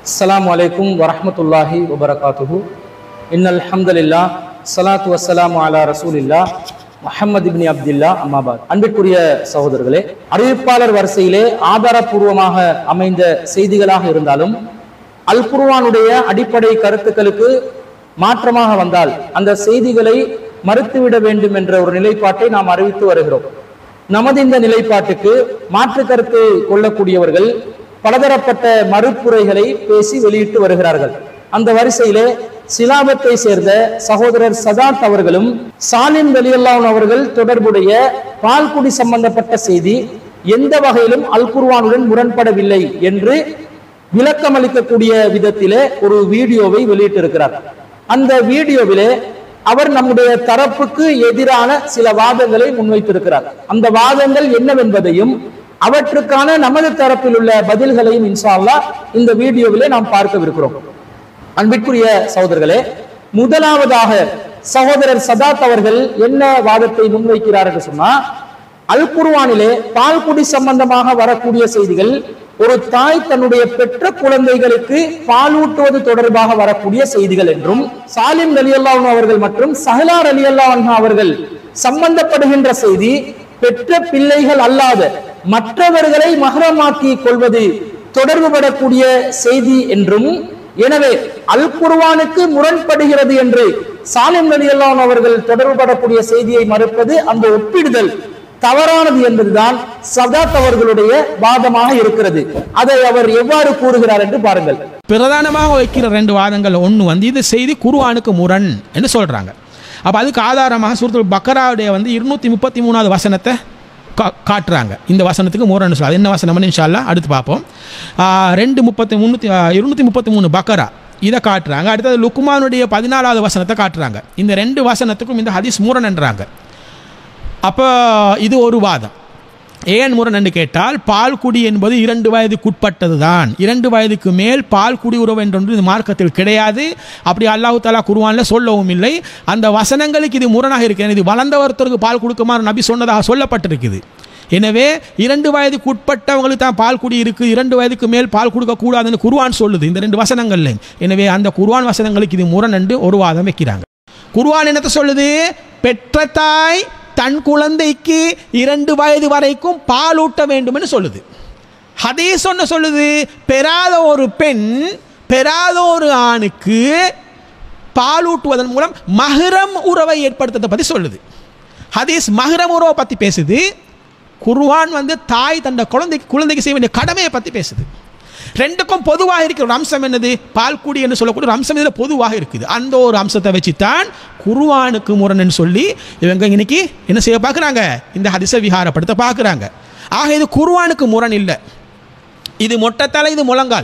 அஸ்ஸலாமு அலைக்கும் வரஹ்மத்துல்லாஹி வபரகாத்துஹு இன்னல் ஹம்துலில்லாஹ் ஸலாத்து வஸ்ஸலாமு அலா ரசூலில்லாஹ் முஹம்மது இப்னி அப்துல்லா அம்மாபாத் அன்பிற்குரிய சகோதரர்களே அறிவிப்பாளர் வரிசையிலே ஆதாரபூர்வமாக அமைந்த செய்திகளாக இருந்தாலும் அல் குர்ஆனுடைய அடிப்படை கருத்துக்களுக்கு மாற்றமாக வந்தால் அந்த செய்திகளை மறுத்துவிட வேண்டும் என்ற ஒரு நிலைப்பாட்டை நாம் அறிவித்து வருகிறோம் நமது இந்த நிலைப்பாட்டுக்கு மாற்று கருத்து கொள்ளக்கூடியவர்கள் பலதரப்பட்ட மறுப்புரைகளை பேசி வெளியிட்டு வருகிறார்கள் அந்த வரிசையிலே சிலாபத்தை சேர்ந்த சகோதரர் சதாத் அவர்களும் சாலிம் வெளியல்லான் அவர்கள் தொடர்புடைய பால்குடி சம்பந்தப்பட்ட செய்தி எந்த வகையிலும் அல் குர்ஆனுடன் முரண்படவில்லை என்று விளக்கம் அளிக்கக்கூடிய விதத்திலே ஒரு வீடியோவை வெளியிட்டிருக்கிறார் அந்த வீடியோவிலே அவர் நம்முடைய தரப்புக்கு எதிரான சில வாதங்களை முன்வைத்திருக்கிறார் அந்த வாதங்கள் என்னவென்பதையும் அவற்றுக்கான நமது தரப்பில் உள்ள பதில்களையும் இன்ஷா அல்லாஹ் இந்த வீடியோவிலே நாம் பார்க்கவிருக்கிறோம் அன்பிற்குரிய சகோதரர்களே முதலாவதாக சகோதரர் சதாத் அவர்கள் என்ன வாதத்தை முன்வைக்கிறார் என்று சொன்னா அல் குர்ஆனிலே பால்குடி சம்பந்தமாக வரக்கூடிய செய்திகள் ஒரு தாய் தன்னுடைய பெற்ற குழந்தைகளுக்கு பாலூட்டுவது தொடர்பாக வரக்கூடிய செய்திகள் என்றும் சாலிம் அலி அவர்கள் மற்றும் சஹலார் அலி அவர்கள் சம்பந்தப்படுகின்ற செய்தி பெற்ற பிள்ளைகள் அல்லாத மற்றவர்களை மகரமாக்கி கொள்வது தொடர்புபடக்கூடிய செய்தி என்றும் எனவே அல் குர்ஆனுக்கு முரண்படுகிறது என்று சாலிம் அலி அவர்கள் தொடர்புபடக்கூடிய செய்தியை மறுப்பது அந்த ஒப்பிடுதல் தவறானது என்பதுதான் சதாத் அவர்களுடைய வாதமாக இருக்கிறது அதை அவர் எவ்வாறு கூறுகிறார் என்று பாருங்கள் பிரதானமாக வைக்கிற ரெண்டு வாதங்கள் ஒன்று வந்து இது செய்தி குர்ஆனுக்கு முரண் என்று சொல்கிறாங்க அப்போ அதுக்கு ஆதாரமாக சூரத்துல் பக்கராவுடைய வந்து இருநூற்றி முப்பத்தி மூணாவது வசனத்தை கா காட்டுறாங்க இந்த வசனத்துக்கு முரண் சொல்ல அது என்ன வசனம்னு இன்ஷால்லா அடுத்து பார்ப்போம் ஆ, ரெண்டு முப்பத்தி முந்நூற்றி இருநூற்றி முப்பத்தி மூணு பக்கரா இதை காட்டுறாங்க அடுத்தது லுக்குமானுடைய பதினாலாவது வசனத்தை காட்டுறாங்க இந்த ரெண்டு வசனத்துக்கும் இந்த ஹதீஸ் முரண்ன்றாங்க அப்போ இது ஒரு வாதம் ஏன் முரண் என்று கேட்டால் பால் குடி என்பது இரண்டு வயதுக்குட்பட்டது தான் இரண்டு வயதுக்கு மேல் பால் குடி உறவு என்றொன்று இந்த மார்க்கத்தில் கிடையாது அப்படி அல்லாஹு தாலா குருவானில் சொல்லவும் இல்லை அந்த வசனங்களுக்கு இது முரணாக இருக்கிறது இது வளர்ந்த ஒருத்தருக்கு பால் கொடுக்குமாறு நபி சொன்னதாக சொல்லப்பட்டிருக்குது எனவே இரண்டு வயதுக்கு உட்பட்டவங்களுக்கு தான் பால் குடி இருக்குது இரண்டு வயதுக்கு மேல் பால் கொடுக்கக்கூடாதுன்னு குருவான் சொல்லுது இந்த ரெண்டு வசனங்கள்ல எனவே அந்த குருவான் வசனங்களுக்கு இது முரண் என்று ஒரு வாதம் வைக்கிறாங்க குருவான் என்னத்தை சொல்லுது பெற்ற தாய் தன் குழந்தைக்கு இரண்டு வயது வரைக்கும் பாலூட்ட வேண்டும் என்று சொல்லுது ஹதீஸ் ஒன்று சொல்லுது பெறாத ஒரு பெண் பெறாத ஒரு ஆணுக்கு பாலூட்டுவதன் மூலம் மஹரம் உறவை ஏற்படுத்துறதை பற்றி சொல்லுது ஹதீஸ் மஹரம் உறவை பற்றி பேசுது குர்ஆன் வந்து தாய் தந்த குழந்தைக்கு குழந்தைக்கு செய்ய வேண்டிய கடமையை பற்றி பேசுது ரெண்டுக்கும் பொதுவாக இருக்கிற ஒரு அம்சம் என்னது பால்குடி என்று சொல்லக்கூடிய ஒரு அம்சம் இதில் பொதுவாக இருக்குது அந்த ஒரு அம்சத்தை வச்சு தான் குருவானுக்கு முரண்னு சொல்லி இவங்க இன்னைக்கு என்ன செய்ய பார்க்குறாங்க இந்த ஹதிச விகாரப்படுத்த பார்க்குறாங்க ஆக இது குருவானுக்கு முரண் இல்லை இது மொட்டைத்தலை இது முழங்கால்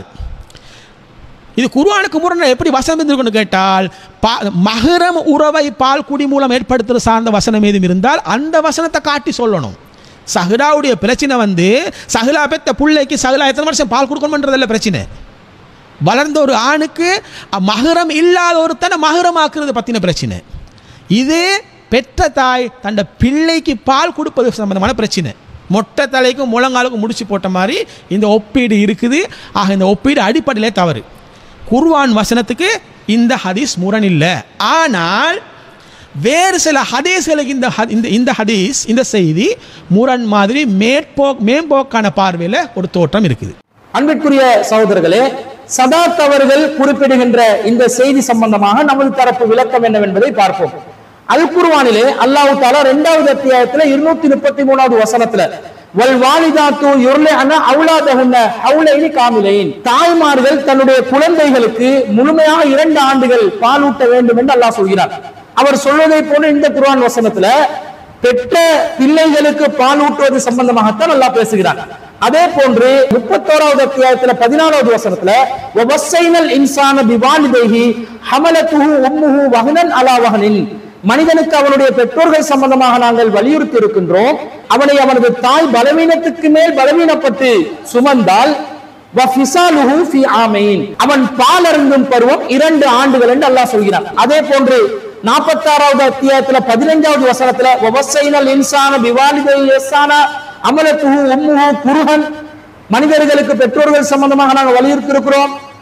இது குர்ஆனுக்கு முரண் எப்படி வசனம் இருந்திருக்குன்னு கேட்டால் பா மகரம் உறவை பால் குடி மூலம் ஏற்படுத்துகிற சார்ந்த வசனம் ஏதும் இருந்தால் அந்த வசனத்தை காட்டி சொல்லணும் சஹ்லாவுடைய பிரச்சனை வந்து சஹ்லா பெத்த பிள்ளைக்கு சஹ்லா எத்தனை வருஷம் பால் கொடுக்கணுன்றதில்ல பிரச்சனை வளர்ந்த ஒரு ஆணுக்கு அ- மகரம் இல்லாத ஒருத்தனை மகரமாக்குறது பற்றின பிரச்சனை இது பெற்ற தாய் தன்னை பிள்ளைக்கு பால் கொடுப்பது சம்பந்தமான பிரச்சனை மொட்டை தலைக்கும் முழங்காலுக்கும் முடிச்சு போட்ட மாதிரி இந்த ஒப்பீடு இருக்குது ஆக இந்த ஒப்பீடு அடிப்படையிலே தவறு குர்ஆன் வசனத்துக்கு இந்த ஹதீஸ் முரண் இல்லை ஆனால் வேறு சில ஹதீஸ்களுக்கு இந்த ஹ- இந்த இந்த ஹதீஸ் இந்த செய்தி முரண் மாதிரி மேற்போ மேம்போக்கான பார்வையில் ஒரு தோற்றம் இருக்குது அன்பிற்குரிய சகோதரர்களே சதாத் அவர்கள் குறிப்பிடுகின்ற இந்த செய்தி சம்பந்தமாக நமது தரப்பு விளக்கம் என்னவென்பதை பார்ப்போம் அல் குர்ஆனிலே அல்லாஹ் தாலா இரண்டாவது அத்தியாயத்துல இருநூத்தி முப்பத்தி மூணாவது வசனத்துல வல் வாலிதாத்து யுர்லிஅன அவுலாதஹுன்ன ஹவுலைனி காமிலைன் தாய்மார்கள் தன்னுடைய குழந்தைகளுக்கு முழுமையாக இரண்டு ஆண்டுகள் பாலூட்ட வேண்டும் என்று அல்லாஹ் சொல்கிறார் அவர் சொல்வதை போல இந்த குர்ஆன் வசனத்துல பெற்ற பிள்ளைகளுக்கு பால் ஊட்டுவது சம்பந்தமாகத்தான் அல்லாஹ் பேசுகிறார் அதே போன்று முப்பத்தோராவது அத்தியாயத்துல பதினாலாவது வசனத்துல வவஸ்ஸைனல் இன்சான பிவாலிதைஹி ஹமலத்துஹு உம்முஹு வஹனன் அலா வஹனின் மனிதனுக்கு அவனுடைய பெற்றோர்கள் சம்பந்தமாக நாங்கள் வலியுறுத்தி இருக்கின்றோம் அவனை அவனது தாய் பலவீனத்துக்கு மேல் பலவீனப்பட்டு சுமந்தால் வஃபிசாலுஹு ஃபி ஆமைன் அவன் பால் அருந்தும் பருவம் இரண்டு ஆண்டுகள் என்று அல்லாஹ் சொல்கிறான் அதே போன்று நாற்பத்தாறாவது அத்தியாயத்துல பதினைஞ்சாவது வசனத்துல வவசைனல் இன்சான பிவாலிதை எஸ்ஸானா அமலத்துஹு உம்முஹு குருஹன் மனிதர்களுக்கு பெற்றோர்கள் சம்பந்தமாக நாங்கள் வலியுறுத்தி இருக்கிறோம்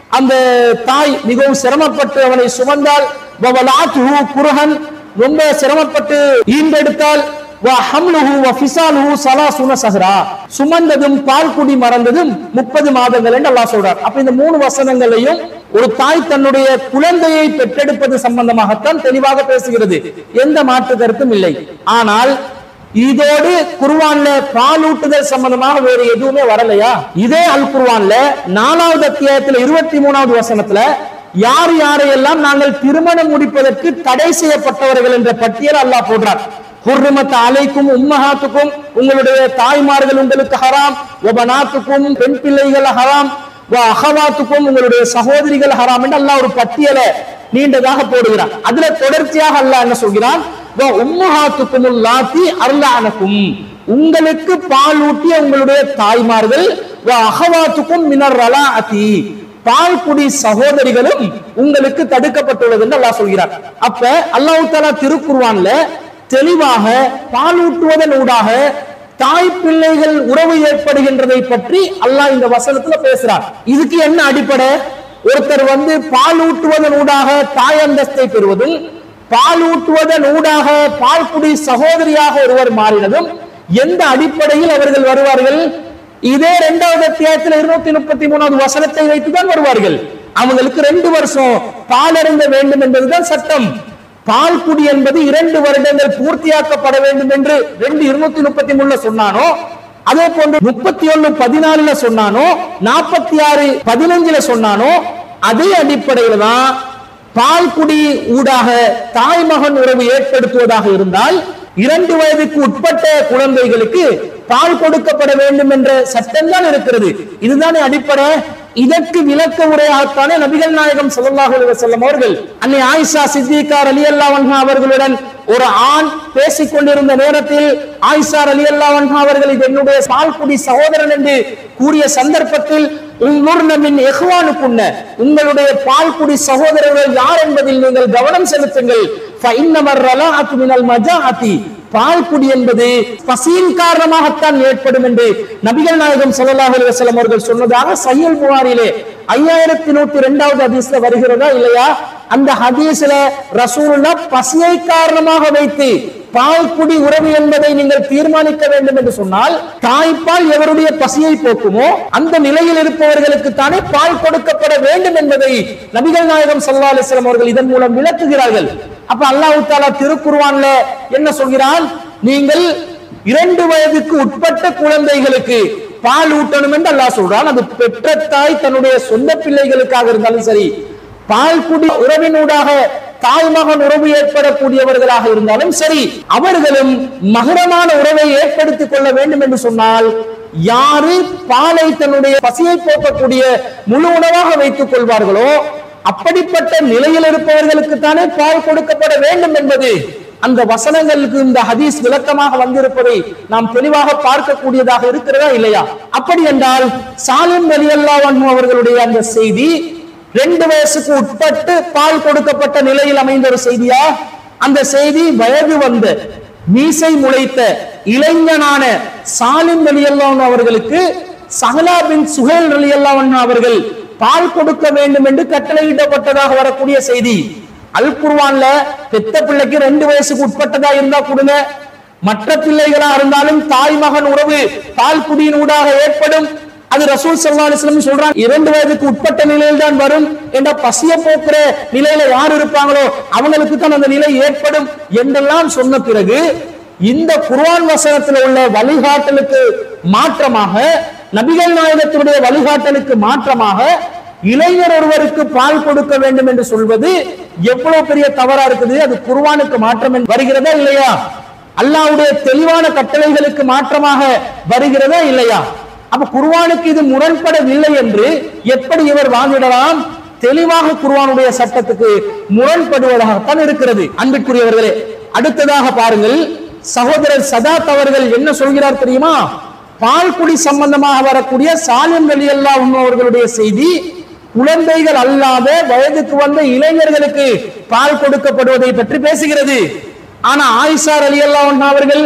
அந்த தாய் மிகவும் சிரமப்பட்டு அவனை சுமந்தால் வவலாத்துஹு குருஹன் ரொம்ப சிரமப்பட்டு ஈண்டெடுத்தால் வஹம்லுஹு வஃபிசாலுஹு ஸலாசுன ஸஹரா சுமந்ததும் பால் குடி மறந்ததும் முப்பது மாதங்கள் என்று அல்லாஹ் சொல்றார் அப்ப இந்த மூணு வசனங்களையும் ஒரு தாய் தன்னுடைய குழந்தையை பெற்றெடுப்பது சம்பந்தமாகத்தான் தெளிவாக பேசுகிறது எந்த மாற்று கருத்தும் இல்லை ஆனால் இதோடு குர்ஆன்ல பாலூட்டுதல் சம்பந்தமாக வேற எதுவுமே வரலையா இதே அல் குர்ஆன்ல நாலாவது அத்தியாயத்துல இருபத்தி மூணாவது வசனத்துல யார் யாரையெல்லாம் நாங்கள் திருமணம் முடிப்பதற்கு தடை செய்யப்பட்டவர்கள் என்ற பட்டியல் அல்லாஹ் போடுறார் ஹுர்ரிமத் அலைக்கும் உம்மஹாத்துக்கும் உங்களுடைய தாய்மார்கள் உங்களுக்கு ஹராம் ஒபனாத்துக்கும் பெண் பிள்ளைகள் ஹராம் வ அகவாத்துக்கும் உங்களுடைய சகோதரிகள் ஹராம் என்று அல்லாஹ் ஒரு பட்டியலை நீண்டதாக போடுகிறான் அதுல தொடர்ச்சியாக அல்லாஹ் என்ன சொல்கிறான் வ உம்மஹாத்துக்கும் லாத்தி அருளானக்கும் உங்களுக்கு பால் ஊட்டிய உங்களுடைய தாய்மார்கள் வ அகவாத்துக்கும் மினர் ரலாஅதி பால் குடி சகோதரிகளும் உங்களுக்கு தடுக்கப்பட்டுள்ளது என்று அல்லாஹ் சொல்கிறார் அப்ப அல்லாஹ் தாலா திருக்குர்ஆன்ல தெளிவாக பாலூட்டுவதன் ஊடாக தாய் பிள்ளைகள் உறவு ஏற்படுகின்றதை பற்றி அல்லாஹ் இந்த வசனத்துல பேசுறார் இதுக்கு என்ன அடிப்படை ஒருத்தர் வந்து பால் ஊட்டுவதன் ஊடாக தாய் அந்தஸ்தை பெறுவதும் பால் ஊட்டுவதன் ஊடாக பால்குடி சகோதரியாக ஒருவர் மாறினதும் எந்த அடிப்படையில் அவர்கள் வருவார்கள் இதே இரண்டாவது அத்தியாயத்தில் இருநூத்தி முப்பத்தி மூணாவது வசனத்தை வைத்துதான் வருவார்கள் அவங்களுக்கு ரெண்டு வருஷம் பால் அருந்த வேண்டும் என்பதுதான் சட்டம் பால் குடி என்பது இரண்டு வருடங்கள் பூர்த்தியாக்கப்பட வேண்டும் என்று ரெண்டு இருநூத்தி முப்பத்தி மூணுல சொன்னானோ அதே போன்று முப்பத்தி ஒண்ணு பதினாலுல சொன்னானோ நாற்பத்தி ஆறு பதினஞ்சுல சொன்னானோ அதே அடிப்படையில தான் பால் குடி ஊடாக தாய் மகன் உறவு ஏற்படுத்துவதாக இருந்தால் இரண்டு வயதுக்கு உட்பட்ட குழந்தைகளுக்கு பால் கொடுக்கப்பட வேண்டும் என்ற சட்டம் தான் இருக்கிறது இதுதானே அடிப்படை இதற்கு விளக்க உரையாகத்தானே நபிகள் நாயகம் ஸல்லல்லாஹு அலைஹி வஸல்லம் அவர்கள் அன்னை ஆயிஷா சித்திகா ரலியல்லாஹு அன்ஹா அவர்களுடன் ஒரு ஆண் பேசிக் கொண்டிருந்த நேரத்தில் ஆயிஷா ரலியல்லாஹு அன்ஹா அவர்கள் இது என்னுடைய பால்குடி சகோதரன் என்று கூறிய சந்தர்ப்பத்தில் உங்களுர்னமின் எஹ்வானுக்குன்ன உங்களுடைய பால்குடி சகோதரர்கள் யார் என்பதில் நீங்கள் கவனம் செலுத்துங்கள் ஃபைன்னமர் ரலாஅத்து மினல் மஜாஅத்தி பால் குடி என்பது பசியின் காரணமாகத்தான் ஏற்படும் என்று நபிகள் நாயகம் ஸல்லல்லாஹு அலைஹி வஸல்லம் அவர்கள் சொன்னதாக சஹீல் புகாரிலே ஐயாயிரத்தி நூத்தி ரெண்டாவது ஹதீஸ்ல வருகிறதா இல்லையா அந்த ஹதீஸ்ல ரசூலுல்லாஹ் பசியை காரணமாக வைத்து பால் குடி உறவு என்பதை நீங்கள் தீர்மானிக்க வேண்டும் என்று சொன்னால் தாய்ப்பால் எவருடைய பசியை போக்குமோ அந்த நிலையில் இருப்பவர்களுக்கு தானே பால் கொடுக்கப்பட வேண்டும் என்பதை நபிகள் நாயகம் ஸல்லல்லாஹு அலைஹி வஸல்லம் அவர்கள் இதன் மூலம் விளக்குகிறார்கள் அப்ப அல்லாஹ் தாலா திருக்குர்ஆன்ல என்ன சொல்கிறான் நீங்கள் இரண்டு வயதுக்கு உட்பட்ட குழந்தைகளுக்கு பால் ஊட்டணும் என்று அல்லாஹ் சொல்றான் அது பெற்ற தாய் தன்னுடைய சொந்த பிள்ளைகளுக்காக இருந்தாலும் சரி பால் குடி உறவினூடாக தாய் மகன் உறவு ஏற்படக்கூடியவர்களாக இருந்தாலும் சரி அவர்களும் மகரமான உறவை ஏற்படுத்திக் கொள்ள வேண்டும் என்று சொன்னால் யாரு பாலை தன்னுடைய பசியை போக்கக்கூடிய முழு உணவாக வைத்துக் கொள்வார்களோ அப்படிப்பட்ட நிலையில் இருப்பவர்களுக்கு தானே பால் கொடுக்கப்பட வேண்டும் என்பது அந்த வசனங்களுக்கு இந்த ஹதீஸ் விளக்கமாக வந்திருப்பதை நாம் தெளிவாக பார்க்கக்கூடியதாக இருக்கிறதா இல்லையா அப்படி என்றால் சாலிம் அலியல்லா அவர்களுடைய அந்த செய்தி ரெண்டு வயசுக்கு உட்பட்டு பால் கொடுக்கப்பட்ட நிலையில் அமைந்த ஒரு செய்தியா அந்த செய்தி வயது வந்த மீசை முளைத்த இளைஞனான சாலிம் அலியல்லான் அவர்களுக்கு சஹலா பின் சுஹேல் அலியல்லான் அவர்கள் பால் கொடுக்க வேண்டும் என்று கட்டளையிடப்பட்டதாக வரக்கூடிய செய்தி அல் குர்வான்ல பெத்த பிள்ளைக்கு ரெண்டு வயசுக்கு உட்பட்டதா இருந்தா கொடுங்க மற்ற பிள்ளைகளா இருந்தாலும் தாய் மகன் உறவு பால் குடியின் ஊடாக ஏற்படும் அது ரசூல் சல்லா அலிஸ்லம் சொல்றாங்க இரண்டு வயதுக்கு உட்பட்ட நிலையில் தான் வரும் என்ற பசிய போக்குற நிலையில யார் இருப்பாங்களோ அவங்களுக்கு தான் அந்த நிலை ஏற்படும் என்றெல்லாம் சொன்ன பிறகு இந்த குர்ஆன் வசனத்தில் உள்ள வழிகாட்டலுக்கு மாற்றமாக நபிகள் நாயகத்தினுடைய வழிகாட்டலுக்கு மாற்றமாக இளைஞர் ஒருவருக்கு பால் கொடுக்க வேண்டும் என்று சொல்வது எவ்வளவு பெரிய தவறா இருக்குது அது குர்ஆனுக்கு மாற்றம் என்று வருகிறதா இல்லையா அல்லாஹ்வுடைய தெளிவான கட்டளைகளுக்கு மாற்றமாக வருகிறதா இல்லையா அப்ப குர்ஆனுக்கு இது முரண்படவில்லை என்று எப்படி இவர் வாங்கிடலாம் தெளிவாக குர்ஆனுடைய சட்டத்துக்கு முரண்படுவதாகத்தான் இருக்கிறது அன்பிற்குரியவர்களே அடுத்ததாக பாருங்கள் சகோதரர் சதாத் அவர்கள் என்ன சொல்கிறார் தெரியுமா பால்குடி சம்பந்தமாக வரக்கூடிய சாலிம் அலி அல்லாஹ் அவர்களுடைய செய்தி குழந்தைகள் அல்லாத வயதுக்கு வந்த இளைஞர்களுக்கு பால் கொடுக்கப்படுவதை பற்றி பேசுகிறது ஆனா ஆயிஷார் அலி அல்லாஹ் அவர்கள்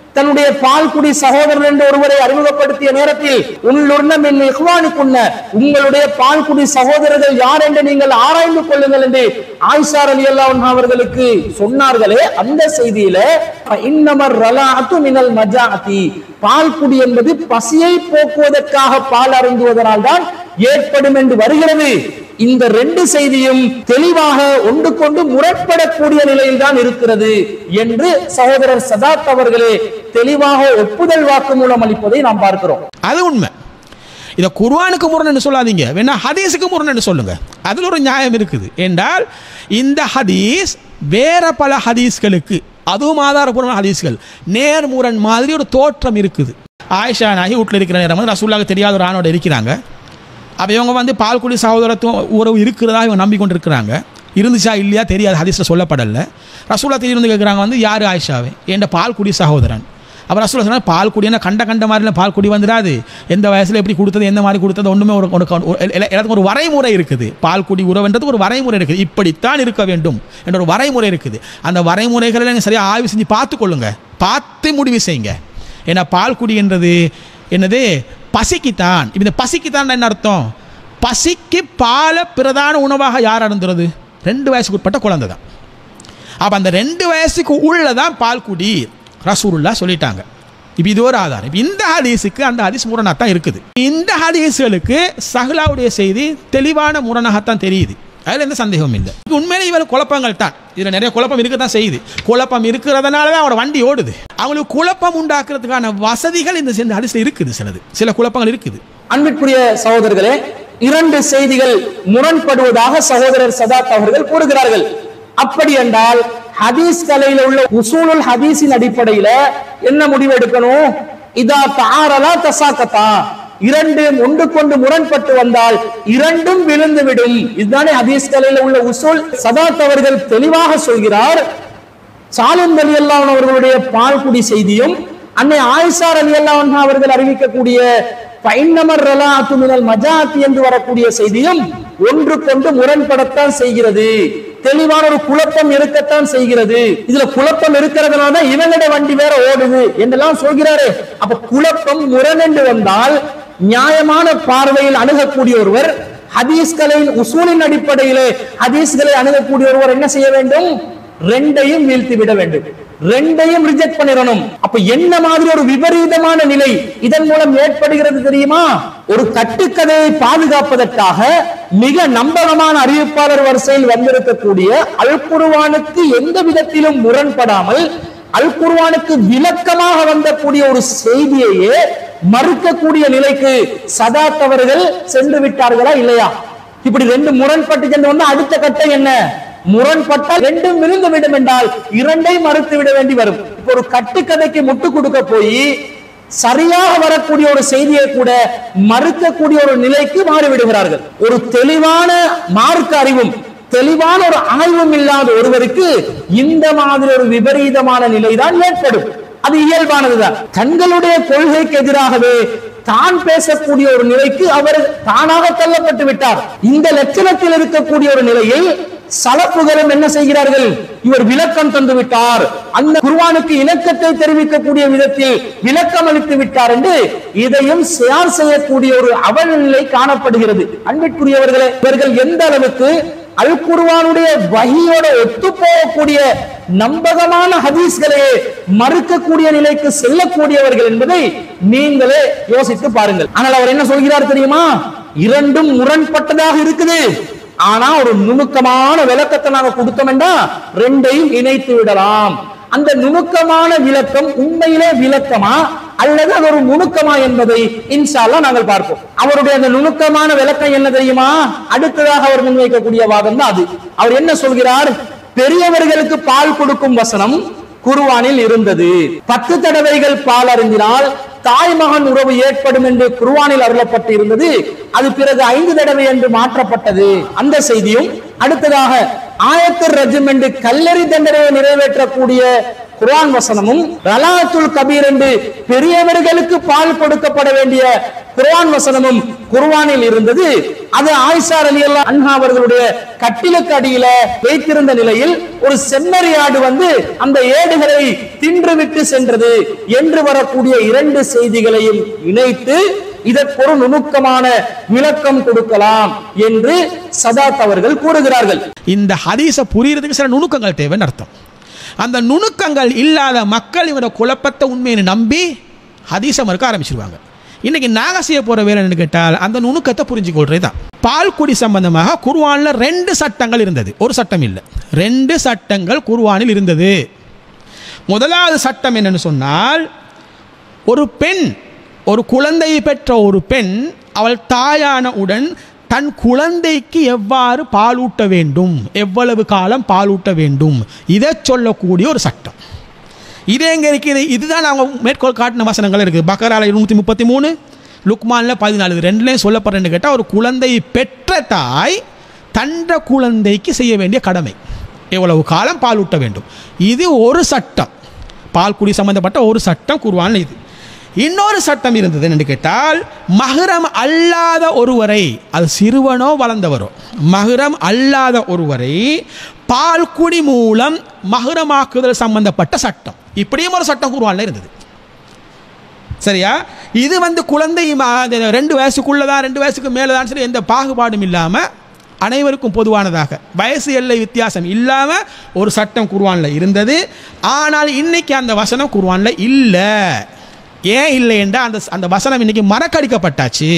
தன்னுடைய பால்குடி சகோதரர் என்று ஒருவரை அறிமுகப்படுத்திய நேரத்தில் உள்ளுர்ண மின் இஹ்வானுக்குன்ன உங்களுடைய பால்குடி சகோதரர்கள் யார் என்று நீங்கள் ஆராய்ந்து கொள்ளுங்கள் என்று ஆயிஷார் அலி அல்லாஹ் அவர்களுக்கு சொன்னார்களே அந்த செய்தியில இன்னமர் ரலாத்து மினல் மஜாத்தி பால்குடி என்பது பசியை போக்குவதற்காக பால் அருந்துவதனால் தான் ஏற்படும் என்று வருகிறது இந்த ரெண்டு செய்தியும் தெளிவாக ஒன்று கொண்டு முரண்படக்கூடிய நிலையில் தான் இருக்கிறது என்று சகோதரர் சதாத் அவர்களே தெளிவாக ஒப்புதல் வாக்கு மூலம் அளிப்பதை நாம் பார்க்கிறோம் அது உண்மை இதை குர்ஆனுக்கு முரண் சொல்லாதீங்க வேணா ஹதீஸுக்கு முரண் சொல்லுங்க அதில் ஒரு நியாயம் இருக்குது என்றால் இந்த ஹதீஸ் வேற பல ஹதீஸ்களுக்கு அதுவும் ஆதாரபூர்வமான ஹதீஸ்கள் நேர்முரண் மாதிரி ஒரு தோற்றம் இருக்குது ஆயிஷா நாகி வீட்டில் இருக்கிற நேரம் வந்து ரசூல்லாக தெரியாத ஒரு ஆணோட இருக்கிறாங்க அப்போ இவங்க வந்து பால்குடி சகோதரத்துவம் உறவு இருக்கிறதா இவங்க நம்பிக்கொண்டு இருக்கிறாங்க இருந்துச்சா இல்லையா தெரியாது ஹதீஸில் சொல்லப்படல ரசூல்லா திடீர்னு கேட்குறாங்க வந்து யார் ஆயிஷாவே என் பால்குடி சகோதரன் அப்போ ரசூலா சொன்னா பால் குடினா கண்ட கண்ட மாதிரிலாம் பால் குடி வந்துடாது எந்த வயசில் எப்படி கொடுத்தது எந்த மாதிரி கொடுத்தது ஒன்றுமே ஒரு ஒரு ஒரு- எல்லா- எல்லாத்துக்கும் ஒரு வரைமுறை இருக்குது பால் குடி உறவுன்றது ஒரு வரைமுறை இருக்குது இப்படித்தான் இருக்க வேண்டும் என்ற ஒரு வரைமுறை இருக்குது அந்த வரைமுறைகளை நீங்கள் சரியாக ஆய்வு செஞ்சு பார்த்துக்கொள்ளுங்க பார்த்து முடிவு செய்யுங்க ஏன்னா பால் குடி என்றது என்னது பசிக்குத்தான் இப்ப இந்த பசிக்குத்தான் என்ன அர்த்தம் பசிக்கு பாலை பிரதான உணவாக யார் அருந்துறது ரெண்டு வயசுக்கு உட்பட்ட குழந்தை தான் அப்போ அந்த ரெண்டு வயசுக்கு உள்ளதான் பால் குடி ரசூலுல்லா சொல்லிட்டாங்க இப்போ இது ஒரு ஆதாரம் இப்போ இந்த ஹதீஸுக்கு அந்த ஹதீஸ் முரணாக தான் இருக்குது இந்த ஹதீஸ்களுக்கு சஹ்லாவுடைய செய்தி தெளிவான முரணாகத்தான் தெரியுது அதில் எந்த சந்தேகமும் இல்லை இது உண்மையிலே இவள் குழப்பங்கள் தான் இதில் நிறைய குழப்பம் இருக்க தான் செய்யுது குழப்பம் இருக்கிறதுனால தான் அவரோட வண்டி ஓடுது அவங்களுக்கு குழப்பம் உண்டாக்குறதுக்கான வசதிகள் இந்த இந்த ஹதீஸில் இருக்குது சிலது சில குழப்பங்கள் இருக்குது அன்பிற்குரிய சகோதரர்களே இரண்டு செய்திகள் முரண்படுவதாக சகோதரர் சதாத் அவர்கள் கூறுகிறார்கள் அப்படி என்றால் ஹதீஸ் கலையில உள்ள உசூலுல் ஹதீஸின் அடிப்படையில என்ன முடிவு எடுக்கணும் இதா தாரலா தசாக்கத்தா இரண்டு ஒன்று கொண்டு முரண்பட்டு வந்தால் இரண்டும் விழுந்து விடும் இதுதானே ஹதீஸ் கலையில உள்ள உசூல் சதாத் அவர்கள் தெளிவாக சொல்கிறார் சாலிம் அலி அல்லாஹ் அவர்களுடைய பால்குடி செய்தியும் அன்னை ஆயிஷார் அலி அல்லாஹ் அவர்கள் அறிவிக்கக்கூடிய பைன்னமர் ரலாத்து மினல் மஜாத்தி என்று வரக்கூடிய செய்தியும் ஒன்று கொண்டு முரண்படத்தான் செய்கிறது தெளிவான ஒரு குழப்பம் இருக்கத்தான் செய்கிறது இதுல குழப்பம் இருக்கிறதுனால தான் இவங்கட வண்டி வேற ஓடுது என்றெல்லாம் சொல்கிறாரு அப்ப குழப்பம் முரண் என்று வந்தால் நியாயமான பார்வையில் அணுகக்கூடிய ஒருவர் ஹதீஸ்களின் உசூலின் அடிப்படையிலே ஹதீஸ்களை அணுகக்கூடிய ஒருவர் என்ன செய்ய வேண்டும் ரெண்டையும் வீழ்த்தி விட வேண்டும் ரெண்டையும் ரிஜெக்ட் பண்ணிடணும் அப்ப என்ன மாதிரி ஒரு விபரீதமான நிலை இதன் மூலம் ஏற்படுகிறது தெரியுமா ஒரு கட்டுக்கதையை பாதுகாப்பதற்காக மிக நம்பகமான அறிவிப்பாளர் வரிசையில் வந்திருக்கக்கூடிய அல் குர்ஆனுக்கு எந்த விதத்திலும் முரண்படாமல் அல் குர்ஆனுக்கு விளக்கமாக வந்தக்கூடிய ஒரு செய்தியையே மறுக்கக்கூடிய நிலைக்கு சதாத் அவர்கள் சென்று விட்டார்களா இல்லையா இப்படி ரெண்டு முரண்பட்டு சென்று வந்தா அடுத்த கட்டம் என்ன முரண்பட்டால் ரெண்டும் விழுந்து விடும் என்றால் இரண்டை மறுத்து விட வேண்டி வரும் இப்போ ஒரு கட்டுக்கதைக்கு முட்டு கொடுக்க போய் சரியாக வரக்கூடிய ஒரு செய்தியை கூட மறுக்கக்கூடிய ஒரு நிலைக்கு மாறிவிடுகிறார்கள் ஒரு தெளிவான மார்க்க அறிவும் தெளிவான ஒரு ஆய்வும் இல்லாத ஒருவருக்கு இந்த மாதிரி ஒரு விபரீதமான நிலைதான் ஏற்படும் அது இயல்பானதுதான் தங்களுடைய கொள்கைக்கு எதிராகவே தான் பேசக்கூடிய ஒரு நிலைக்கு அவர் தானாக தள்ளப்பட்டு விட்டார் இந்த லட்சணத்தில் இருக்கக்கூடிய ஒரு நிலையை சலப்புகளும் என்ன செய்கிறார்கள் இவர் விளக்கம் தந்து விட்டார் அந்த குர்ஆனுக்கு இலக்கத்தை தெரிவிக்கக்கூடிய விதத்தில் விளக்கம் அளித்து விட்டார் என்று இதையும் ஷேர் செய்யக்கூடிய ஒரு அவல நிலை காணப்படுகிறது அன்பிற்குரியவர்களே இவர்கள் எந்த அளவுக்கு அல் குர்ஆனுடைய வஹியோட ஒத்து போகக்கூடிய நம்பகமான ஹதீஸ்களையே மறுக்கக்கூடிய நிலைக்கு செல்லக்கூடியவர்கள் என்பதை நீங்களே யோசித்து பாருங்கள் ஆனால் அவர் என்ன சொல்கிறார் தெரியுமா இரண்டும் முரண்பட்டதாக இருக்குது ஆனா ஒரு நுணுக்கமான விளக்கத்தை நாங்க கொடுத்தோம்னா ரெண்டையும் இணைத்து விடலாம் அந்த நுணுக்கமான விளக்கம் உண்மையிலே விளக்கமா அல்லது அது ஒரு நுணுக்கமா என்பதை இன்ஷால்லா நாங்கள் பார்ப்போம் அவருடைய அந்த நுணுக்கமான விளக்கம் என்ன தெரியுமா அடுத்ததாக அவர் முன்வைக்கக்கூடிய வாதம் தான் அது அவர் என்ன சொல்கிறார் பெரியவர்களுக்கு பால் கொடுக்கும் வசனம் குருவானில் இருந்தது பத்து தடவைகள் பால் அருந்தினால் தாய் மகன் உறவு ஏற்படும் என்று குருவானில் அருளப்பட்டு இருந்தது அது பிறகு ஐந்து தடவை என்று மாற்றப்பட்டது அந்த செய்தியும் அடுத்ததாக ஆயத்தர் ரஜம் என்று கல்லறி தண்டனையை நிறைவேற்றக்கூடிய குர்ஆன் வசனமும் ரலாத்துல் கபீர் என்று பெரியவர்களுக்கு பால் கொடுக்கப்பட வேண்டிய குர்ஆன் வசனமும் குர்ஆனில் இருந்தது அது ஆயிஷா ரலியல்லாஹு அன்ஹா அவர்களுடைய கட்டிலுக்கு அடியில வைத்திருந்த நிலையில் ஒரு செம்மறியாடு வந்து அந்த ஏடுகளை தின்றுவிட்டு சென்றது என்று வரக்கூடிய இரண்டு செய்திகளையும் இணைத்து இதற்கு ஒரு நுணுக்கமான விளக்கம் கொடுக்கலாம் என்று சதாத் அவர்கள் கூறுகிறார்கள் இந்த ஹதீஸை புரியறதுக்கு சில நுணுக்கங்கள் தேவைன்னு அர்த்தம் அந்த நுணுக்கங்கள் இல்லாத மக்கள் இவரோட குழப்பத்தை உண்மையை நம்பி ஹதீஸை மறுக்க ஆரம்பிச்சிருவாங்க இன்னைக்கு நாங்கள் செய்ய போகிற வேலை என்னன்னு கேட்டால் அந்த நுணுக்கத்தை புரிஞ்சுக்கொள்றது தான் பால் குடி சம்பந்தமாக குர்ஆனில் ரெண்டு சட்டங்கள் இருந்தது ஒரு சட்டம் இல்லை ரெண்டு சட்டங்கள் குர்ஆனில் இருந்தது முதலாவது சட்டம் என்னன்னு சொன்னால் ஒரு பெண் ஒரு குழந்தையை பெற்ற ஒரு பெண் அவள் தாயான உடன் தன் குழந்தைக்கு எவ்வாறு பாலூட்ட வேண்டும் எவ்வளவு காலம் பாலூட்ட வேண்டும் இதை சொல்லக்கூடிய ஒரு சட்டம் இது எங்கே இருக்குது இதுதான் அவங்க மேற்கோள் காட்டின வசனங்கள் இருக்குது பக்கரால இருநூற்றி முப்பத்தி மூணு லுக்மானில் பதினாலு இது ரெண்டுலேயும் சொல்லப்படுறேன்னு கேட்டால் ஒரு குழந்தையை பெற்ற தாய் தன்ற குழந்தைக்கு செய்ய வேண்டிய கடமை எவ்வளவு காலம் பாலூட்ட வேண்டும் இது ஒரு சட்டம் பால் குடி சம்பந்தப்பட்ட ஒரு சட்டம் குருவான் இது இன்னொரு சட்டம் இருந்தது என்று கேட்டால் மகரம் அல்லாத ஒருவரை அது சிறுவனோ வளர்ந்தவரோ மகரம் அல்லாத ஒருவரை பால்குடி மூலம் மகரமாக்குதல் சம்பந்தப்பட்ட சட்டம் இப்படியும் ஒரு சட்டம் குருவான்ல இருந்தது சரியா இது வந்து குழந்தை ம- அந்த ரெண்டு வயசுக்குள்ளதான் ரெண்டு வயசுக்கு மேலே தான் சரி எந்த பாகுபாடும் இல்லாமல் அனைவருக்கும் பொதுவானதாக வயசு எல்லை வித்தியாசம் இல்லாமல் ஒரு சட்டம் குர்ஆனில் இருந்தது ஆனால் இன்னைக்கு அந்த வசனம் குர்ஆனில் இல்லை ஏன் இல்லை என்றால் அந்த அந்த வசனம் இன்னைக்கு மறக்கடிக்கப்பட்டாச்சு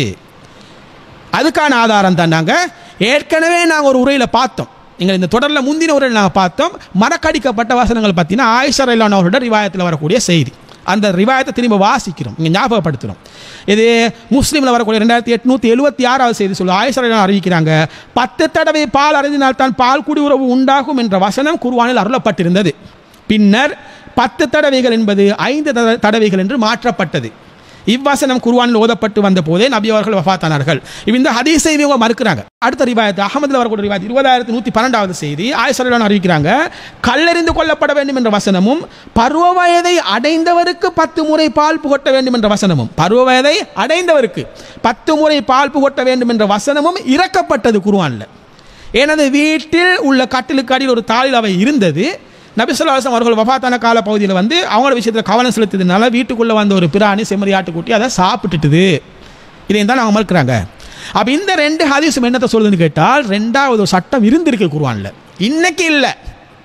அதுக்கான ஆதாரம் தான் நாங்கள் ஏற்கனவே நாங்கள் ஒரு உரையில் பார்த்தோம் நீங்கள் இந்த தொடரில் முந்தின உரையில் நாங்கள் பார்த்தோம் மறக்கடிக்கப்பட்ட வசனங்கள் பார்த்தீங்கன்னா ஆயிஷா ரயிலான் அவரோட ரிவாயத்தில் வரக்கூடிய செய்தி அந்த ரிவாயத்தை திரும்ப வாசிக்கிறோம் இங்கே ஞாபகப்படுத்துகிறோம் இது முஸ்லீமில் வரக்கூடிய ரெண்டாயிரத்தி எட்நூற்றி எழுபத்தி ஆறாவது செய்தி சொல்லு ஆயிஷா ரயிலான் அறிவிக்கிறாங்க பத்து தடவை பால் அறிந்தினால் தான் பால் குடி உறவு உண்டாகும் என்ற வசனம் குர்ஆனில் அருளப்பட்டிருந்தது பின்னர் பத்து தடவைகள் என்பது ஐந்து தட- தடவைகள் என்று மாற்றப்பட்டது இவ்வசனம் குர்ஆனில் ஓதப்பட்டு வந்த போதே நபி அவர்கள் வஃபாத்தானார்கள் இப்ப இந்த ஹதீஸை இவங்க மறுக்கிறாங்க அடுத்த ரிவாயத்து அகமதுல வரக்கூடிய ரிவாயத் இருபதாயிரத்தி நூற்றி பன்னெண்டாவது செய்தி ஆயசலான் அறிவிக்கிறாங்க கல்லெறிந்து கொல்லப்பட வேண்டும் என்ற வசனமும் பருவ வயதை அடைந்தவருக்கு பத்து முறை பால் புகட்ட வேண்டும் என்ற வசனமும் பருவ வயதை அடைந்தவருக்கு பத்து முறை பால் புகட்ட வேண்டும் என்ற வசனமும் இறக்கப்பட்டது குர்ஆனில் எனது வீட்டில் உள்ள கட்டிலுக்கு அடியில் ஒரு தாளில் அவை இருந்தது நபிசுல்லாசம் அவர்கள் வஃபாத்தான கால பகுதியில் வந்து அவங்களோட விஷயத்தில் கவனம் செலுத்ததுனால வீட்டுக்குள்ளே வந்த ஒரு பிராணி செம்மறி ஆட்டுக்குட்டி அதை சாப்பிட்டுட்டுது இதையும் தான் அவங்க மறுக்கிறாங்க அப்போ இந்த ரெண்டு ஹதீஸும் என்னத்தை சொல்லுதுன்னு கேட்டால் ரெண்டாவது ஒரு சட்டம் இருந்திருக்கு குர்ஆனில் இன்னைக்கு இல்லை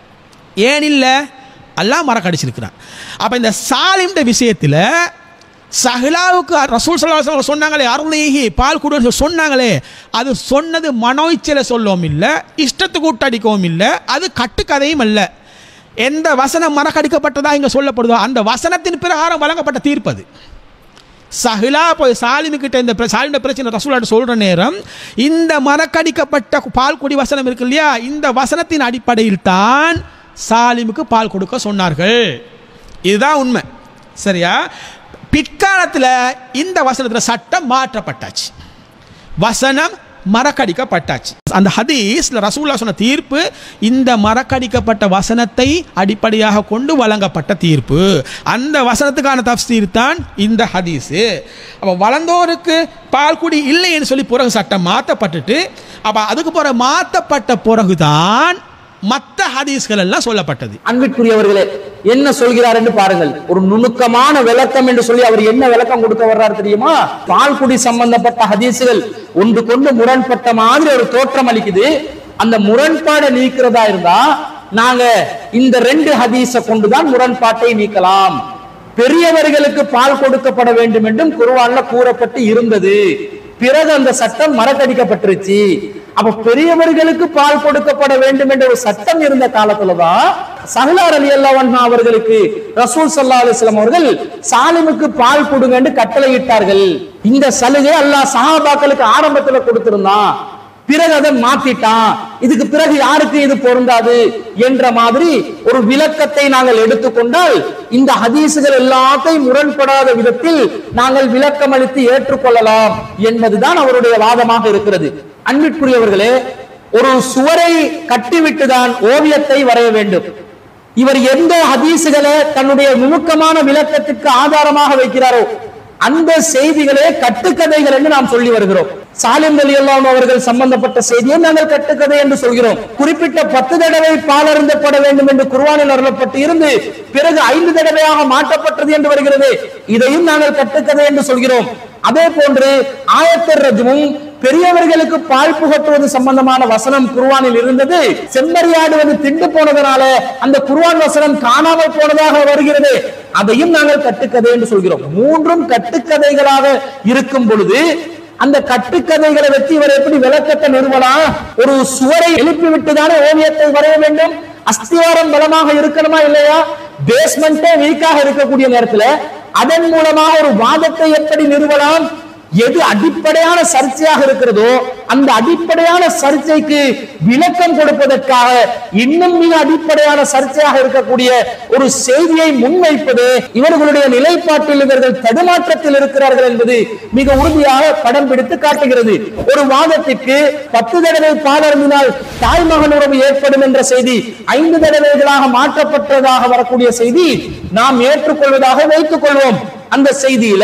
ஏன் இல்லை எல்லாம் மறக்கடிச்சிருக்கிறான் அப்போ இந்த சாலிம்ட விஷயத்தில் சஹிலாவுக்கு ரசூல் சல்லாஹ் அவங்க சொன்னாங்களே அருளேஹி பால் குடுன்னு சொன்னாங்களே அது சொன்னது மனோய்ச்சலை சொல்லவும் இல்லை இஷ்டத்துக்கு விட்டடிக்கவும் இல்லை அது கட்டுக்கதையும் அல்ல எந்த வசனம் மறக்கடிக்கப்பட்டதா இங்கே சொல்லப்படுதோ அந்த வசனத்தின் பிரகாரம் வழங்கப்பட்ட தீர்ப்பு அது சஹிலா போய் சாலிமு கிட்ட இந்த பிர- சாலிமிட பிரச்சனை ரசூலாட்ட சொல்ற நேரம் இந்த மறக்கடிக்கப்பட்ட பால் குடி வசனம் இருக்கு இல்லையா இந்த வசனத்தின் அடிப்படையில் தான் சாலிமுக்கு பால் கொடுக்க சொன்னார்கள் இதுதான் உண்மை சரியா பிற்காலத்தில் இந்த வசனத்தில் சட்டம் மாற்றப்பட்டாச்சு வசனம் மறக்கடிக்கப்பட்டாச்சு அந்த ஹதீஸ்ல ரசூல்லா சொன்ன தீர்ப்பு இந்த மறக்கடிக்கப்பட்ட வசனத்தை அடிப்படையாக கொண்டு வழங்கப்பட்ட தீர்ப்பு அந்த வசனத்துக்கான தப்சீர் தான் இந்த ஹதீஸு அப்போ வளர்ந்தோருக்கு பால்குடி இல்லைன்னு சொல்லி பிறகு சட்டம் மாற்றப்பட்டுட்டு அப்போ அதுக்கு பிறகு மாற்றப்பட்ட பிறகுதான் மற்ற ஹதீஸ்கள் எல்லாம் சொல்லப்பட்டது அன்பிற்குரியவர்களே என்ன சொல்கிறார் என்று பாருங்கள் ஒரு நுணுக்கமான விளக்கம் என்று சொல்லி அவர் என்ன விளக்கம் கொடுக்க வர்றார் தெரியுமா பால்குடி சம்பந்தப்பட்ட ஹதீசுகள் ஒன்று கொண்டு முரண்பட்ட மாதிரி ஒரு தோற்றம் அளிக்குது அந்த முரண்பாடை நீக்கிறதா இருந்தா நாங்க இந்த ரெண்டு ஹதீஸை கொண்டுதான் முரண்பாட்டை நீக்கலாம் பெரியவர்களுக்கு பால் கொடுக்கப்பட வேண்டும் என்றும் குர்ஆன்ல கூறப்பட்டு இருந்தது பிறகு அந்த சட்டம் மறக்கடிக்கப்பட்டுருச்சு அப்ப பெரியவர்களுக்கு பால் கொடுக்கப்பட வேண்டும் என்ற ஒரு சட்டம் இருந்த காலத்துலதான் சஹலார் அலி அல்லாஹ் அவர்களுக்கு ரசூல் சல்லா அலிஸ்லாம் அவர்கள் சாலிமுக்கு பால் கொடுங்க என்று கட்டளையிட்டார்கள் இந்த சலுகை அல்லாஹ் சஹாபாக்களுக்கு ஆரம்பத்துல கொடுத்திருந்தான் பிறகு அதை மாத்திட்டான் இதுக்கு பிறகு யாருக்கு இது பொருந்தாது என்ற மாதிரி ஒரு விளக்கத்தை நாங்கள் எடுத்துக்கொண்டால் இந்த ஹதீசுகள் எல்லாத்தையும் முரண்படாத விதத்தில் நாங்கள் விளக்கம் அளித்து ஏற்றுக்கொள்ளலாம் என்பதுதான் அவருடைய வாதமாக இருக்கிறது அன்பிற்குரியவர்களே ஒரு சுவரை கட்டிவிட்டுதான் ஓவியத்தை வரைய வேண்டும் இவர் எந்த ஹதீசுகளை தன்னுடைய நுணுக்கமான விளக்கத்துக்கு ஆதாரமாக வைக்கிறாரோ அந்த செய்திகளே கட்டுக்கதைகள் என்று நாம் சொல்லி வருகிறோம் சாலிம் அலி அல்லாம் அவர்கள் சம்பந்தப்பட்ட செய்தியை நாங்கள் கட்டுக்கதை என்று சொல்கிறோம் குறிப்பிட்ட பத்து தடவை பாலருந்தப்பட வேண்டும் என்று குர்வானில் அருளப்பட்டு இருந்து பிறகு ஐந்து தடவையாக மாற்றப்பட்டது என்று வருகிறது இதையும் நாங்கள் கட்டுக்கதை என்று சொல்கிறோம் அதே போன்று ஆயத்தர் ரஜமும் பெரியவர்களுக்கு பால் புகட்டுவது சம்பந்தமான வசனம் குர்வானில் இருந்தது செம்மறியாடுவது திண்டு போனதனால அந்த குர்வான் வசனம் காணாமல் போனதாக வருகிறது அதையும் நாங்கள் கட்டுக்கதை என்று சொல்கிறோம் மூன்றும் கட்டுக்கதைகளாக இருக்கும் பொழுது அந்த கட்டுக்கதைகளை வச்சு இவர் எப்படி விளக்கத்தை நிறுவலாம் ஒரு சுவரை எழுப்பி விட்டுதானே ஓவியத்தை வரைய வேண்டும் அஸ்திவாரம் பலமாக இருக்கணுமா இல்லையா பேஸ்மெண்டே வீக்காக இருக்கக்கூடிய நேரத்துல அதன் மூலமாக ஒரு வாதத்தை எப்படி நிறுவலாம் எது அடிப்படையான சர்ச்சையாக இருக்கிறதோ அந்த அடிப்படையான சர்ச்சைக்கு விளக்கம் கொடுப்பதற்காக இன்னும் மிக அடிப்படையான சர்ச்சையாக இருக்கக்கூடிய ஒரு செய்தியை முன்வைப்பது இவர்களுடைய நிலைப்பாட்டில் இவர்கள் தடுமாற்றத்தில் இருக்கிறார்கள் என்பது மிக உறுதியாக படம் பிடித்து காட்டுகிறது ஒரு வாதத்திற்கு பத்து தடவை பாலருந்தினால் தாய்மகன் உறவு ஏற்படும் என்ற செய்தி ஐந்து தடவைகளாக மாற்றப்பட்டதாக வரக்கூடிய செய்தி நாம் ஏற்றுக்கொள்வதாக வைத்துக் கொள்வோம் அந்த செய்தியில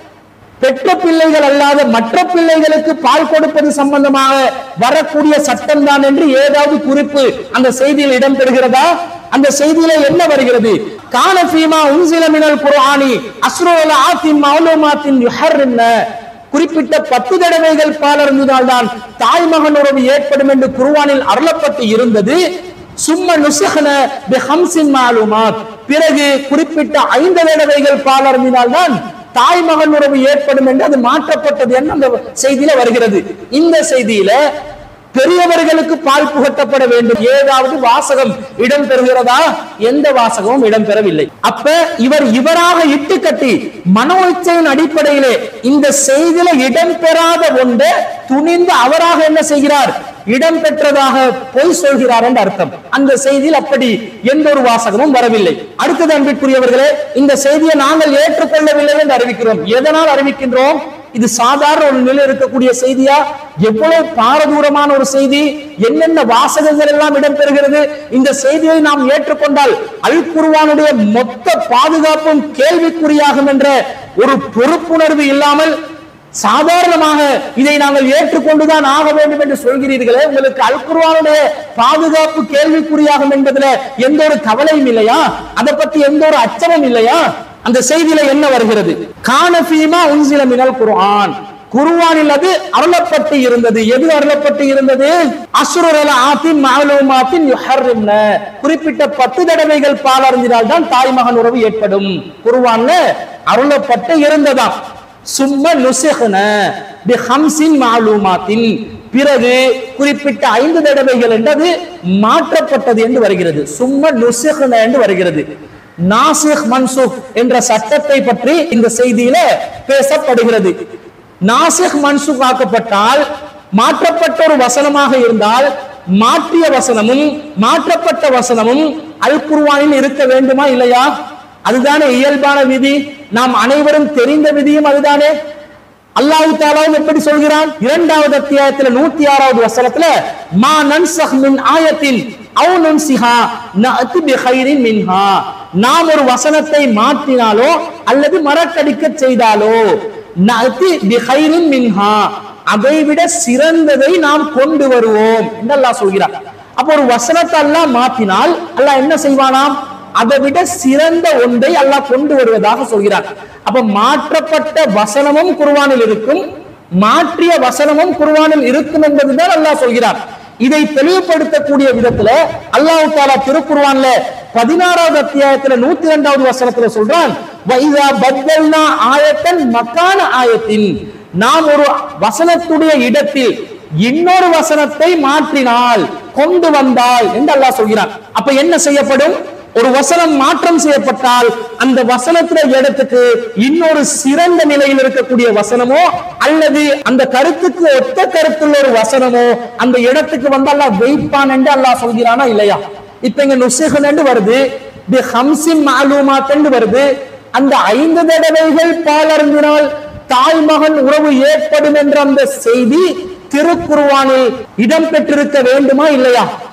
பெற்ற பிள்ளைகள் அல்லாத மற்ற பிள்ளைகளுக்கு பால் கொடுப்பது சம்பந்தமாக வரக்கூடிய சட்டம் தான் என்று ஏதாவது குறிப்பு அந்த செய்தியில் இடம்பெறுகிறதா அந்த செய்தியில என்ன வருகிறது கான ஃபீமா உன்சில மினல் குர்ஆனி அஸ்ரோல ஆத்தின் மௌலூமாத்தின் யுஹர்ரின்ன குறிப்பிட்ட பத்து தடவைகள் பாலர்ந்ததால் தான் தாய்மகன் உறவு ஏற்படும் என்று குர்ஆனில் அருளப்பட்டு இருந்தது சும்ம நுசகன பிஹம்சின் மாலுமாத் பிறகு குறிப்பிட்ட ஐந்து தடவைகள் பாலர்ந்தினால் தான் தாய் மகன் உறவு ஏற்படும் என்று அது மாற்றப்பட்டது என்று அந்த செய்தியில வருகிறது இந்த செய்தியில பெரியவர்களுக்கு பால் புகட்டப்பட வேண்டும் ஏதாவது வாசகம் இடம் பெறுகிறதா எந்த வாசகமும் இடம்பெறவில்லை அப்ப இவர் இவராக இட்டு கட்டி மனோ இச்சையின் அடிப்படையிலே இந்த செய்தியில இடம்பெறாத ஒன்றை துணிந்து அவராக என்ன செய்கிறார் இடம் பெற்றதாக பொய் சொல்கிறார் என்று அர்த்தம் அந்த செய்தியில் அப்படி எந்த ஒரு வாசகமும் வரவில்லை அடுத்தது அன்பிற்குரியவர்களே இந்த செய்தியை நாங்கள் ஏற்றுக்கொள்ளவில்லை என்று அறிவிக்கிறோம் எதனால் அறிவிக்கின்றோம் இது சாதாரண ஒரு நிலை இருக்கக்கூடிய செய்தியா எவ்வளவு பாரதூரமான ஒரு செய்தி என்னென்ன வாசகங்கள் எல்லாம் இடம்பெறுகிறது இந்த செய்தியை நாம் ஏற்றுக்கொண்டால் அல் குர்ஆனுடைய மொத்த பாதுகாப்பும் கேள்விக்குறியாகும் என்ற ஒரு பொறுப்புணர்வு இல்லாமல் சாதாரணமாக இதை நாங்கள் ஏற்றுக்கொண்டுதான் ஆக வேண்டும் என்று சொல்கிறீர்களே உங்களுக்கு அல் குர்ஆனுடைய பாதுகாப்பு கேள்விக்குறியாகும் என்பதுல எந்த ஒரு கவலையும் இல்லையா அதை பத்தி எந்த ஒரு அச்சமும் இல்லையா அந்த செய்தியில என்ன வருகிறது கானபீமா உன்சில மினல் குர்ஆன் குர்ஆனில் அது அருளப்பட்டு இருந்தது எது அருளப்பட்டு இருந்தது அசுரல ஆத்தின் மாலூமாத்தின் யுஹர்ரிம்ன குறிப்பிட்ட பத்து தடவைகள் பால் அறிஞ்சினால் தான் தாய் மகன் உறவு ஏற்படும் குர்ஆன்ல அருளப்பட்டு இருந்ததாம் சும்ம நுசிஹ்ன பி ஹம்சின் மாலூமாத்தின் பிறகு குறிப்பிட்ட ஐந்து தடவைகள் என்றது மாற்றப்பட்டது என்று வருகிறது சும்ம நுசிஹ்ன என்று வருகிறது நாசிக் மன்சூக் என்ற சட்டத்தை பற்றி இந்த செய்தியில பேசப்படுகிறது நாசிக் மன்சூக் ஆக்கப்பட்டால் மாற்றப்பட்ட ஒரு வசனமாக இருந்தால் மாற்றிய வசனமும் மாற்றப்பட்ட வசனமும் அல் குர்ஆனில் இருக்க வேண்டுமா இல்லையா அதுதானே இயல்பான விதி நாம் அனைவரும் தெரிந்த விதியும் அதுதானே அல்லாஹ் தாலாவும் எப்படி சொல்கிறான் இரண்டாவது அத்தியாயத்துல நூத்தி ஆறாவது வசனத்துல மா நன்சஹ் மின் ஆயத்தின் அவு நன்சிஹா நஅதி பிகைரின் மின்ஹா நாம் ஒரு வசனத்தை மாற்றினாலோ அல்லது மறக்கடிக்க செய்தாலோ நஅதி பிகைரின் மின்ஹா அதை விட சிறந்ததை நாம் கொண்டு வருவோம் என்று அல்லாஹ் சொல்கிறார் அப்போ ஒரு வசனத்தை அல்லாஹ் மாற்றினால் அல்லாஹ் என்ன செய்வானாம் அதை விட சிறந்த ஒன்றை அல்லாஹ் கொண்டு வருவதாக சொல்கிறார் அப்ப மாற்றப்பட்ட வசனமும் குர்வானில் இருக்கும் மாற்றிய வசனமும் குர்வானில் இருக்கும் என்பதுதான் அல்லாஹ் சொல்கிறார் இதை தெளிவுபடுத்தக்கூடிய விதத்துல அல்லாஹ் தாலா திருக்குர்வான்ல பதினாறாவது அத்தியாயத்துல நூத்தி இரண்டாவது வசனத்துல சொல்றான் வைதா பத்தல்னா ஆயத்தன் மக்கான ஆயத்தின் நாம் ஒரு வசனத்துடைய இடத்தில் இன்னொரு வசனத்தை மாற்றினால் கொண்டு வந்தால் என்று அல்லாஹ் சொல்கிறான் அப்ப என்ன செய்யப்படும் ஒரு வசனம் மாற்றம் செய்யப்பட்டால் அந்த வசனத்துல இடத்துக்கு இன்னொரு சிறந்த நிலையில் இருக்கக்கூடிய வசனமோ அல்லது அந்த கருத்துக்கு ஒத்த கருத்துள்ள ஒரு வசனமோ அந்த இடத்துக்கு வந்து அல்லாஹ் வைப்பான் என்று அல்லாஹ் சொல்கிறானா இல்லையா இப்ப இங்க நுசுகன் என்று வருது பி ஹம்சின் மாலூமாத் என்று வருது அந்த ஐந்து தடவைகள் பால் அருந்தினால் தாய் மகன் உறவு ஏற்படும் என்ற அந்த செய்தி திருக்குர்வானில் இடம் பெற்றிருக்க வேண்டுமா இல்லையா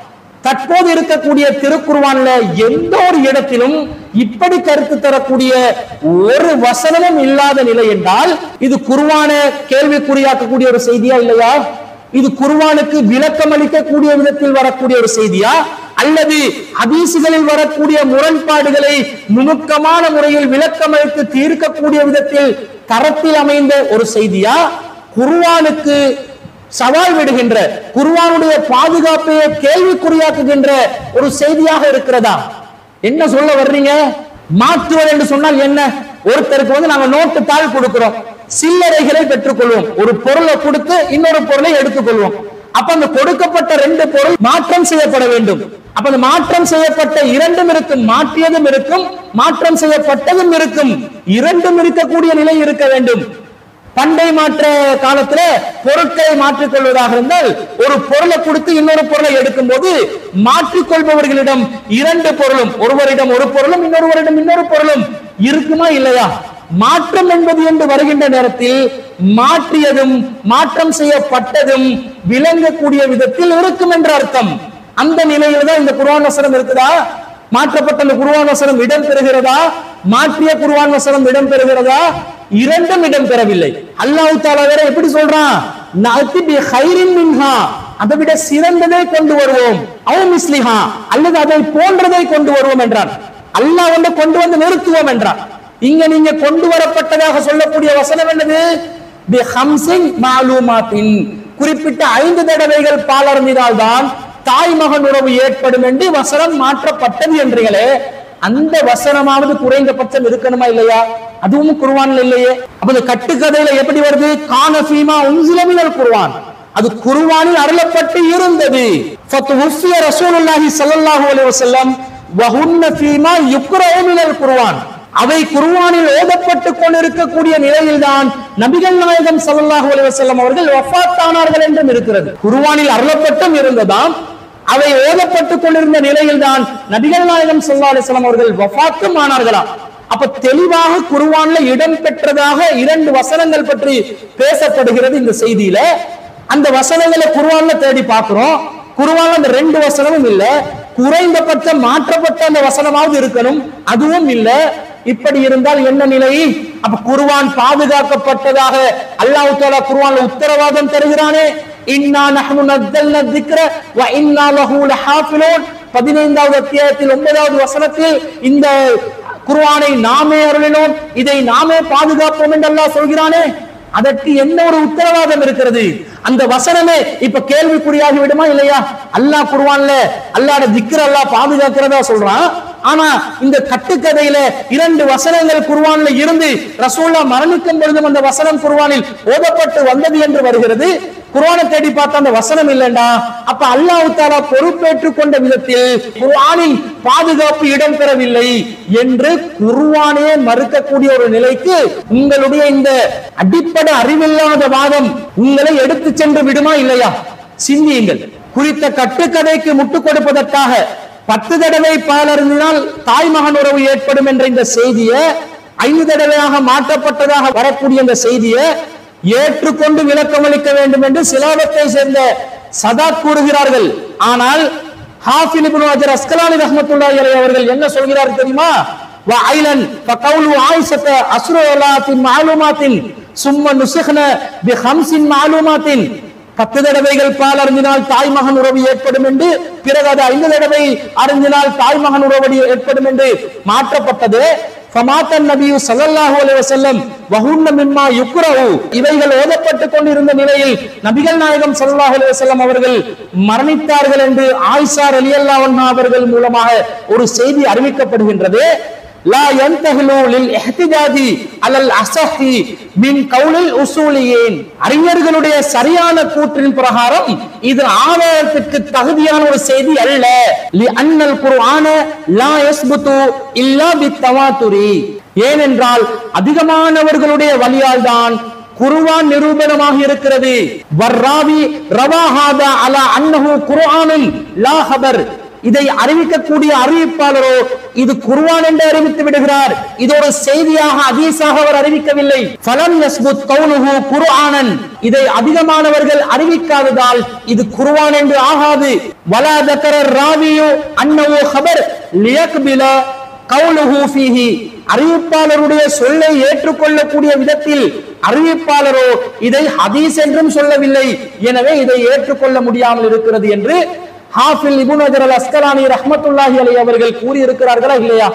தற்போது இருக்கக்கூடிய திருக்குர்ஆன்ல எந்த ஒரு இடத்திலும் இப்படி கருத்து தரக்கூடிய ஒரு வசனமும் இல்லாத நிலை என்றால் இது குர்ஆன கேள்விக்குறியாக்கக்கூடிய ஒரு செய்தியா இல்லையா இது குர்ஆனுக்கு விளக்கம் அளிக்கக்கூடிய விதத்தில் வரக்கூடிய ஒரு செய்தியா அல்லது ஹதீசுகளில் வரக்கூடிய முரண்பாடுகளை நுணுக்கமான முறையில் விளக்கம் அளித்து தீர்க்கக்கூடிய விதத்தில் தரத்தில் அமைந்த ஒரு செய்தியா குர்ஆனுக்கு சவால் விடுகின்ற குர்ஆனுடைய பாதுகாப்பையே கேள்விக்குறியாக்குகின்ற ஒரு செய்தியாக இருக்கிறதா என்ன சொல்ல வர்றீங்க மாற்றுவது என்று சொன்னால் என்ன ஒருத்தருக்கு வந்து நாங்க நோட்டு தாள் கொடுக்கிறோம் சில்லறைகளை பெற்றுக்கொள்வோம் ஒரு பொருளை கொடுத்து இன்னொரு பொருளை எடுத்துக்கொள்வோம் அப்ப அந்த கொடுக்கப்பட்ட ரெண்டு பொருள் மாற்றம் செய்யப்பட வேண்டும் அப்ப அந்த மாற்றம் செய்யப்பட்ட இரண்டும் இருக்கும் மாற்றியதும் இருக்கும் மாற்றம் செய்யப்பட்டதும் இருக்கும் இரண்டும் இருக்கக்கூடிய நிலை இருக்க வேண்டும் பண்டை மாற்ற காலத்துல பொருட்களை மாற்றிக் கொள்வதாக இருந்தால் ஒரு பொருளை கொடுத்து இன்னொரு பொருளை எடுக்கும் போது மாற்றிக் கொள்பவர்களிடம் இரண்டு பொருளும் ஒருவரிடம் ஒரு பொருளும் இன்னொருவரிடம் இன்னொரு பொருளும் இருக்குமா இல்லையா மாற்றம் என்பது என்று வருகின்ற நேரத்தில் மாற்றியதும் மாற்றம் செய்யப்பட்டதும் விளங்கக்கூடிய விதத்தில் இருக்கும் என்ற அர்த்தம் அந்த நிலையில தான் இந்த குர்ஆன் வசனம் இருக்குதா மாற்றப்பட்ட அந்த குர்ஆன் வசனம் இடம் பெறுகிறதா மாற்றிய குர்ஆன் வசனம் இடம் பெறுகிறதா இரண்டும் இடம் பெறவில்லை அல்லாஹ் தாலா வேற எப்படி சொல்றான் நஅதி பி ஹைரின் மின்ஹா அதை விட சிறந்ததை கொண்டு வருவோம் அவ் மிஸ்லிஹா அல்லது அதை போன்றதை கொண்டு வருவோம் என்றான் அல்லாஹ் வந்து கொண்டு வந்து நிறுத்துவோம் என்றான் இங்க நீங்க கொண்டு வரப்பட்டதாக சொல்லக்கூடிய வசனம் என்னது பி ஹம்சின் மாலூமாத்தின் குறிப்பிட்ட ஐந்து தடவைகள் பாலர்ந்தினால் தான் தாய் மகன் உறவு ஏற்படும் என்று வசனம் மாற்றப்பட்டது என்றீங்களே அந்த வசனமாவது குறைந்தபட்சம் இருக்கணுமா இல்லையா அதுவும் குர்ஆன்ல இல்லையே அப்ப இந்த கட்டுக்கதையில எப்படி வருது கானஃபீமா உன்சிலமினல் குர்ஆன் அது குர்ஆனில் அருளப்பட்டு இருந்தது ஃபத்துஃபிய ரசூலுல்லாஹி ஸல்லல்லாஹு அலைஹி வஸல்லம் வஹுன்ன ஃபீமா யுக்ரவு மினல் குர்ஆன் அவை குர்ஆனில் ஓதப்பட்டு கொண்டிருக்கக்கூடிய நிலையில்தான் நபிகள் நாயகம் ஸல்லல்லாஹு அலைஹி வஸல்லம் அவர்கள் வஃபாத்தானார்கள் என்றும் இருக்கிறது குர்ஆனில் அருளப்பட்டும் இருந்ததாம் அவை ஓதப்பட்டுக் கொண்டிருந்த நிலையில்தான் நபிகள் நாயகம் ஸல்லல்லாஹு அலைஹி வஸல்லம் அவர்கள் வஃபாத்தும் ஆனார்களாம் அப்ப தெளிவாக குர்ஆன்ல இடம் பெற்றதாக இரண்டு வசனங்கள் பற்றி பேசப்படுகிறது இந்த செய்தியில அந்த வசனங்களை குர்ஆன்ல தேடி பார்க்கிறோம் குர்ஆன்ல அந்த ரெண்டு வசனமும் இல்ல குறைந்தபட்சம் மாற்றப்பட்ட அந்த வசனமாவது இருக்கணும் அதுவும் இல்ல இப்படி இருந்தால் என்ன நிலை அப்ப குர்ஆன் பாதுகாக்கப்பட்டதாக அல்லாஹ் தஆலா குர்ஆன்ல உத்தரவாதம் தருகிறானே இன்னா நஹ்னு நஸ்ஸல்னா திக்ர வ இன்னா லஹு லஹாஃபிலூன் 15வது அத்தியாயத்தில் 9வது வசனத்தில் இந்த குர்ஆனை நாமே அருளினோம் இதை நாமே பாதுகாப்போம் என்று அல்லாஹ் சொல்கிறானே அதற்கு என்ன ஒரு உத்தரவாதம் இருக்கிறது அந்த வசனமே இப்ப கேள்விக்குறியாகி விடுமா இல்லையா அல்லாஹ் குர்ஆன்ல அல்லாஹ்ட திக்ர் அல்லாஹ் பாதுகாக்கிறதா சொல்றான் ஆனா இந்த கட்டுக்கதையில இரண்டு வசனங்கள் குர்ஆன்ல இருந்து ரசூல்லா மரணிக்கும் பொழுதும் அந்த வசனம் குர்ஆனில் ஓதப்பட்டு வந்தது என்று வருகிறது குர்ஆனை தேடி பார்த்தா அந்த வசனம் இல்லைண்டா அப்ப அல்லாஹ் தாலா பொறுப்பேற்றுக் கொண்ட விதத்தில் குர்ஆனில் பாதுகாப்பு இடம் பெறவில்லை என்று குர்ஆனே மறுக்கக்கூடிய ஒரு நிலைக்கு உங்களுடைய இந்த அடிப்படை அறிவில்லாத வாதம் உங்களை எடுத்து சென்று விடுமா இல்லையா சிந்தியுங்கள் குறித்த கட்டுக்கதைக்கு முட்டுக் கொடுப்பதற்காக பத்து தடவை பாலருந்தினால் தாய் மகன் உறவு ஏற்படும் என்ற இந்த செய்தியை ஐந்து தடவையாக மாற்றப்பட்டதாக வரக்கூடிய இந்த செய்தியை ஏற்றுக்கொண்டு விளக்கம் அளிக்க வேண்டும் என்று சிலாபத்தை சேர்ந்த சதா கூறுகிறார்கள் ஆனால் ஹாஃபில் இப்னு அஜர் அஸ்கலானி ரஹ்மத்துல்லாஹி அலைஹி அவர்கள் என்ன சொல்கிறார் தெரியுமா وعيلا فقول عائشة أسرولات معلومات ثم نسخن بخمس معلومات பத்து தடவைகள் பால் அருந்தினால் தாய் மகன் உறவு ஏற்படும் என்று பிறகு அது ஐந்து தடவை அருந்தினால் தாய் மகன் உறவு ஏற்படும் என்று மாற்றப்பட்டது ஃபமாத்தன் நபியு ஸல்லல்லாஹு அலைஹி வஸல்லம் வஹுன்ன மிம்மா யுக்ரஹு இவைகள் ஓதப்பட்டுக் கொண்டிருந்த நிலையில் நபிகள் நாயகம் ஸல்லல்லாஹு அலைஹி வஸல்லம் அவர்கள் மரணித்தார்கள் என்று ஆயிஷா ரலியல்லாஹு அன்ஹா அவர்கள் மூலமாக ஒரு செய்தி அறிவிக்கப்படுகின்றது லா யன்தஹிலு லில் இஹ்திஜாஜி அலல் அஸஹி மின் கவுலில் உசூலியேன் அறிஞர்களுடைய சரியான கூற்றின் பிரகாரம் இது ஆதாரத்துக்கு தகுதியான ஒரு செய்தி அல்ல லி அன்னல் குர்ஆன லா யஸ்புது இல்லா பித்தவாத்துரி ஏனென்றால் அதிகமானவர்களுடைய வழியால் தான் குர்ஆன் நிரூபணமாக இருக்கிறது வர்ராவி ரவாஹாதா அலா அன்னஹு குர்ஆனும் லா ஹபர் இதை அறிவிக்கக்கூடிய அறிவிப்பாளரோ இது குர்ஆன் என்று அறிவித்து விடுகிறார் இது ஒரு செய்தியாக அதீசாக அவர் அறிவிக்கவில்லை ஃபலம் யஸ்புத் கவுனுஹு குர்ஆனன் இதை அதிகமானவர்கள் அறிவிக்காததால் இது குர்ஆன் என்று ஆகாது வலா தக்கர ராவியு அன்னவு ஹபர் லியக்பில கவுலுஹு ஃபீஹி அறிவிப்பாளருடைய சொல்லை ஏற்றுக்கொள்ளக்கூடிய விதத்தில் அறிவிப்பாளரோ இதை ஹதீஸ் என்றும் சொல்லவில்லை எனவே இதை ஏற்றுக்கொள்ள முடியாமல் இருக்கிறது என்று ஹாஃபில் இபுன் அஜர் அல் அஸ்கலானி ரஹ்மத்துல்லாஹி அலை அவர்கள் கூறியிருக்கிறார்களா இல்லையா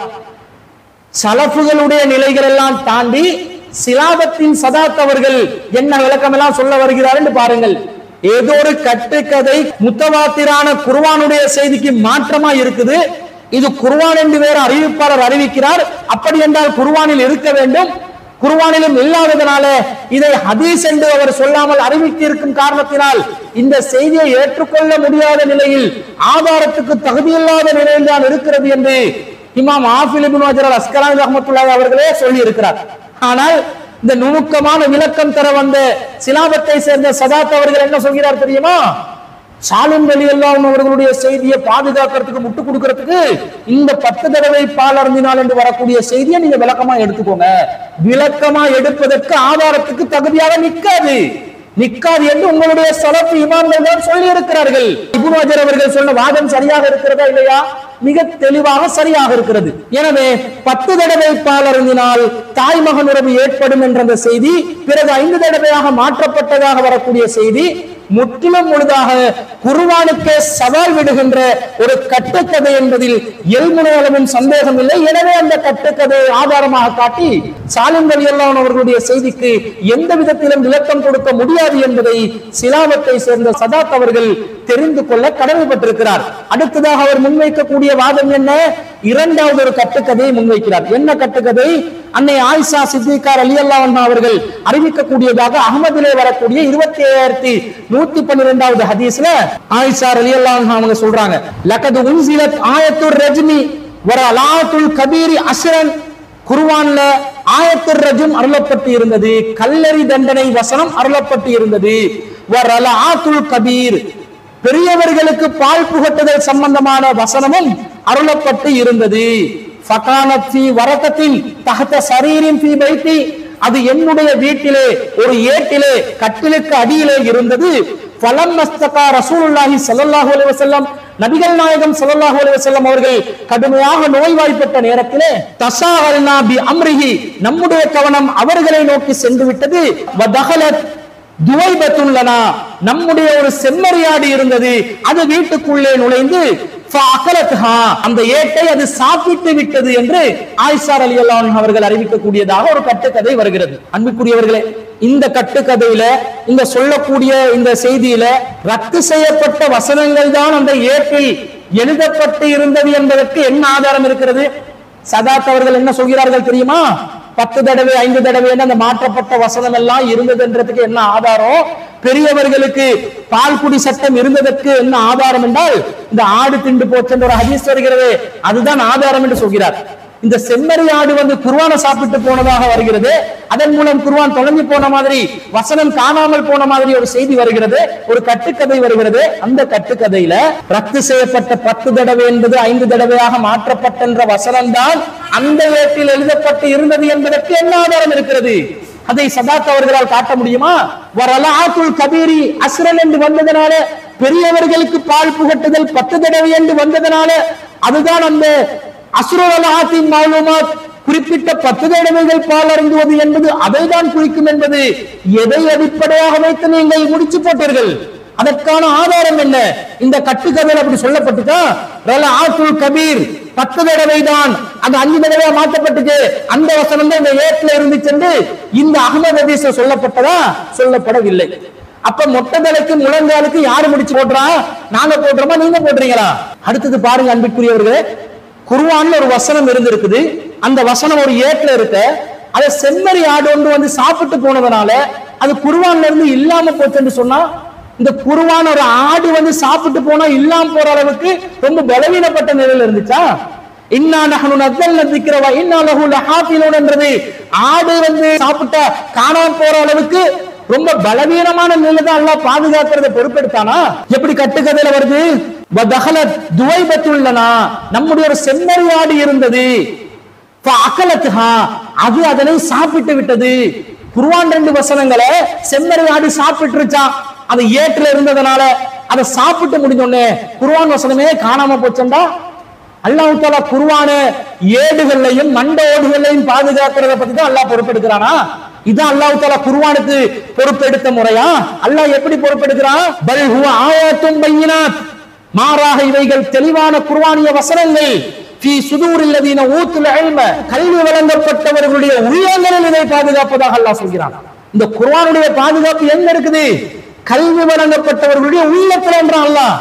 சலஃபுகளுடைய நிலைகள் எல்லாம் தாண்டி சிலாபத்தின் சதாத் அவர்கள் என்ன விளக்கம் எல்லாம் சொல்ல வருகிறார் என்று பாருங்கள் ஏதோ ஒரு கட்டுக்கதை முத்தவாத்திரான குர்வானுடைய செய்திக்கு மாற்றமா இருக்குது இது குர்வான் என்று வேற அறிவிப்பாளர் அறிவிக்கிறார் அப்படி என்றால் குர்வானில் இருக்க வேண்டும் குர்வானிலும் இல்லாததனால இதை ஹதீஸ் என்று அவர் சொல்லாமல் அறிவித்து இருக்கும் காரணத்தினால் இந்த செய்தியை ஏற்றுக்கொள்ள முடியாத நிலையில் ஆதாரத்துக்கு தகுதியில்லாத நிலையில் தான் இருக்கிறது என்று இமாம் ஆஃபில் இப்னு ஹஜர் அல் அஸ்கலானி ரஹ்மத்துல்லாஹி அவர்களே சொல்லி இருக்கிறார் ஆனால் இந்த நுணுக்கமான விளக்கம் தர வந்த சிலாபத்தை சேர்ந்த சதாத் அவர்கள் என்ன சொல்கிறார் தெரியுமா சாலிம் வலி எல்லாம் அவர்களுடைய செய்தியை பாதுகாக்கிறதுக்கு முட்டு கொடுக்கறதுக்கு இந்த பத்து தடவை பால் அருந்தினால் என்று வரக்கூடிய செய்தியை நீங்க விளக்கமா எடுத்துக்கோங்க விளக்கமா எடுப்பதற்கு ஆதாரத்துக்கு தகுதியாக நிற்காது நிக்காது என்று உங்களுடைய சலப்பு இமாம்கள் தான் சொல்லி இருக்கிறார்கள் இப்னு ஹஜர் அவர்கள் சொன்ன வாதம் சரியாக இருக்கிறதா இல்லையா மிக தெளிவாக சரியாக இருக்கிறது எனவே பத்து தடவை பால் அருந்தினால் தாய் மகன் உறவு ஏற்படும் என்ற அந்த செய்தி பிறகு ஐந்து தடவையாக மாற்றப்பட்டதாக வரக்கூடிய செய்தி முற்றிலும் முழுதாக குருவானுக்கே சவால் விடுகின்ற ஒரு கட்டுக்கதை என்பதில் எல்முனை அளவும் சந்தேகம் இல்லை எனவே அந்த கட்டுக்கதையை ஆதாரமாக காட்டி சாலிம் வலியல்லான் அவர்களுடைய செய்திக்கு எந்த விதத்திலும் விளக்கம் கொடுக்க முடியாது என்பதை சிலாவத்தை சேர்ந்த சதாத் அவர்கள் தெரிந்து கொள்ள கடமைப்பட்டிருக்கிறார் அடுத்ததாக அவர் முன்வைக்கக்கூடிய வாதம் என்ன இரண்டாவது ஒரு கட்டுக்கதையை முன்வைக்கிறார் என்ன கட்டுக்கதை அன்னை ஆயிஷா சித்திகார் அலி அல்லா அவர்கள் அறிவிக்கக்கூடியதாக அகமதிலே வரக்கூடிய இருபத்தி ஏழாயிரத்தி நூத்தி பன்னிரெண்டாவது ஹதீஸ்ல ஆயிஷா அலி அல்லா அவங்க சொல்றாங்க லக்கது உன்சிலத் ஆயத்துர் ரஜ்மி வர அலாத்துல் கபீரி அஸ்ரன் குர்வான்ல ஆயத்துர் ரஜும் அருளப்பட்டு இருந்தது கல்லறி தண்டனை வசனம் அருளப்பட்டு இருந்தது வர அலாத்துல் கபீர் பெரியவர்களுக்கு பால் புகட்டுதல் சம்பந்தமான வசனமும் அருளப்பட்டு இருந்தது ஃபகானத் ஃபீ வரகத்தின் தஹத சரீரின் ஃபீ பைத்தி அது என்னுடைய வீட்டிலே ஒரு ஏட்டிலே கட்டிலுக்கு அடியிலே இருந்தது ஃபலம் மஸ்தகா ரசூலுல்லாஹி ஸல்லல்லாஹு அலைஹி வஸல்லம் நபிகள் நாயகம் ஸல்லல்லாஹு அலைஹி வஸல்லம் அவர்கள் கடுமையாக நோய்வாய்ப்பட்ட நேரத்திலே தசாஹல்னா பி அம்ரிஹி நம்முடைய கவனம் அவர்களை நோக்கி சென்று விட்டது வதகலத் துவைபத்துள்ளனா நம்முடைய ஒரு செம்மறியாடு இருந்தது அது வீட்டுக்குள்ளே நுழைந்து ஃபஅகலத்ஹா, அந்த ஏட்டை அது சாப்பிட்டு விட்டது என்று ஆயிஷார் அலி அவர்கள் அறிவிக்கக்கூடியதாக ஒரு கட்டுக்கதை வருகிறது அன்புக்குரியவர்களே இந்த கட்டுக்கதையில இந்த சொல்லக்கூடிய இந்த செய்தியில ரத்து செய்யப்பட்ட வசனங்கள் தான் அந்த ஏட்டில் எழுதப்பட்டு இருந்தது என்பதற்கு என்ன ஆதாரம் இருக்கிறது சதாத் அவர்கள் என்ன சொல்கிறார்கள் தெரியுமா பத்து தடவை ஐந்து தடவை என்று அந்த மாற்றப்பட்ட வசனம் எல்லாம் இருந்ததுன்றதுக்கு என்ன ஆதாரம் பெரியவர்களுக்கு பால்குடி சட்டம் இருந்ததற்கு என்ன ஆதாரம் என்றால் இந்த ஆடு திண்டு போச்சு என்ற ஒரு ஹதீஸ் வருகிறது அதுதான் ஆதாரம் என்று சொல்கிறார் இந்த செம்மறி ஆடு வந்து குர்வானை சாப்பிட்டு போனதாக வருகிறது அதன் மூலம் குர்வான் தொலைஞ்சு போன மாதிரி வசனம் காணாமல் போன மாதிரி ஒரு செய்தி வருகிறது ஒரு கட்டுக்கதை வருகிறது அந்த கட்டுக்கதையில ரத்து செய்யப்பட்ட பத்து தடவை என்பது ஐந்து தடவையாக மாற்றப்பட்ட வசனம் தான் அந்த ஏட்டில் எழுதப்பட்டு இருந்தது என்பதற்கு என்ன ஆதாரம் இருக்கிறது அதை சதாத் அவர்களால் காட்ட முடியுமா வரலாத்துல் கபீரி அஸ்ரன் என்று வந்ததனால பெரியவர்களுக்கு பால் புகட்டுதல் பத்து தடவை என்று வந்ததனால அதுதான் அந்த அசுரவலாத்தின் மாலுமாத் குறிப்பிட்ட பத்து தடவைகள் பால் அருந்துவது என்பது அதை தான் குறிக்கும் என்பது எதை அடிப்படையாக வைத்து நீங்கள் முடிச்சு போட்டீர்கள் அதற்கான ஆதாரம் என்ன இந்த கட்டுக்கதையில் அப்படி சொல்லப்பட்டுட்டா ரல ஆத்துல் கபீர் பத்து தடவை தான் அது அஞ்சு தடவை மாற்றப்பட்டுச்சு அந்த வசனம் தான் இந்த ஏட்டில் இருந்துச்சு என்று இந்த அகமது ஹதீஸ்ல சொல்லப்பட்டதா சொல்லப்படவில்லை அப்ப மொட்டை தலைக்கு முழங்காலுக்கு யாரு முடிச்சு போடுறா நாங்க போடுறோமா நீங்க போடுறீங்களா அடுத்தது பாருங்க அன்பிற்குரியவர்களே குர்ஆன்ல ஒரு வசனம் இருந்திருக்குது அந்த வசனம் ஒரு ஏட்ல இருக்க அதை செம்மறி ஆடு ஒன்று வந்து சாப்பிட்டு போனதுனால அது குர்ஆன்ல இருந்து இல்லாம போச்சுன்னு சொன்னா இந்த குர்ஆன் ஒரு ஆடு வந்து சாப்பிட்டு போனா இல்லாம போற அளவுக்கு ரொம்ப பலவீனப்பட்ட நிலையில இருந்துச்சா இன்னா நஹனு நஸ்ஸல்ன திக்ர வ இன்னா லஹு லஹாஃபிலூன் என்றது ஆடு வந்து சாப்பிட்டா காணாம போற அளவுக்கு ரொம்ப பலவீனமான நிலை தான் அல்லாஹ் பாதுகாக்கிறத பொறுப்பெடுத்தானா எப்படி கட்டுக்கதையில வருது வதகலத் துவைபத்துள்ளனா நம்முடைய ஒரு செம்மறியாடு இருந்தது அகலத்துஹா அது அதனை சாப்பிட்டு விட்டது குர்ஆன் ரெண்டு வசனங்களை செம்மறியாடு சாப்பிட்டுருச்சான் அது ஏற்றுல இருந்ததுனால அதை சாப்பிட்டு முடிஞ்ச உடனே குர்ஆன் வசனமே காணாம போச்சண்டா அல்லாஹ் தாலா குர்ஆன ஏடுகள்லையும் மண்ட ஓடுகளையும் பாதுகாக்கிறத பத்தி தான் அல்லாஹ் பொறுப்பெடுக்கிறானா இதான் அல்லாஹ் தாலா குர்ஆனுக்கு பொறுப்பெடுத்த முறையா அல்லாஹ் எப்படி பொறுப்பெடுக்கிறான் பல் ஹுவ ஆயாத்தும் பையினாத் மாறாக இவைகள் தெளிவான குர்ஆனிய வசனங்கள் ஃபீ சுதூரில் லதீன ஊத்துல் இல்ம கல்வி வழங்கப்பட்டவர்களுடைய உள்ளங்களில் இதை பாதுகாப்பதாக அல்லாஹ் சொல்கிறான் இந்த குர்ஆனுடைய பாதுகாப்பு எங்க இருக்குது கல்வி வழங்கப்பட்டவர்களுடைய உள்ளத்துல என்றான் அல்லாஹ்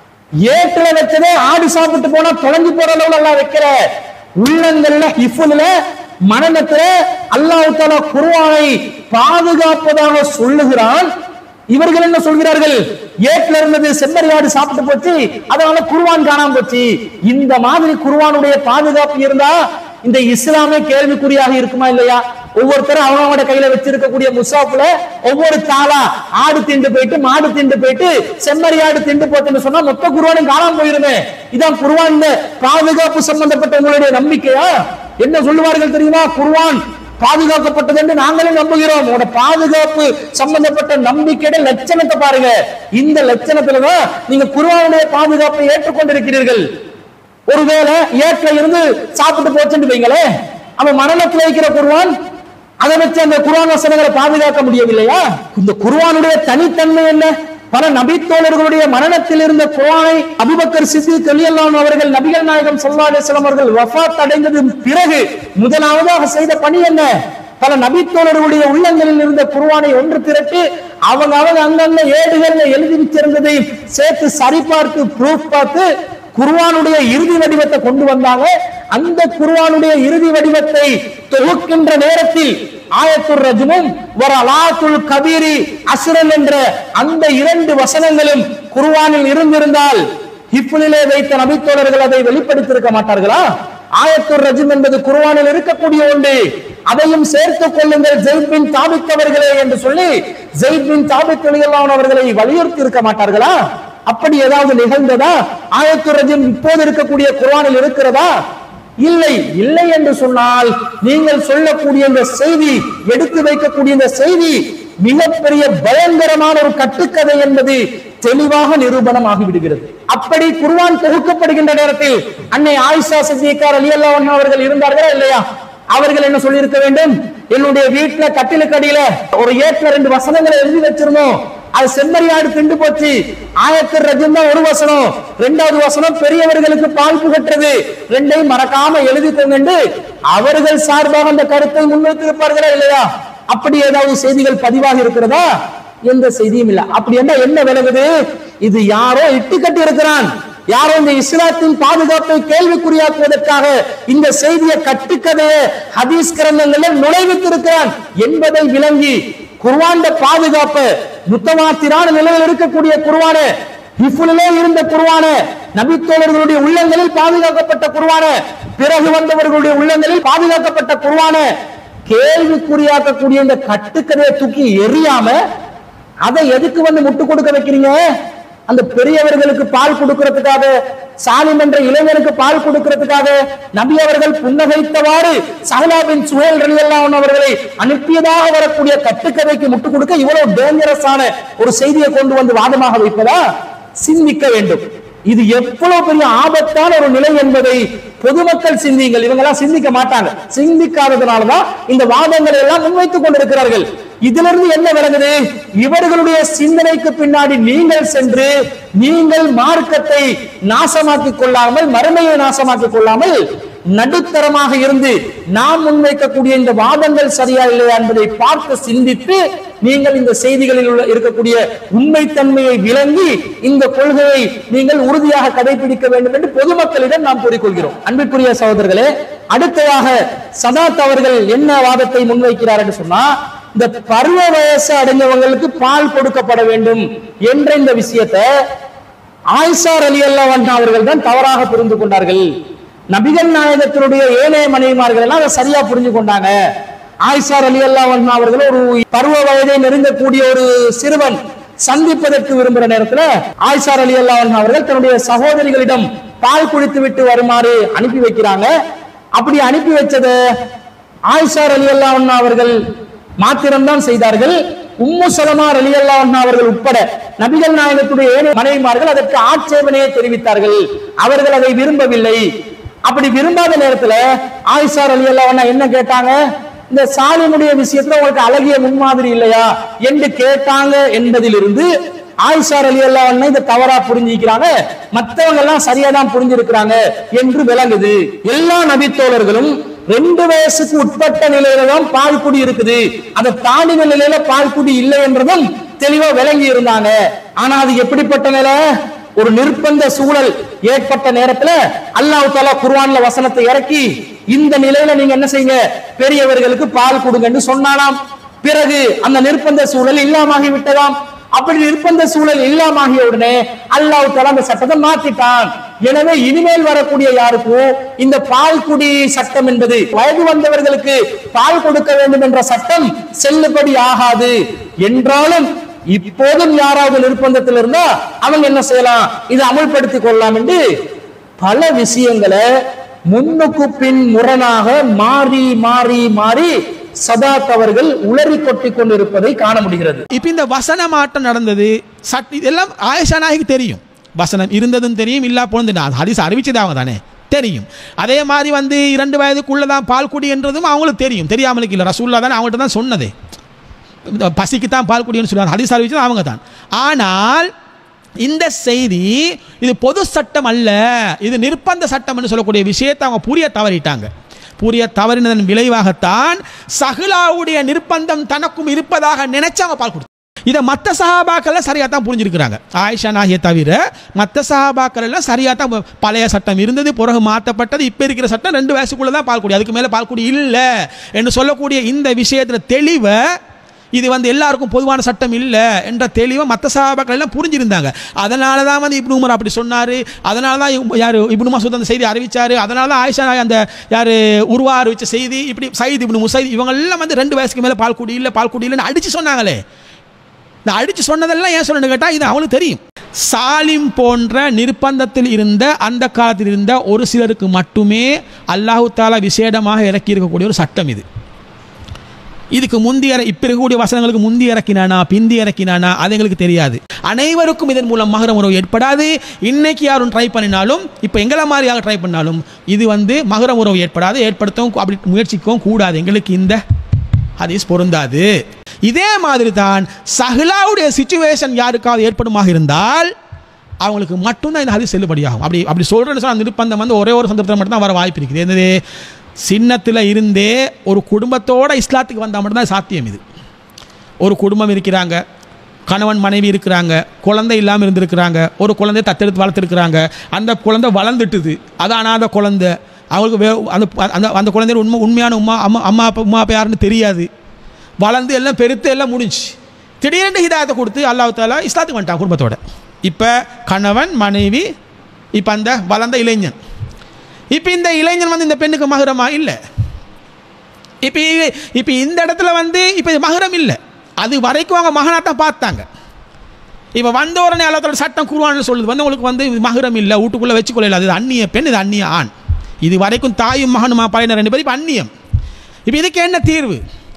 ஏற்றுல வச்சதே ஆடு சாப்பிட்டு போனா தொலைஞ்சு போற அளவுல அல்லாஹ் வைக்கிற உள்ளங்கள்ல ஹிஃபுல்ல மனநத்துல அல்லாஹ் தஆலா குர்ஆனை பாதுகாப்பதாக சொல்லுகிறான் இவர்கள் என்ன சொல்கிறார்கள் ஏட்ல இருந்தது செம்மறியாடு சாப்பிட்டு போச்சு அதனால குர்ஆன் காணாம போச்சு இந்த மாதிரி குர்ஆனுடைய பாதுகாப்பு இருந்தா இந்த இஸ்லாமே கேள்விக்குறியாக இருக்குமா இல்லையா ஒவ்வொருத்தரும் அவனோட கையில வச்சிருக்கக்கூடிய முசாஃப்ல ஒவ்வொரு தாளா ஆடு திண்டு போயிட்டு மாடு திண்டு போயிட்டு செம்மறியாடு திண்டு போச்சுன்னு சொன்னா மொத்த குர்ஆனும் காணாம போயிருமே இதான் குர்ஆன் பாதுகாப்பு சம்பந்தப்பட்ட உங்களுடைய நம்பிக்கையா என்ன சொல்லுவார்கள் தெரியுமா குர்ஆன் பாதுகாக்கப்பட்டது என்று நாங்களே நம்புகிறோம் உங்களோட பாதுகாப்பு சம்பந்தப்பட்ட நம்பிக்கையோட லட்சணத்தை பாருங்க இந்த லட்சணத்துலதான் நீங்க குருவானுடைய பாதுகாப்பை ஏற்றுக்கொண்டிருக்கிறீர்கள் ஒருவேளை ஏற்ற இருந்து சாப்பிட்டு போச்சுன்னு வைங்களேன் அவன் மரணத்தில் வைக்கிற குருவான் அதை வச்சு அந்த குர்ஆன் வசனங்களை பாதுகாக்க முடியவில்லையா இந்த குர்ஆனுடைய தனித்தன்மை என்ன பல நபித்தோழர்களுடைய மரணத்தில் இருந்த குர்ஆனை அபூபக்கர் சித்திக் ரலியல்லாஹு அவர்கள் நபிகள் நாயகம் ஸல்லல்லாஹு அலைஹி வஸல்லம் அவர்கள் வஃபாத் அடைந்தது பிறகு முதலாவதாக செய்த பணி என்ன பல நபித்தோழர்களுடைய உள்ளங்களில் இருந்த குர்ஆனை ஒன்று திரட்டி அவங்க அவங்க அங்கங்க ஏடுகள்ல எழுதி வச்சிருந்ததை சேர்த்து சரிபார்த்து ப்ரூஃப் பார்த்து குர்ஆனுடைய இறுதி வடிவத்தை கொண்டு வந்தாங்க அந்த குர்ஆனுடைய இறுதி வடிவத்தை தொகுக்கின்ற நேரத்தில் ஆயத்துர் ரஜுமும் ஒரு அலாத்துல் கபீரி அசுரன் என்ற அந்த இரண்டு வசனங்களும் குர்ஆனில் இருந்திருந்தால் ஹிப்லிலே வைத்த நபித்தோழர்கள் அதை வெளிப்படுத்தியிருக்க மாட்டார்களா ஆயத்துர் ரஜிம் என்பது குர்ஆனில் இருக்கக்கூடிய ஒன்று அதையும் சேர்த்துக் கொள்ளுங்கள் ஜெயித் பின் தாபித் அவர்களே என்று சொல்லி ஜெயித் பின் தாபித் ரலியல்லாஹு அவர்களை வலியுறுத்தி இருக்க மாட்டார்களா அப்படி ஏதாவது நிகழ்ந்ததா ஆயத்துர் ரஜிம் இப்போது இருக்கக்கூடிய குர்ஆனில் இருக்கிறதா இல்லை இல்லை என்று சொன்னால் நீங்கள் சொல்லக்கூடிய இந்த செய்தி எடுத்து வைக்கக்கூடிய இந்த செய்தி மிகப்பெரிய பயங்கரமான ஒரு கட்டுக்கதை என்பது தெளிவாக நிரூபணமாகி விடுகிறது அப்படி குர்ஆன் தொகுக்கப்படுகின்ற நேரத்தில் அன்னை ஆயிஷா சித்திகார் அலி அல்லாஹ் அவர்கள் இருந்தார்களா இல்லையா அவர்கள் என்ன சொல்லியிருக்க வேண்டும் என்னுடைய வீட்டுல கட்டிலுக்கு அடியில ஒரு ஏட்ல ரெண்டு வசனங்களை எழுதி வச்சிருந்தோம் அது செம்மறியாடு திண்டு போச்சு ஆயத்தர் ரஜம் தான் ஒரு வசனம் ரெண்டாவது வசனம் பெரியவர்களுக்கு பால் புகட்டுறது ரெண்டையும் மறக்காம எழுதிக்கோங்க என்று அவர்கள் சார்பாக அந்த கருத்தை முன்வைத்திருப்பார்களா இல்லையா அப்படி ஏதாவது செய்திகள் பதிவாக இருக்கிறதா எந்த செய்தியும் இல்ல அப்படி என்ன என்ன விலகுது இது யாரோ இட்டு கட்டி இருக்கிறான் யாரோ இந்த இஸ்லாத்தின் பாதுகாப்பை கேள்விக்குறியாக்குவதற்காக இந்த செய்தியை கட்டுக்கதையை ஹதீஸ் கிரந்தங்களில் நுழைவித்திருக்கிறான் என்பதை விளங்கி குர்வாண்ட பாதுகாப்பு முத்தமாத்திரான நிலையில் இருக்கக்கூடிய குர்வான ஹிஃபுலிலே இருந்த குர்வான நபித்தோழர்களுடைய உள்ளங்களில் பாதுகாக்கப்பட்ட குர்வான பிறகு வந்தவர்களுடைய உள்ளங்களில் பாதுகாக்கப்பட்ட குர்வான கேள்விக்குறியாக்கக்கூடிய இந்த கட்டுக்கதையை தூக்கி எறியாம அதை எதுக்கு வந்து முட்டு கொடுக்க வைக்கிறீங்க அந்த பெரியவர்களுக்கு பால் கொடுக்கிறதுக்காக சாலிம் என்ற இளைஞருக்கு பால் கொடுக்கிறதுக்காக நபி அவர்கள் புன்னகைத்தவாறு சஹலாபின் சுஹேல் ரலியல்லாஹு அவர்களை அனுப்பியதாக வரக்கூடிய கட்டுக்கதைக்கு முட்டு கொடுக்க இவ்வளவு டேஞ்சரஸான ஒரு செய்தியை கொண்டு வந்து வாதமாக வைப்பதா சிந்திக்க வேண்டும் இது எவ்வளவு பெரிய ஆபத்தான ஒரு நிலை என்பதை பொதுமக்கள் சிந்தியுங்கள் இவங்க எல்லாம் சிந்திக்க மாட்டாங்க சிந்திக்காததுனாலதான் இந்த வாதங்களை எல்லாம் முன்வைத்துக் கொண்டிருக்கிறார்கள் இதிலிருந்து என்ன விளங்குது இவர்களுடைய சிந்தனைக்கு பின்னாடி நீங்கள் சென்று நீங்கள் மார்க்கத்தை நாசமாக்கிக் கொள்ளாமல் மறுமையை நாசமாக்கிக் கொள்ளாமல் நடுத்தரமாக இருந்து நாம் முன்வைக்கக்கூடிய இந்த வாதங்கள் சரியா இல்லையா என்பதை பார்த்து சிந்தித்து நீங்கள் இந்த செய்திகளில் உள்ள இருக்கக்கூடிய உண்மைத்தன்மையை விளங்கி இந்த கொள்கையை நீங்கள் உறுதியாக கடைபிடிக்க வேண்டும் என்று பொதுமக்களிடம் நாம் கூறிக்கொள்கிறோம் அன்பிற்குரிய சகோதரர்களே அடுத்ததாக சதாத் அவர்கள் என்ன வாதத்தை முன்வைக்கிறார் என்று சொன்னா இந்த பருவ வயசு அடைஞ்சவங்களுக்கு பால் கொடுக்கப்பட வேண்டும் என்ற இந்த விஷயத்தை ஆயிஷார் அலி அல்லாஹ் அவர்கள் தான் தவறாக புரிந்து கொண்டார்கள் நபிகள் நாயகத்தினுடைய ஏனைய மனைவிமார்கள் எல்லாம் அதை சரியா புரிஞ்சு கொண்டாங்க ஆயிஷார் அலி அல்லாஹ் அவர்கள் ஒரு பருவ வயதை நெருங்கக்கூடிய ஒரு சிறுவன் சந்திப்பதற்கு விரும்புகிற நேரத்துல ஆயிஷார் அலி அல்லாஹ் அவர்கள் தன்னுடைய சகோதரிகளிடம் பால் குடித்து விட்டு வருமாறு அனுப்பி வைக்கிறாங்க அப்படி அனுப்பி வச்சதை ஆயிஷார் அலி அல்லாஹ் அவர்கள் மாத்திரம்தான் செய்தார்கள் உம்மு சலமா அலி அல்லாஹ் அவர்கள் உட்பட நபிகள் நாயகத்துடைய ஏனைய மனைவிமார்கள் அதற்கு ஆட்சேபனையை தெரிவித்தார்கள் அவர்கள் அதை விரும்பவில்லை அப்படி விரும்பாத நேரத்துல ஆயிஷார் அலி அல்லாஹ் என்ன கேட்டாங்க இந்த சாலினுடைய விஷயத்துல உங்களுக்கு அழகிய முன்மாதிரி இல்லையா என்று கேட்டாங்க என்பதிலிருந்து ஆயிஷார் அலி அல்லாஹ் இதை தவறா புரிஞ்சிக்கிறாங்க மத்தவங்க எல்லாம் சரியா தான் புரிஞ்சிருக்கிறாங்க என்று விளங்குது எல்லா நபித்தோழர்களும் ரெண்டு வயசுக்கு உட்பட்ட நிலையில தான் பால் குடி இருக்குது அதை தாண்டின நிலையில பால் குடி இல்லை என்றதும் தெளிவா விளங்கி இருந்தாங்க ஆனா அது எப்படிப்பட்ட நிலை ஒரு நிர்பந்த சூழல் ஏற்பட்ட நேரத்துல அல்லாஹ் தாலா குர்ஆன்ல வசனத்தை இறக்கி இந்த நிலையில நீங்க என்ன செய்யுங்க பெரியவர்களுக்கு பால் கொடுங்கன்னு சொன்னாலாம் பிறகு அந்த நிர்பந்த சூழல் இல்லாமகி விட்டதாம் அப்படி நிர்பந்த சூழல் இல்லாமகிய உடனே அல்லாஹ் தாலா அந்த சட்டத்தை மாத்திட்டான் எனவே இனிமேல் வரக்கூடிய யாருக்கும் இந்த பால் குடி சட்டம் என்பது வயது வந்தவர்களுக்கு பால் கொடுக்க வேண்டும் என்ற சட்டம் செல்லுபடி ஆகாது என்றாலும் இப்போதும் யாராவது நிர்பந்தத்தில் இருந்தா அவங்க என்ன செய்யலாம் இதை அமல்படுத்திக் கொள்ளலாம் என்று பல விஷயங்களை முன்னுக்கு பின் முரணாக மாறி மாறி மாறி சதாத் அவர்கள் உளறி கொட்டிக் கொண்டிருப்பதை காண முடிகிறது இப்போ இந்த வசன மாற்றம் நடந்தது சட் இதெல்லாம் ஆயிஷா நாய்க்கு தெரியும் வசனம் இருந்ததும் தெரியும் இல்லா போனது நான் ஹதீஸ் அறிவிச்சது அவங்க தானே தெரியும் அதே மாதிரி வந்து இரண்டு வயதுக்குள்ள தான் பால் குடி என்றதும் அவங்களுக்கு தெரியும் தெரியாமலுக்கு இல்லை ரசூல்லா தானே அவங்கள்ட்ட தான் சொன்னதே இந்த பசிக்கு தான் பால் குடின்னு சொல்லுவாங்க ஹதீஸ் அறிவிச்சது அவங்க தான் ஆனால் இந்த செய்தி இது பொது சட்டம் அல்ல இது நிர்பந்த சட்டம்னு சொல்லக்கூடிய விஷயத்தை அவங்க புரிய தவறிட்டாங்க புரிய தவறினதன் விளைவாகத்தான் சஹ்லாவுடைய நிர்பந்தம் தனக்கும் இருப்பதாக நினைச்சு அவங்க பால் கொடுத்தாங்க இதை மற்ற சஹாபாக்கள் சரியாக தான் புரிஞ்சிருக்கிறாங்க ஆயிஷா நாகிய தவிர மற்ற சஹாபாக்கள் எல்லாம் சரியாக தான் பழைய சட்டம் இருந்தது பிறகு மாற்றப்பட்டது இப்போ இருக்கிற சட்டம் ரெண்டு வயசுக்குள்ள தான் பால் குடி அதுக்கு மேலே பால் குடி இல்லை என்று சொல்லக்கூடிய இந்த விஷயத்தில் தெளிவை இது வந்து எல்லாருக்கும் பொதுவான சட்டம் இல்லை என்ற தெளிவை மற்ற சஹாபாக்கள் எல்லாம் புரிஞ்சிருந்தாங்க அதனால தான் வந்து இப்னு உமர் அப்படி சொன்னார் அதனால தான் யார் இப்னு மசூத் அந்த செய்தி அறிவிச்சார் அதனால தான் ஆயிஷா நாயகி அந்த யார் உருவா அறிவிச்ச செய்தி இப்படி சயீத் இப்னு முசைத் இவங்க எல்லாம் வந்து ரெண்டு வயசுக்கு மேலே பால் குடி இல்லை பால் குடி இல்லைன்னு அடித்து சொன்னாங்களே இந்த அடித்து சொன்னதெல்லாம் ஏன் சொல்லணும்னு கேட்டால் இது அவங்களுக்கு தெரியும் சாலிம் போன்ற நிர்பந்தத்தில் இருந்த அந்த காலத்தில் இருந்த ஒரு சிலருக்கு மட்டுமே அல்லாஹு தாலா விசேடமாக இறக்கி இருக்கக்கூடிய ஒரு சட்டம் இது இதுக்கு முந்தி இற இப்போ இருக்கக்கூடிய வசனங்களுக்கு முந்தி இறக்கினானா பிந்தி இறக்கினானா அது எங்களுக்கு தெரியாது அனைவருக்கும் இதன் மூலம் மகரம் உறவு ஏற்படாது இன்னைக்கு யாரும் ட்ரை பண்ணினாலும் இப்போ எங்களை மாதிரி யாரும் ட்ரை பண்ணாலும் இது வந்து மகரம் உறவு ஏற்படாது ஏற்படுத்தவும் அப்படி முயற்சிக்கவும் கூடாது எங்களுக்கு இந்த ஹதீஸ் பொருந்தாது இதே மாதிரி தான் சஹ்லாவுடைய சுச்சுவேஷன் யாருக்காவது ஏற்படுமாக இருந்தால் அவங்களுக்கு மட்டும்தான் இந்த ஹதீஸ் செல்லுபடியாகும் அப்படி அப்படி சொல்கிறேன்னு சொன்னால் நிர்பந்தம் வந்து ஒரே ஒரு சந்தர்ப்பத்தில் மட்டும் தான் வர வாய்ப்பு இருக்குது என்னது சின்னத்தில் இருந்தே ஒரு குடும்பத்தோட இஸ்லாத்துக்கு வந்தால் மட்டும்தான் சாத்தியம் இது ஒரு குடும்பம் இருக்கிறாங்க கணவன் மனைவி இருக்கிறாங்க குழந்தை இல்லாமல் இருந்திருக்கிறாங்க ஒரு குழந்தைய தத்தெடுத்து வளர்த்துருக்குறாங்க அந்த குழந்தை வளர்ந்துட்டுது அது அனாத குழந்தை அவங்களுக்கு வே அந்த அந்த அந்த குழந்தைய உண்மை உண்மையான உமா அம்மா அம்மா அப்பா உமா அப்பா யாருன்னு தெரியாது வளர்ந்து எல்லாம் பெருத்து எல்லாம் முடிஞ்சு திடீர்னு ஹிதாயத்தை கொடுத்து அல்லாஹ் தாலா இஸ்லாத்துக்கு வந்துட்டான் குடும்பத்தோட இப்போ கணவன் மனைவி இப்போ அந்த வளர்ந்த இளைஞன் இப்போ இந்த இளைஞன் வந்து இந்த பெண்ணுக்கு மகுரமா இல்லை இப்போ இப்போ இந்த இடத்துல வந்து இப்போ இது மகுரம் இல்லை அது வரைக்கும் அவங்க மகனாத்தான் பார்த்தாங்க இப்போ வந்த உடனே அல்லத்தோட சட்டம் குருவான்னு சொல்லுது வந்து உங்களுக்கு வந்து இது மகுரம் இல்லை வீட்டுக்குள்ளே வச்சுக்கொள்ள அது அந்நிய பெண் இது அந்நிய ஆண் இது வரைக்கும் தாயும் மகனுமா பழைய ரெண்டு பேரும் இப்போ அந்நியம் இப்போ இதுக்கு என்ன தீர்வு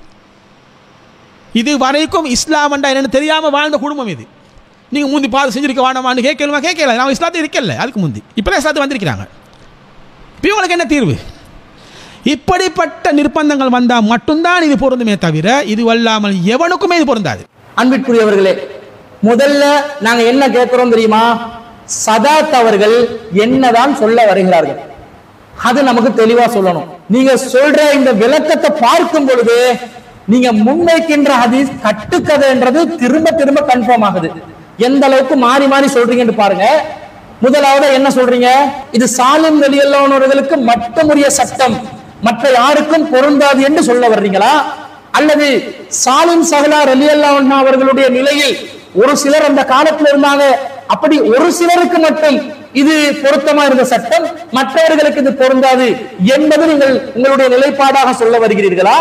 இது வரைக்கும் இஸ்லாம்ண்டா என்னன்னு தெரியாமல் வாழ்ந்த குடும்பம் இது நீங்கள் முந்தி பாது செஞ்சிருக்க வேணாமான்னு கேட்கலுமா கேட்கல நான் இஸ்லாத்தை இருக்கல அதுக்கு முந்தி இப்போ இஸ்லாத்து வந்திருக்கிறாங்க இப்போ இவங்களுக்கு என்ன தீர்வு இப்படிப்பட்ட நிர்பந்தங்கள் வந்தால் மட்டும்தான் இது பொருந்துமே தவிர இது அல்லாமல் எவனுக்குமே இது பொருந்தாது அன்பிற்குரியவர்களே முதல்ல நாங்க என்ன கேட்கிறோம் தெரியுமா சதாத் அவர்கள் என்னதான் சொல்ல வருகிறார்கள் அது நமக்கு தெளிவா சொல்லணும் நீங்க சொல்ற இந்த விளக்கத்தை பார்க்கும் பொழுது நீங்க முன்வைக்கின்ற ஹதீஸ் கட்டுக்கதைன்றது திரும்ப திரும்ப கன்ஃபார்ம் ஆகுது எந்த அளவுக்கு மாறி மாறி சொல்றீங்கன்னு பாருங்க முதலாவது என்ன சொல்றீங்க இது சாலிம் வெளியல்லவனவர்களுக்கு மட்டுமுரிய சட்டம் மற்ற யாருக்கும் பொருந்தாது என்று சொல்ல வர்றீங்களா அல்லது சாலிம் சஹலா ரலியல்லா அவர்களுடைய நிலையில் ஒரு சிலர் அந்த காலத்துல இருந்தாங்க அப்படி ஒரு சிலருக்கு மட்டும் இது பொருத்தமா இருந்த சட்டம் மற்றவர்களுக்கு இது பொருந்தாது என்பது நீங்கள் உங்களுடைய நிலைப்பாடாக சொல்ல வருகிறீர்களா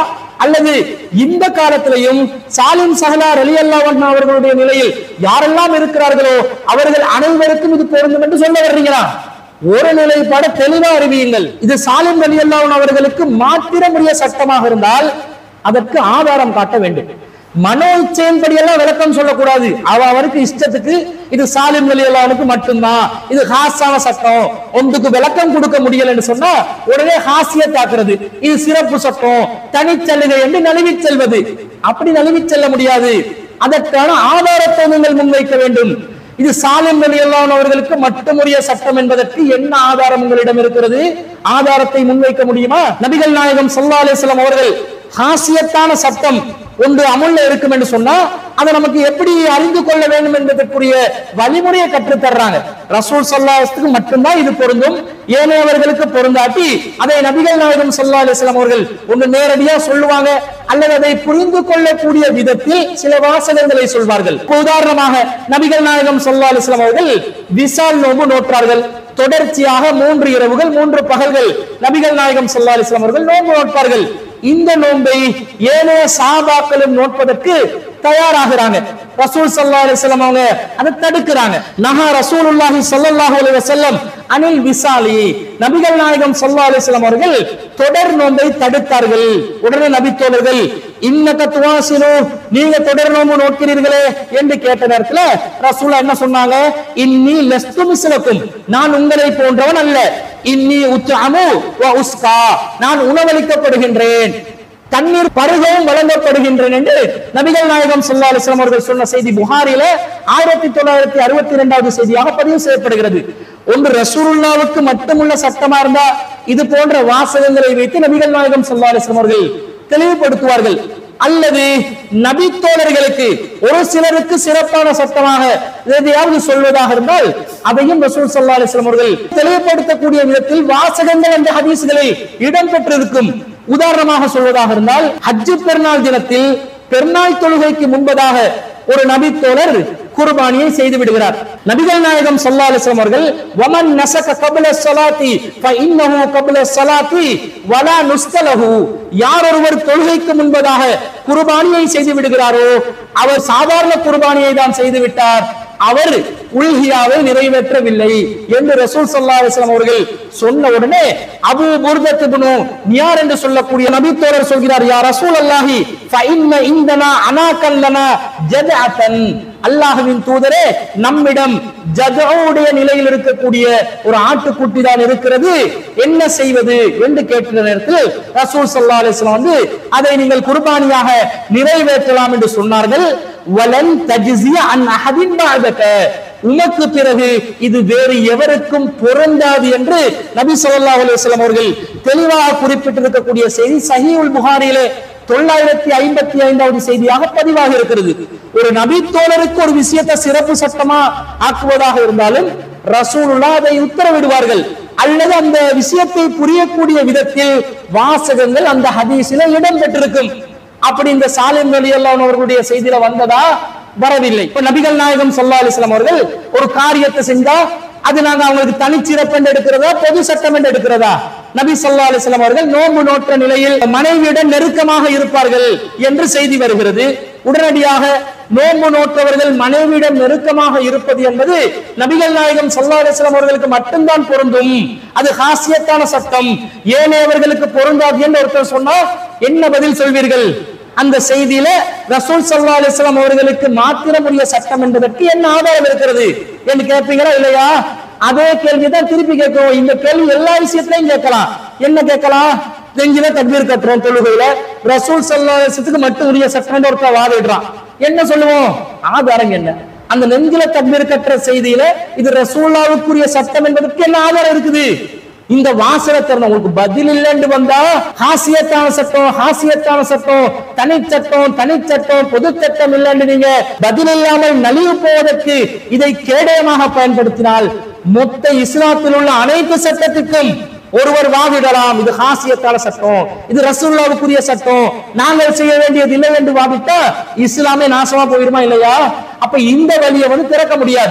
அல்லது இந்த காலத்திலையும் சாலிம் சஹலார் அலி அல்லாஹ் அவர்களுடைய நிலையில் யாரெல்லாம் இருக்கிறார்களோ அவர்கள் அனைவருக்கும் இது பொருந்தும் என்று சொல்ல வர்றீங்களா ஒரு நிலைப்பாட தெளிவா அறிவியுங்கள் இது சாலிம் அலி அல்லாஹ் அவர்களுக்கு மாத்திரமுடைய சட்டமாக இருந்தால் அதற்கு ஆதாரம் காட்ட வேண்டும் மனோ இச்சையின்படி எல்லாம் விளக்கம் சொல்லக்கூடாது அவ அவருக்கு இஷ்டத்துக்கு இது சாலிம் அலி அல்லாஹ்வுக்கு மட்டும்தான் இது ஹாஸான சட்டம் ஒன்றுக்கு விளக்கம் கொடுக்க முடியலன்னு சொன்னா உடனே ஹாசிய தாக்குறது இது சிறப்பு சட்டம் தனிச்சலுகை என்று நழுவிச் செல்வது அப்படி நழுவிச் செல்ல முடியாது அதற்கான ஆதாரத்தை நீங்கள் முன்வைக்க வேண்டும் இது சாலிம் அலி அல்லாஹ் அவர்களுக்கு மட்டுமுடைய சட்டம் என்பதற்கு என்ன ஆதாரம் உங்களிடம் இருக்கிறது ஆதாரத்தை முன்வைக்க முடியுமா நபிகள் நாயகம் ஸல்லல்லாஹு அலைஹி வஸல்லம் அவர்கள் ஹாசியத்தான சட்டம் ஒன்று அமுல்ல இருக்கும் என்று சொன்னா அதை நமக்கு எப்படி அறிந்து கொள்ள வேண்டும் என்பதற்குரிய வழிமுறையை கற்றுத் தர்றாங்க ரசூல் சல்லாஹத்துக்கு மட்டும்தான் இது பொருந்தும் ஏனையவர்களுக்கு பொருந்தாட்டி அதை நபிகள் நாயகம் ஸல்லல்லாஹு அலைஹி வஸல்லம் அவர்கள் ஒன்று நேரடியா சொல்லுவாங்க அல்லது அதை புரிந்து கொள்ளக்கூடிய விதத்தில் சில வாசகங்களை சொல்வார்கள் இப்ப உதாரணமாக நபிகள் நாயகம் ஸல்லல்லாஹு அலைஹி வஸல்லம் அவர்கள் விசால் நோன்பு நோற்றார்கள் தொடர்ச்சியாக மூன்று இரவுகள் மூன்று பகல்கள் நபிகள் நாயகம் ஸல்லல்லாஹு அலைஹி வஸல்லம் அவர்கள் நோன்பு நோட்பார்கள் இந்த நோன்பை ஏனைய சாபாக்களும் நோட்பதற்கு தயாராகிறாங்க ரசூல் ஸல்லல்லாஹு அலைஹி வஸல்லம் அவங்க அதை தடுக்கிறாங்க நஹா ரசூலுல்லாஹி ஸல்லல்லாஹு அலைஹி வஸல்லம் அனில் விசாலி நபிகள் நாயகம் ஸல்லல்லாஹு அலைஹி வஸல்லம் அவர்கள் தொடர் நோன்பை தடுத்தார்கள் உடனே நபி தோழர்கள் இன்னக துவாசினு நீங்க தொடர் நோன்பு நோக்கிறீர்களே என்று கேட்ட நேரத்துல ரசூலா என்ன சொன்னாங்க இன்னி லஸ்து மிஸ்லக்கும் நான் உங்களை போன்றவன் அல்ல இன்னி உச்சாமு வ உஸ்கா நான் உணவளிக்கப்படுகின்றேன் தண்ணீர் பருகவும் வழங்கப்படுகின்றன என்று நபிகள் நாயகம் ஸல்லல்லாஹு அலைஹி வஸல்லம் அவர்கள் சொன்ன செய்தி புகாரில ஆயிரத்தி தொள்ளாயிரத்தி அறுபத்தி இரண்டாவது செய்தியாக பதிவு செய்யப்படுகிறது ஒன்று ரசூலுல்லாவுக்கு மட்டுமுள்ள சட்டமா இருந்தா இது போன்ற வாசகங்களை வைத்து நபிகள் நாயகம் ஸல்லல்லாஹு அலைஹி வஸல்லம் அவர்கள் தெளிவுபடுத்துவார்கள் அல்லது நபி தோழர்களுக்கு ஒரு சிலருக்கு சிறப்பான சட்டமாக எதையாவது சொல்வதாக இருந்தால் அதையும் ரசூல் ஸல்லல்லாஹு அலைஹி வஸல்லம் அவர்கள் தெளிவுபடுத்தக்கூடிய விதத்தில் வாசகங்கள் அந்த ஹதீஸ்களை இடம்பெற்றிருக்கும் உதாரணமாக சொல்வதாக இருந்தால் ஹஜ்ஜு பெருநாள் தினத்தில் பெருநாள் தொழுகைக்கு முன்பதாக ஒரு நபி தோழர் குர்பானியை செய்து விடுகிறார் நபிகள் நாயகம் ஸல்லல்லாஹு அலைஹி வஸல்லம் அவர்கள் வமன் நஸக கப்ல ஸலாத்தி ஃபஇன்னஹு கப்ல ஸலாத்தி வலா நுஸ்தலஹு யார் ஒருவர் தொழுகைக்கு முன்பதாக குர்பானியை செய்து விடுகிறாரோ அவர் சாதாரண குர்பானியை தான் செய்து விட்டார் அவர் உல்ஹியாவை நிறைவேற்றவில்லை என்று ரசூல் ஸல்லல்லாஹு அலைஹி வஸல்லம் அவர்கள் சொன்ன உடனே அபூ புர்தத் இப்னு நியார் என்று சொல்லக்கூடிய நபி தோழர் சொல்கிறார் யா ரசூல் அல்லாஹி ஃபஇன்ன இந்தனா அனாகல்லனா ஜதஅத்தன் அல்லாஹ்வின் தூதரே நம்மிடம் ஜதவுடைய நிலையில் இருக்கக்கூடிய ஒரு ஆட்டுக்குட்டி தான் இருக்கிறது என்ன செய்வது என்று கேட்ட நேரத்தில் ரசூல் ஸல்லல்லாஹு அலைஹி வஸல்லம் வந்து அதை நீங்கள் குர்பானியாக நிறைவேற்றலாம் என்று சொன்னார்கள் வலன் தஜ்ஸிய அன் அஹதின் பஅதக உமக்கு பிறகு இது வேறு எவருக்கும் பொருந்தாது என்று நபி ஸல்லல்லாஹு அலைஹி வஸல்லம் அவர்கள் தெளிவாக குறிப்பிட்டிருக்கக்கூடிய செய்தி சஹீஹுல் புகாரியிலே தொள்ளாயிரத்தி ஐம்பத்தி ஐந்தாவது செய்தியாக பதிவாக இருக்கிறது ஒரு நபி தோழருக்கு ஒரு விஷயத்தை சிறப்பு சட்டமா ஆக்குவதாக இருந்தாலும் ரசூலுல்லா அதை உத்தரவிடுவார்கள் அல்லது அந்த விஷயத்தை புரியக்கூடிய விதத்தில் வாசகங்கள் அந்த ஹதீஸில இடம் பெற்றிருக்கும் அப்படி இந்த சாலிம் அலி அல்லாஹ் அவர்களுடைய செய்தியில வந்ததா வரவில்லை இப்ப நபிகள் நாயகம் ஸல்லல்லாஹு அலைஹி வஸல்லம் அவர்கள் ஒரு காரியத்தை செஞ்சா அது நாங்க அவங்களுக்கு தனிச்சிறப்பு என்று எடுக்கிறதா பொது சட்டம் என்று எடுக்கிறதா நபி ஸல்லல்லாஹு அலைஹி வஸல்லம் அவர்கள் நோன்பு நோற்ற நிலையில் மனைவியுடன் நெருக்கமாக இருப்பார்கள் என்று செய்தி வருகிறது உடனடியாக நோன்பு நோற்றவர்கள் மனைவியிடம் நெருக்கமாக இருப்பது என்பது நபிகள் நாயகம் ஸல்லல்லாஹு அலைஹி வஸல்லம் அவர்களுக்கு மட்டும்தான் பொருந்தும் அது ஹாசியத்தான சட்டம் ஏனையவர்களுக்கு பொருந்தாது என்று ஒருத்தர் சொன்னா என்ன பதில் சொல்வீர்கள் அந்த செய்தியில ரசூல் ஸல்லல்லாஹு அலைஹி வஸல்லம் அவர்களுக்கு மாத்திரமுரிய சட்டம் என்பதற்கு என்ன ஆதாரம் இருக்கிறது என்று கேட்பீங்களா இல்லையா அதே கேள்விதான் திருப்பி கேட்கும் இந்த கேள்வி எல்லா விஷயத்திலையும் கேட்கலாம் என்ன கேட்கலாம் நெஞ்சில தக்பீர் கட்டுறோம் தொழுகையில ரசூல் ஸல்லல்லாஹு அலைஹி வஸல்லத்துக்கு மட்டும் உரிய சட்டம் ஒருத்தர் வாதிடுறான் என்ன சொல்லுவோம் ஆதாரம் என்ன அந்த நெஞ்சில தக்பீர் கட்டுற செய்தியில இது ரசூல்லாவுக்குரிய சட்டம் என்பதற்கு என்ன ஆதாரம் இருக்குது இந்த வாசகத்தை உங்களுக்கு பதில் இல்லைன்னு வந்தா ஹாசியத்தான சட்டம் ஹாசியத்தான சட்டம் தனி சட்டம் தனி சட்டம் பொது சட்டம் இல்லைன்னு நீங்க பதில் இல்லாமல் நலிவு போவதற்கு இதை கேடயமாக பயன்படுத்தினால் மொத்த இஸ்லாத்தில் உள்ள அனைத்து சட்டத்துக்கும் ஒருவர் வாதிடலாம் இது ஹாசியத்தான சட்டம் இது ரசூல்லாவுக்குரிய சட்டம் நாங்கள் செய்ய வேண்டியது இல்லை என்று வாதிட்டா இஸ்லாமே நாசமா போயிருமா இல்லையா அப்ப இந்த வழியை வந்து திறக்க முடியாது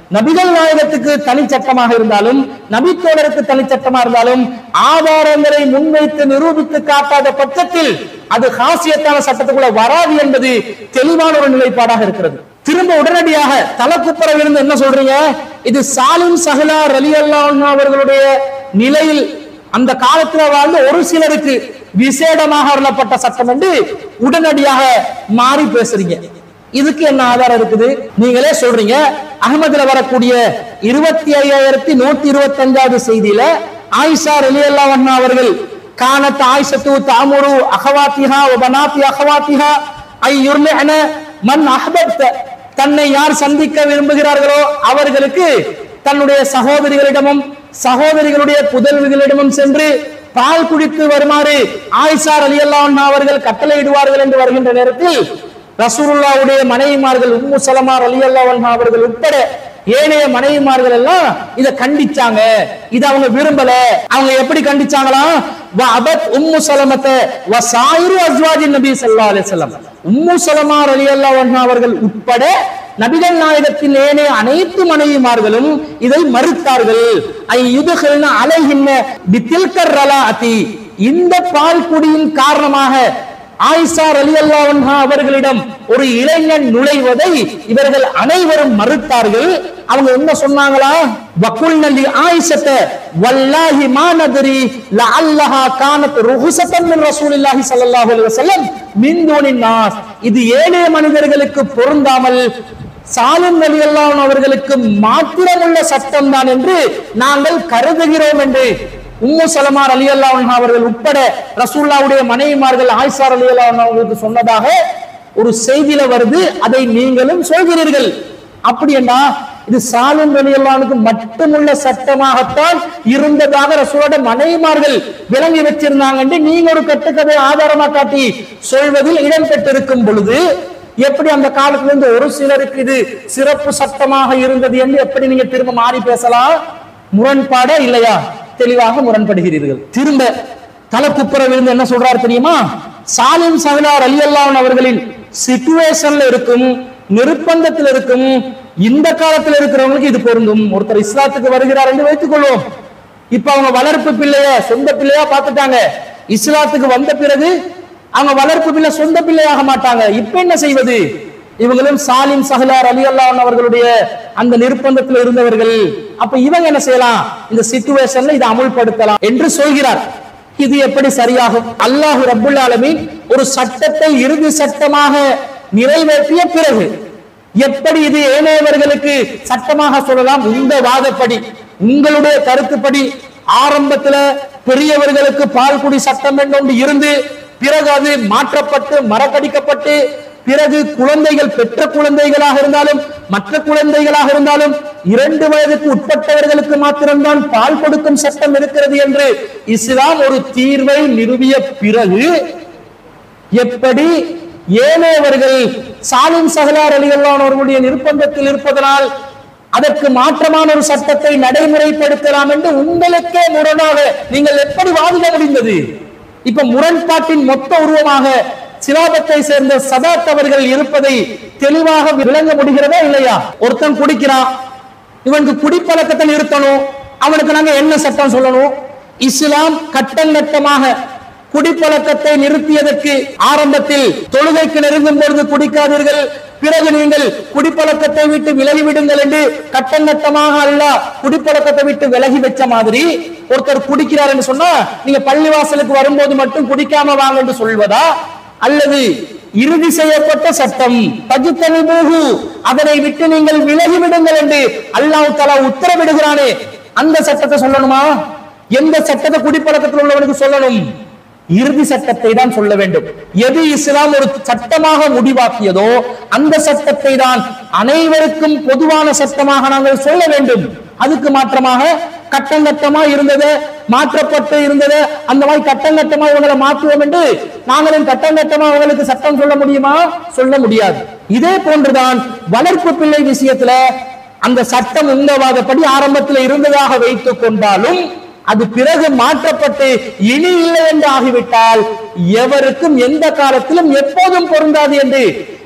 நபிகள் நாயகத்துக்கு தனி சட்டமாக இருந்தாலும் நபித்தோழருக்கு தனி சட்டமா இருந்தாலும் ஆதாரங்களை முன்வைத்து நிரூபித்து காட்டாத பட்சத்தில் அது ஹாசியத்தான சட்டத்துக்குள்ள வராது என்பது தெளிவான ஒரு நிலைப்பாடாக இருக்கிறது திரும்ப உடனடியாக தலக்குப்புற விழுந்து என்ன சொல்றீங்க இது சாலிம் சஹலா ரலி அவர்களுடைய நிலையில் அந்த காலத்துல வாழ்ந்த ஒரு சிலருக்கு விசேடமாக அருளப்பட்ட சட்டம் என்று உடனடியாக மாறி பேசுறீங்க இதுக்கு என்ன ஆதாரம் இருக்குது நீங்களே சொல்றீங்க அகமதுல வரக்கூடிய இருபத்தி ஐயாயிரத்தி நூத்தி இருபத்தி அஞ்சாவது செய்தியில ஆயிஷா ரலியல்லா அவர்கள் கானத் ஆயிஷத்து தாமுரு அகவாத்திஹா வபனாத்தி அகவாத்திஹா ஐ யுர்லிஅன மன் அஹ்பப்த தன்னை யார் சந்திக்க விரும்புகிறார்களோ அவர்களுக்கு தன்னுடைய சகோதரிகளிடமும் சகோதரிகளுடைய புதல்விகளிடமும் சென்று பால் குடித்து வருமாறு ஆயிஷார் அலி அவர்கள் கட்டளையிடுவார்கள் என்று வருகின்ற நேரத்தில் ரசூலுல்லாவுடைய மனைவிமார்கள் உம்மு சலமார் அலி அவர்கள் உட்பட ஏனைய மனைவிமார்கள் எல்லாம் இத கண்டிச்சாங்க இத அவங்க விரும்பல அவங்க எப்படி கண்டிச்சாங்களாம் வ அபத் உம்மு சலமத்த வ சாயிரு அஸ்வாஜி நபி ஸல்லல்லாஹு அலைஹி வஸல்லம் உம்மு சலமார் அலி அவர்கள் உட்பட நபிகள் நாயகத்தின் ஏனைய அனைத்து மனைவிமார்களும் இதை மறுத்தார்கள் ஐ யுதுகல்ன அலைகின்ன பித்தில்கர் ரலாஅதி இந்த பால் குடியின் காரணமாக ஆயிஷா ரலியல்லாஹு அவர்களிடம் ஒரு இளைஞன் நுழைவதை இவர்கள் அனைவரும் மறுத்தார்கள் அவங்க என்ன சொன்னாங்களா வக்குல்ன லி ஆயிஷத்த வல்லாஹி மா நத்ரி லஅல்லஹா கானத் ருஹ்சத்தன் மின் ரசூலில்லாஹி ஸல்லல்லாஹு அலைஹி வஸல்லம் மின் தூனின் நாஸ் இது ஏழை மனிதர்களுக்கு பொருந்தாமல் சாலும் அலி அவர்களுக்கு மாத்திரமுள்ள சட்டம் தான் என்று நாங்கள் கருதுகிறோம் என்று உம்மு சலமார் அலி அல்லாஹ் அவர்கள் உட்பட ரசூல்லாவுடைய மனைவிமார்கள் ஆயிஷார் அலி அல்லாஹ் அவர்களுக்கு சொன்னதாக ஒரு செய்தியில வருது அதை நீங்களும் சொல்கிறீர்கள் அப்படி என்ன இது சாலும் அலி அல்லாஹ்வுக்கு மட்டுமுள்ள சட்டமாகத்தான் இருந்ததாக ரசூலோட மனைவிமார்கள் விளங்கி வச்சிருந்தாங்க என்று நீங்க ஒரு கட்டுக்கதை ஆதாரமா காட்டி சொல்வதில் இடம் பெற்றிருக்கும் பொழுது எப்படி அந்த காலத்துல இருந்து ஒரு சிலருக்கு இது சிறப்பு சட்டமாக இருந்தது என்று எப்படி நீங்க திரும்ப மாறி பேசலாம் முரண்பாடா இல்லையா தெளிவாக முரண்படுகிறீர்கள் திரும்ப தலக்குப்புற விழுந்து என்ன சொல்றாரு தெரியுமா சாலிம் சஹலார் அலி அல்லாஹ் அவர்களின் சிச்சுவேஷன்ல இருக்கும் நிர்பந்தத்தில் இருக்கும் இந்த காலத்துல இருக்கிறவங்களுக்கு இது பொருந்தும் ஒருத்தர் இஸ்லாத்துக்கு வருகிறார் என்று வைத்துக் கொள்வோம் இப்ப அவங்க வளர்ப்பு பிள்ளைய சொந்த பிள்ளையா பார்த்துட்டாங்க இஸ்லாத்துக்கு வந்த பிறகு அவங்க வளர்ப்பு பிள்ளை சொந்த பிள்ளையாக மாட்டாங்க இப்ப என்ன செய்வது இவங்களும் சாலிம் சஹலார் அலி அல்லாஹ் அவர்களுடைய அந்த நிர்பந்தத்தில் இருந்தவர்கள் அப்ப இவங்க என்ன செய்யலாம் இந்த சிச்சுவேஷன்ல இதை அமுல்படுத்தலாம் என்று சொல்கிறார் இது எப்படி சரியாகும் அல்லாஹ் ரப்புல் ஆலமீன் ஒரு சட்டத்தை இறுதி சட்டமாக நிறைவேற்றிய பிறகு எப்படி இது ஏனையவர்களுக்கு சட்டமாக சொல்லலாம் இந்த வாதப்படி உங்களுடைய கருத்துப்படி ஆரம்பத்துல பெரியவர்களுக்கு பால் குடி சட்டம் என்று ஒன்று இருந்து பிறகு அது மாற்றப்பட்டு மறக்கடிக்கப்பட்டு பிறகு குழந்தைகள் பெற்ற குழந்தைகளாக இருந்தாலும் மற்ற குழந்தைகளாக இருந்தாலும் இரண்டு வயதுக்கு உட்பட்டவர்களுக்கு மாத்திரம்தான் பால் கொடுக்கும் சட்டம் இருக்கிறது என்று இஸ்லாம் ஒரு தீர்வை நிறுவிய பிறகு எப்படி ஏனையவர்கள் சாலிம் சகலார் அலிகல்லான் அவர்களுடைய நிர்பந்தத்தில் இருப்பதனால் அதற்கு மாற்றமான ஒரு சட்டத்தை நடைமுறைப்படுத்தலாம் என்று உங்களுக்கே முரணாக நீங்கள் எப்படி வாதிட முடிந்தது இப்ப முரண்பாட்டின் மொத்த உருவமாக சிலாபத்தை சேர்ந்த சதாத் அவர்கள் இருப்பதை தெளிவாக விளங்க முடிகிறதா இல்லையா ஒருத்தன் குடிக்கிறான் இவனுக்கு குடிப்பழக்கத்தை நிறுத்தணும் அவனுக்கு நாங்க என்ன சட்டம் சொல்லணும் இஸ்லாம் கட்டம் கட்டமாக குடிப்பழக்கத்தை நிறுத்தியதற்கு ஆரம்பத்தில் தொழுகைக்கு நெருங்கும் பொழுது குடிக்காதீர்கள் பிறகு நீங்கள் குடிப்பழக்கத்தை விட்டு விலகி விடுங்கள் என்று கட்டம் கட்டமாக அல்ல குடிப்பழக்கத்தை விட்டு விலகி வச்ச மாதிரி ஒருத்தர் குடிக்கிறார் என்று சொன்னா நீங்க பள்ளிவாசலுக்கு வரும்போது மட்டும் குடிக்காம வாங்க என்று சொல்வதா அல்லது இறுதி செய்யப்பட்ட சட்டம் பஜித்தனிபூகு அதனை விட்டு நீங்கள் விலகி விடுங்கள் என்று அல்லாஹ் தலா உத்தரவிடுகிறானே அந்த சட்டத்தை சொல்லணுமா எந்த சட்டத்தை குடிப்பழக்கத்தில் உள்ளவனுக்கு சொல்லணும் இறுதி சட்டத்தை தான் சொல்ல வேண்டும் எது இஸ்லாம் ஒரு சட்டமாக முடிவாக்கியதோ அந்த சட்டத்தை தான் அனைவருக்கும் பொதுவான சட்டமாக நாங்கள் சொல்ல வேண்டும் அதுக்கு மாற்றமாக கட்டம் கட்டமா இருந்தது மாற்றப்பட்டு இருந்தது அந்த மாதிரி கட்டம் கட்டமா இவங்களை மாற்றுவோம் என்று நாங்களும் கட்டம் கட்டமா அவங்களுக்கு சட்டம் சொல்ல முடியுமா சொல்ல முடியாது இதே போன்றுதான் வளர்ப்பு பிள்ளை விஷயத்துல அந்த சட்டம் உங்கவாதப்படி ஆரம்பத்தில் இருந்ததாக வைத்துக் கொண்டாலும் அது பிறகு மாற்றப்பட்டு இனி இல்லை என்று ஆகிவிட்டால் எவருக்கும் எந்த காலத்திலும் எப்போதும் பொருந்தாது என்று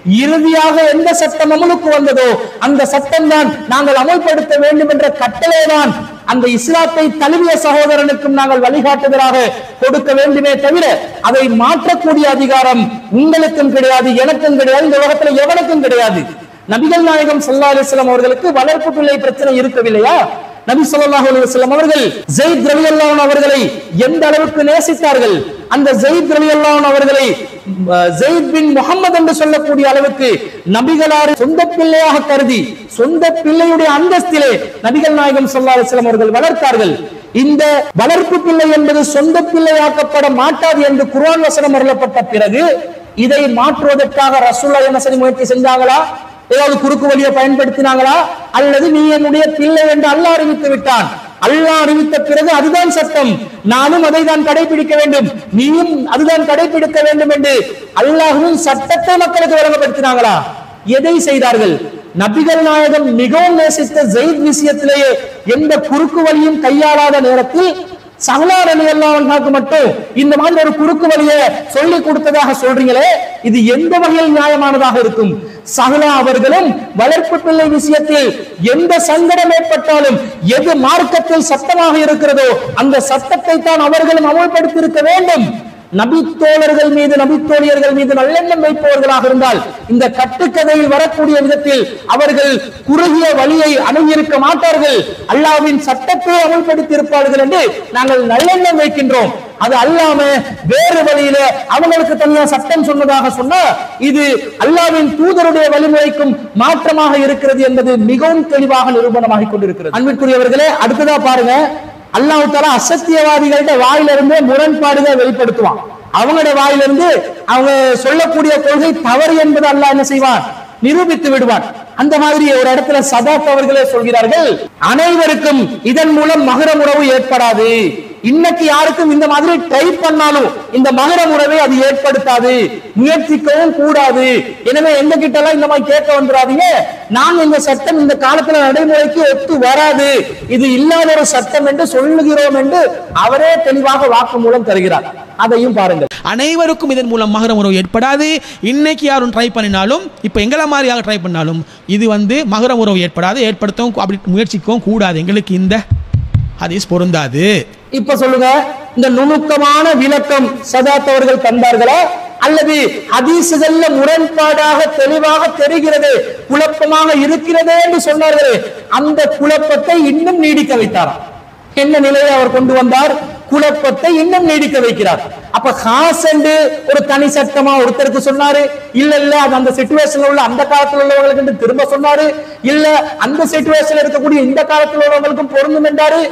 இறுதியாக எந்த சட்டம் அமலுக்கு வந்ததோ அந்த சட்டம் தான் நாங்கள் அமல்படுத்த வேண்டும் என்ற கட்டளை தான் அந்த இஸ்லாத்தை தழுவிய சகோதரனுக்கும் நாங்கள் வழிகாட்டுதலாக கொடுக்க வேண்டுமே தவிர அதை மாற்றக்கூடிய அதிகாரம் உங்களுக்கும் கிடையாது எனக்கும் கிடையாது இந்த உலகத்துல எவனுக்கும் கிடையாது நபிகள் நாயகம் ஸல்லல்லாஹு அலைஹி வஸல்லம் அவர்களுக்கு வளர்ப்பு பிள்ளை பிரச்சனை இருக்கவில்லையா நபி ஸல்லல்லாஹு அலைஹி வஸல்லம் அவர்கள் ஜெயித் ரலியல்லாஹு அன்ஹு அவர்களை எந்த அளவுக்கு நேசித்தார்கள் அந்த ஜெயித் ரலியல்லாஹு அன்ஹு அவர்களை அஹ், ஜெயித் பின் முஹம்மது என்று சொல்லக்கூடிய அளவுக்கு நபிகளார் சொந்த பிள்ளையாக கருதி சொந்த பிள்ளையுடைய அந்தஸ்திலே நபிகள் நாயகம் ஸல்லல்லாஹு அலைஹி வஸல்லம் அவர்கள் வளர்த்தார்கள் இந்த வளர்ப்பு பிள்ளை என்பது சொந்த பிள்ளையாக்கப்பட மாட்டாது என்று குர்ஆன் வசனம் அருளப்பட்ட பிறகு இதை மாற்றுவதற்காக ரசூல்லா என்ன சரி முயற்சி செஞ்சாங்களா ஏதாவது குறுக்கு வழியை பயன்படுத்தினாங்களா அல்லது நீ என்னுடைய பிள்ளை என்று அல்லாஹ் அறிவித்து விட்டான் அல்லாஹ் அறிவித்த பிறகு அதுதான் சட்டம் நானும் அதை தான் கடைபிடிக்க வேண்டும் நீயும் அதுதான் கடைபிடிக்க வேண்டும் என்று அல்லாஹ்வும் சட்டத்தை மக்களுக்கு வழங்கப்படுத்தினாங்களா எதை செய்தார்கள் நபிகள் நாயகம் மிகவும் நேசித்த ஜெயித் விஷயத்திலேயே எந்த குறுக்கு வழியும் கையாளாத நேரத்தில் சகலார் அலி அல்லாஹ்வுக்கு மட்டும் இந்த மாதிரி ஒரு குறுக்கு வழியை சொல்லி கொடுத்ததாக சொல்றீங்களே இது எந்த வகையில் நியாயமானதாக இருக்கும் சகலா அவர்களும் வளர்ப்பு பிள்ளை விஷயத்தில் எந்த சங்கடம் ஏற்பட்டாலும் எது மார்க்கத்தில் சட்டமாக இருக்கிறதோ அந்த சட்டத்தை தான் அவர்களும் அமல்படுத்தி இருக்க வேண்டும் நபித்தோழர்கள் மீது நபித்தோழியர்கள் மீது நல்லெண்ணம் வைப்பவர்களாக இருந்தால் இந்த கட்டுக்கதையில் வரக்கூடிய விதத்தில் அவர்கள் குறுகிய வழியை அணுகியிருக்க மாட்டார்கள் அல்லாவின் சட்டத்தை அமல்படுத்தி இருப்பார்கள் என்று நாங்கள் நல்லெண்ணம் வைக்கின்றோம் அது அல்லாம வேறு வழியில அவங்களுக்கு தனியா சட்டம் சொன்னதாக சொன்னா இது அல்லாவின் தூதருடைய வழிமுறைக்கும் மாற்றமாக இருக்கிறது என்பது மிகவும் தெளிவாக நிரூபணமாகிக் கொண்டிருக்கிறது அன்பிற்குரியவர்களே அடுத்ததா பாருங்க அல்லாஹ் தாலா அசத்தியவாதிகள்ட்ட வாயிலிருந்து முரண்பாடுகளை வெளிப்படுத்துவான் அவங்களோட வாயிலிருந்து அவங்க சொல்லக்கூடிய கொள்கை தவறு என்பது அல்லாஹ் என்ன செய்வான் நிரூபித்து விடுவான் அந்த மாதிரி ஒரு இடத்துல சதாத் அவர்களே சொல்கிறார்கள் அனைவருக்கும் இதன் மூலம் மகரம் உறவு ஏற்படாது இன்னைக்கு யாருக்கும் இந்த மாதிரி ட்ரை பண்ணாலும் இந்த மகரம் உறவை அது ஏற்படுத்தாது முயற்சிக்கவும் கூடாது எனவே எங்க கிட்ட எல்லாம் இந்த மாதிரி கேட்க வந்துடாதீங்க நாங்க இந்த சட்டம் இந்த காலத்துல நடைமுறைக்கு ஒத்து வராது இது இல்லாத ஒரு சட்டம் என்று சொல்லுகிறோம் என்று அவரே தெளிவாக வாக்குமூலம் தருகிறார் அதையும் பாருங்கள் அனைவருக்கும் இதன் மூலம் மகரம் உறவு ஏற்படாது இன்னைக்கு யாரும் ட்ரை பண்ணினாலும் இப்போ எங்களை மாதிரியாக ட்ரை பண்ணாலும் இது வந்து மகரம் உறவு ஏற்படாது ஏற்படுத்தவும் அப்படி முயற்சிக்கவும் கூடாது எங்களுக்கு இந்த ஹதீஸ் பொருந்தாது இப்ப சொல்லுங்க இந்த நுணுக்கமான விளக்கம் சதாத் அவர்கள் தந்தார்களா அல்லது ஹதீசுகள்ல முரண்பாடாக தெளிவாக தெரிகிறது குழப்பமாக இருக்கிறதே என்று சொன்னார்களே அந்த குழப்பத்தை இன்னும் நீடிக்க வைத்தாராம் என்ன நிலையை அவர் கொண்டு வந்தார் குழப்பத்தை இன்னும் நீடிக்க வைக்கிறார் அப்ப ஹாஸ் என்று ஒரு தனி சட்டமா ஒருத்தருக்கு சொன்னாரு இல்ல இல்ல அது அந்த சிச்சுவேஷன்ல உள்ள அந்த காலத்துல உள்ளவங்களுக்கு என்று திரும்ப சொன்னாரு இல்ல அந்த சிச்சுவேஷன்ல இருக்கக்கூடிய இந்த காலத்துல உள்ளவங்களுக்கும் பொருந்தும் என்றாரு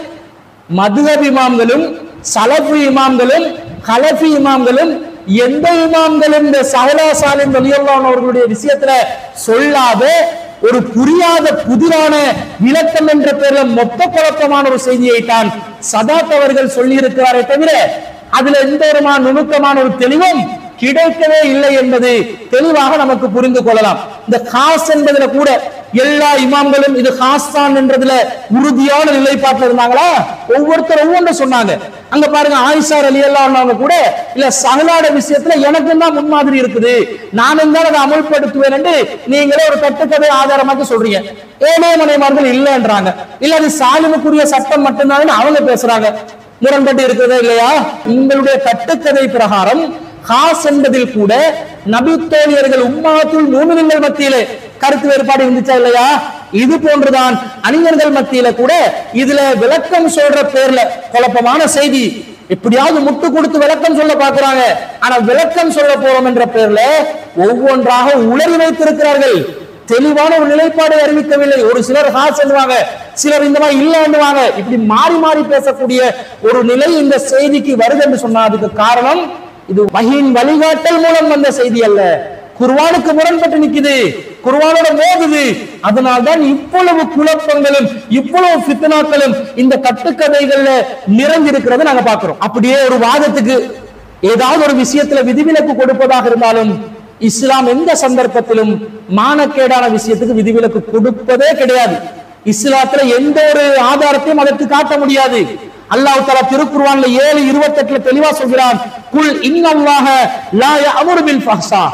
மதுஹப் இமாம்களும் சலஃபு இமாம்களும் ஹலஃபி இமாம்களும் எந்த இமாம்களும் இந்த சஹலா சாலிம் ரலியல்லாஹு அவர்களுடைய விஷயத்துல சொல்லாத ஒரு புரியாத புதிரான விளக்கம் என்ற பெயர்ல மொத்த குழப்பமான ஒரு செய்தியை தான் சதாத் அவர்கள் சொல்லி இருக்கிறாரே தவிர அதுல எந்த விதமான நுணுக்கமான ஒரு தெளிவும் கிடைக்கவே இல்லை என்பது தெளிவாக நமக்கு புரிந்து கொள்ளலாம் இந்த காஸ் என்பதுல கூட எல்லா இமாம்களும் இது காஸ் தான் என்றதுல உறுதியான நிலைப்பாட்டில் இருந்தாங்களா ஒவ்வொருத்தர் ஒவ்வொன்றும் சொன்னாங்க அங்க பாருங்க ஆயிஷா அலி அவங்க கூட இல்ல சகலாட விஷயத்துல எனக்கும் தான் முன்மாதிரி இருக்குது நானும் தான் அதை அமல்படுத்துவேன் என்று நீங்களே ஒரு கட்டுக்கதை ஆதாரமாக சொல்றீங்க ஏழை மனைமார்கள் இல்லைன்றாங்க இல்ல அது சாலிமுக்குரிய சட்டம் மட்டும்தான் அவங்க பேசுறாங்க முரண்பட்டு இருக்கிறதா இல்லையா உங்களுடைய கட்டுக்கதை பிரகாரம் ஹாஸ் என்பதில் கூட நபி தோழியர்கள் உம்மாத்துல் மூமின்கள் மத்தியிலே கருத்து வேறுபாடு இருந்துச்சா இல்லையா இது போன்றுதான் அணிஞர்கள் மத்தியில கூட இதுல விளக்கம் சொல்ற பேர்ல குழப்பமான செய்தி எப்படியாவது முட்டு கொடுத்து விளக்கம் சொல்ல பாக்குறாங்க ஆனா விளக்கம் சொல்ல போறோம் என்ற பேர்ல ஒவ்வொன்றாக உளறி வைத்திருக்கிறார்கள் தெளிவான ஒரு நிலைப்பாடு அறிவிக்கவில்லை ஒரு சிலர் ஹாஸ் என்னுவாங்க சிலர் இந்த மாதிரி இல்ல என்னுவாங்க இப்படி மாறி மாறி பேசக்கூடிய ஒரு நிலை இந்த செய்திக்கு வருது என்று சொன்னா அதுக்கு காரணம் இது வகையின் வழிகாட்டல் மூலம் வந்த செய்தி அல்ல குர்வானுக்கு முரண்பட்டு நிக்குது குர்வானோட மோதுது அதனால்தான் இவ்வளவு குழப்பங்களும் இவ்வளவு ஃபித்னாக்களும் இந்த கட்டுக்கதைகள்ல நிறைஞ்சிருக்கிறத நாங்க பாக்குறோம் அப்படியே ஒரு வாதத்துக்கு ஏதாவது ஒரு விஷயத்துல விதிவிலக்கு கொடுப்பதாக இருந்தாலும் இஸ்லாம் எந்த சந்தர்ப்பத்திலும் மானக்கேடான விஷயத்துக்கு விதிவிலக்கு கொடுப்பதே கிடையாது இஸ்லாத்துல எந்த ஒரு ஆதாரத்தையும் அதற்கு காட்ட முடியாது அல்லாஹ் தஆலா திருக்குர்ஆன்ல ஏழு இருபத்தெட்டுல தெளிவா சொல்கிறான் குல் இன்னல்லாஹ லா யஅமுரு பில் ஃபஹ்ஷா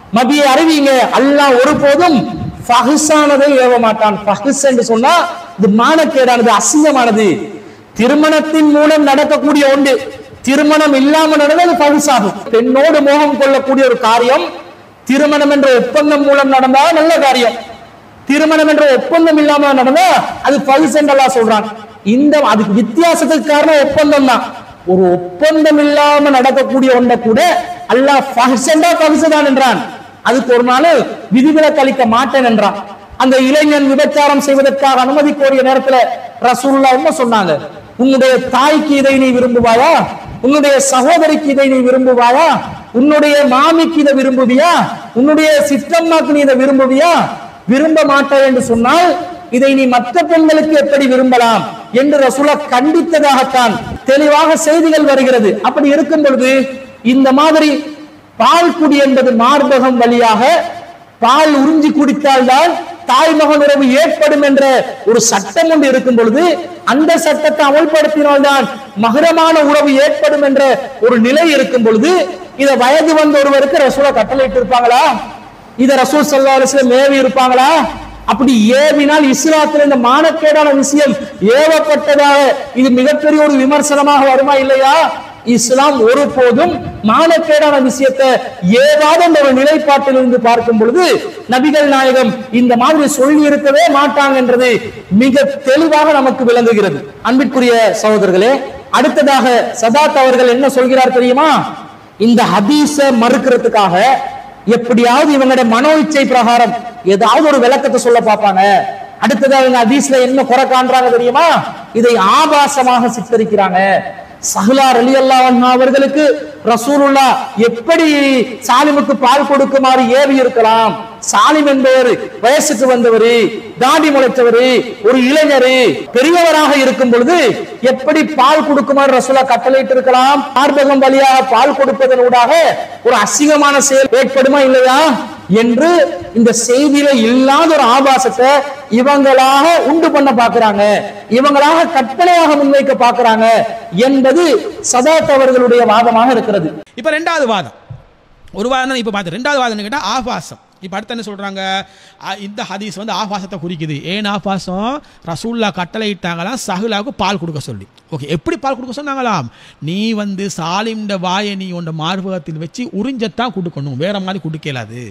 நபியை அறிவிங்க அல்லாஹ் ஒருபோதும் ஃபஹ்ஸானதை ஏவ மாட்டான் ஃபஹ்ஸ் என்று சொன்னா இது மானக்கேடானது அசிங்கமானது திருமணத்தின் மூலம் நடக்கக்கூடிய ஒன்று திருமணம் இல்லாம நடந்தது ஃபஹ்ஸ் ஆகும் பெண்ணோடு மோகம் கொள்ளக்கூடிய ஒரு காரியம் திருமணம் என்ற ஒப்பந்தம் மூலம் நடந்தா நல்ல காரியம் திருமணம் என்ற ஒப்பந்தம் இல்லாம நடந்தா அது ஃபஹ்ஸ் என்று அல்லாஹ் சொல்றான் இந்த அதுக்கு வித்தியாசத்துக்கு காரணம் ஒப்பந்தம் தான் ஒரு ஒப்பந்தம் இல்லாம நடக்கக்கூடிய ஒன்றை கூட அல்லாஹ் ஃபஹ்ஸண்டா ஃபஹ்ஸ் தான் என்றான் அதுக்கு ஒரு நாள் விதிவிலக்கு அளிக்க மாட்டேன் என்றான் அந்த இளைஞன் விபச்சாரம் செய்வதற்காக அனுமதி கோரிய நேரத்துல ரசூல்லா என்ன சொன்னாங்க உன்னுடைய தாய்க்கு இதை நீ விரும்புவாயா உன்னுடைய சகோதரிக்கு இதை நீ விரும்புவாயா உன்னுடைய மாமிக்கு இதை விரும்புவியா உன்னுடைய சித்தம்மாக்கு நீ இதை விரும்புவியா விரும்ப மாட்டாய் என்று சொன்னால் இதை நீ மற்ற பெண்களுக்கு எப்படி விரும்பலாம் என்று ரசூலா கண்டித்ததாகத்தான் தெளிவாக செய்திகள் வருகிறது அப்படி இருக்கும் பொழுது இந்த மாதிரி பால் குடி என்பது மார்பகம் வழியாக பால் உறிஞ்சி குடித்தால்தான் தாய் மகன் உறவு ஏற்படும் என்ற ஒரு சட்டம் ஒன்று இருக்கும் பொழுது அந்த சட்டத்தை அமல்படுத்தினால்தான் மகரமான உறவு ஏற்படும் என்ற ஒரு நிலை இருக்கும் பொழுது இத வயது வந்த ஒருவருக்கு ரசூலா கட்டளையிட்டு இருப்பாங்களா இத ரசூல் சல்லா அலிஸ்லம் ஏவி இருப்பாங்களா அப்படி ஏவினால் இஸ்லாத்துல இந்த மானக்கேடான விஷயம் ஏவப்பட்டதாக இது மிகப்பெரிய ஒரு விமர்சனமாக வருமா இல்லையா இஸ்லாம் ஒருபோதும் மானக்கேடான விஷயத்தை ஏதாவது அந்த ஒரு நிலைப்பாட்டில் இருந்து பார்க்கும் பொழுது நபிகள் நாயகம் இந்த மாதிரி சொல்லி இருக்கவே மாட்டாங்க என்றது மிக தெளிவாக நமக்கு விளங்குகிறது அன்பிற்குரிய சகோதரர்களே அடுத்ததாக சதாத் அவர்கள் என்ன சொல்கிறார் தெரியுமா இந்த ஹதீஸ மறுக்கிறதுக்காக எப்படியாவது இவங்களுடைய மனோ இச்சை பிரகாரம் ஏதாவது ஒரு விளக்கத்தை சொல்ல பார்ப்பாங்க அடுத்ததாக இவங்க ஹதீஸ்ல என்ன குறை காண்றாங்க தெரியுமா இதை ஆபாசமாக சித்தரிக்கிறாங்க சஹ்லார் அலி அல்லாஹ் அவர்களுக்கு ரசூலுல்லா எப்படி சாலிமுக்கு பால் கொடுக்குமாறு ஏவி இருக்கலாம் சாலிம் என்பவர் வயசுக்கு வந்தவர் தாடி முளைச்சவர் ஒரு இளைஞர் பெரியவராக இருக்கும் பொழுது எப்படி பால் கொடுக்குமாறு ரசூலா கட்டளையிட்டு இருக்கலாம் மார்பகம் வழியாக பால் கொடுப்பதனூடாக ஒரு அசிங்கமான செயல் ஏற்படுமா இல்லையா என்று இந்த செய்தியில இல்லாத ஒரு ஆபாசத்தை இவங்களாக உண்டு பண்ண பாக்குறாங்க இவங்களாக கற்பனையாக முன்வைக்க பாக்குறாங்க என்பது சதாத் அவர்களுடைய வாதமாக இருக்கிறது இப்போ ரெண்டாவது வாதம் ஒரு வாதம் தான் இப்போ பார்த்து ரெண்டாவது வாதம் கேட்டால் ஆபாசம் இப்போ அடுத்து என்ன சொல்கிறாங்க இந்த ஹதீஸ் வந்து ஆபாசத்தை குறிக்குது ஏன் ஆபாசம் ரசூல்லா கட்டளை இட்டாங்களாம் சஹுலாவுக்கு பால் கொடுக்க சொல்லி ஓகே எப்படி பால் கொடுக்க சொன்னாங்களாம் நீ வந்து சாலிம்ட வாயை நீ உண்ட மார்பகத்தில் வச்சு உறிஞ்சத்தான் கொடுக்கணும் வேற மாதிரி கொடுக்க இயலாது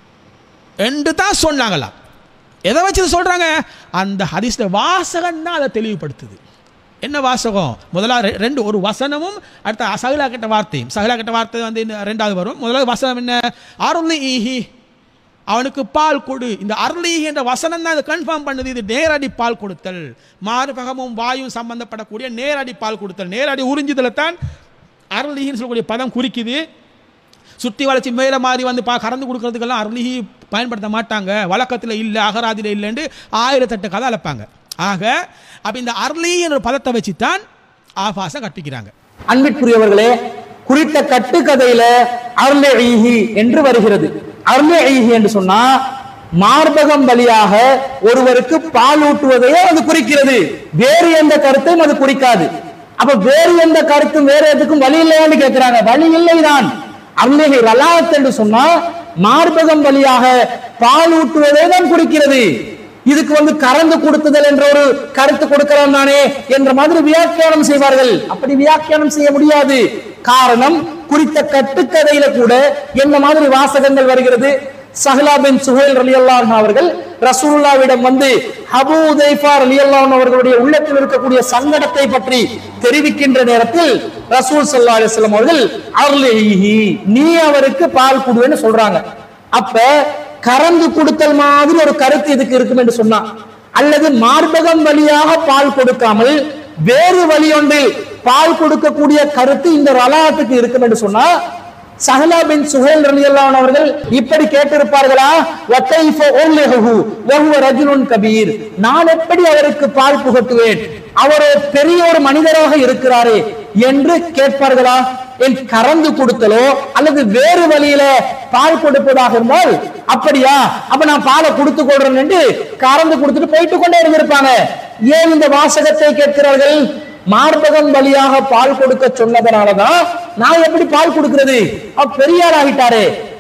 என்று தான் சொன்னாங்களாம் எதை வச்சு இதை சொல்றாங்க அந்த ஹதீஸ்ல வாசகம் தான் அதை தெளிவுபடுத்துது என்ன வாசகம் முதலாவது ரெ- ரெண்டு ஒரு வசனமும் அடுத்த சகலா கட்ட வார்த்தையும் சகலா கட்ட வார்த்தை வந்து இந்த ரெண்டாவது வரும் முதலாவது வசனம் என்ன அருள் ஈஹி அவனுக்கு பால் கொடு இந்த அருளி என்ற வசனம் தான் கன்ஃபார்ம் பண்ணுது இது நேரடி பால் கொடுத்தல் மார்பகமும் வாயும் சம்பந்தப்படக்கூடிய நேரடி பால் கொடுத்தல் நேரடி உறிஞ்சுதலை தான் அருளின்னு சொல்லக்கூடிய பதம் குறிக்குது சுற்றி வளைச்சி மேலே மாறி வந்து பா கறந்து கொடுக்கறதுக்கெல்லாம் அருளிகி பயன்படுத்த மாட்டாங்க வழக்கத்தில் இல்லை அகராதியில் இல்லைன்னு ஆயிரத்தெட்டு கதை அழைப்பாங்க ஆக அப்போ இந்த அருளி என்ற பதத்தை வச்சு தான் ஆபாசம் கற்பிக்கிறாங்க அன்பிற்குரியவர்களே குறித்த கட்டுக்கதையில அருளி என்று வருகிறது அருளி என்று சொன்னா மார்பகம் வழியாக ஒருவருக்கு பால் ஊட்டுவதையே அது குறிக்கிறது வேறு எந்த கருத்தையும் அது குறிக்காது அப்ப வேறு எந்த கருத்தும் வேற எதுக்கும் வழி இல்லையான்னு கேட்கிறாங்க வழி இல்லைதான் அருளிகை ரலாத் என்று சொன்னா மார்பகம் வழியாக பால் ஊட்டுவதை தான் குறிக்கிறது இதுக்கு வந்து கறந்து கொடுத்துதல் என்ற ஒரு கருத்து கொடுக்கலாம் தானே என்ற மாதிரி வியாக்கியானம் செய்வார்கள் அப்படி வியாக்கியானம் செய்ய முடியாது காரணம் குறித்த கட்டுக்கதையில கூட என்ன மாதிரி வாசகங்கள் வருகிறது சஹலா பின் சுஹைல் ரலியல்லாஹு அவர்கள் ரசூலுல்லாவிடம் வந்து அபூ உதைஃபா ரலியல்லாஹு அவர்களுடைய உள்ளத்தில் இருக்கக்கூடிய சங்கடத்தை பற்றி தெரிவிக்கின்ற நேரத்தில் ரசூல் ஸல்லல்லாஹு அலைஹி வஸல்லம் அவர்கள் அர்லிஹி நீ அவருக்கு பால் குடுன்னு சொல்றாங்க அப்ப கறந்து கொடுத்தல் மாதிரி ஒரு கருத்து இதுக்கு இருக்கும் என்று சொன்னா அல்லது மார்பகம் வழியாக பால் கொடுக்காமல் வேறு வழி ஒன்றில் பால் கொடுக்கக்கூடிய கருத்து இந்த ரலாத்துக்கு இருக்கும் என்று சொன்னா சஹலா பின் சுஹேல் ரலியல்லாஹு அவர்கள் இப்படி கேட்டிருப்பார்களா வகைஃப உல்லிஹு வஹுவ ரஜுலுன் கபீர் நான் எப்படி அவருக்கு பால் புகட்டுவேன் அவர் ஒரு பெரிய ஒரு மனிதராக இருக்கிறாரே என்று கேட்பார்களா என் கறந்து கொடுத்தலோ அல்லது வேறு வழியில பால் கொடுப்பதாக இருந்தால் அப்படியா அப்ப நான் பாலை கொடுத்து கொள்றேன் என்று கறந்து கொடுத்துட்டு போயிட்டு கொண்டே இருந்திருப்பாங்க ஏன் இந்த வாசகத்தை கேட்கிறார்கள் மார்பகம் வழியாக பால் கொடுக்க சொன்னதனாலதான் நான் எப்படி பால் கொடுக்கிறது அவர் பெரியார் ஆகிட்டாரே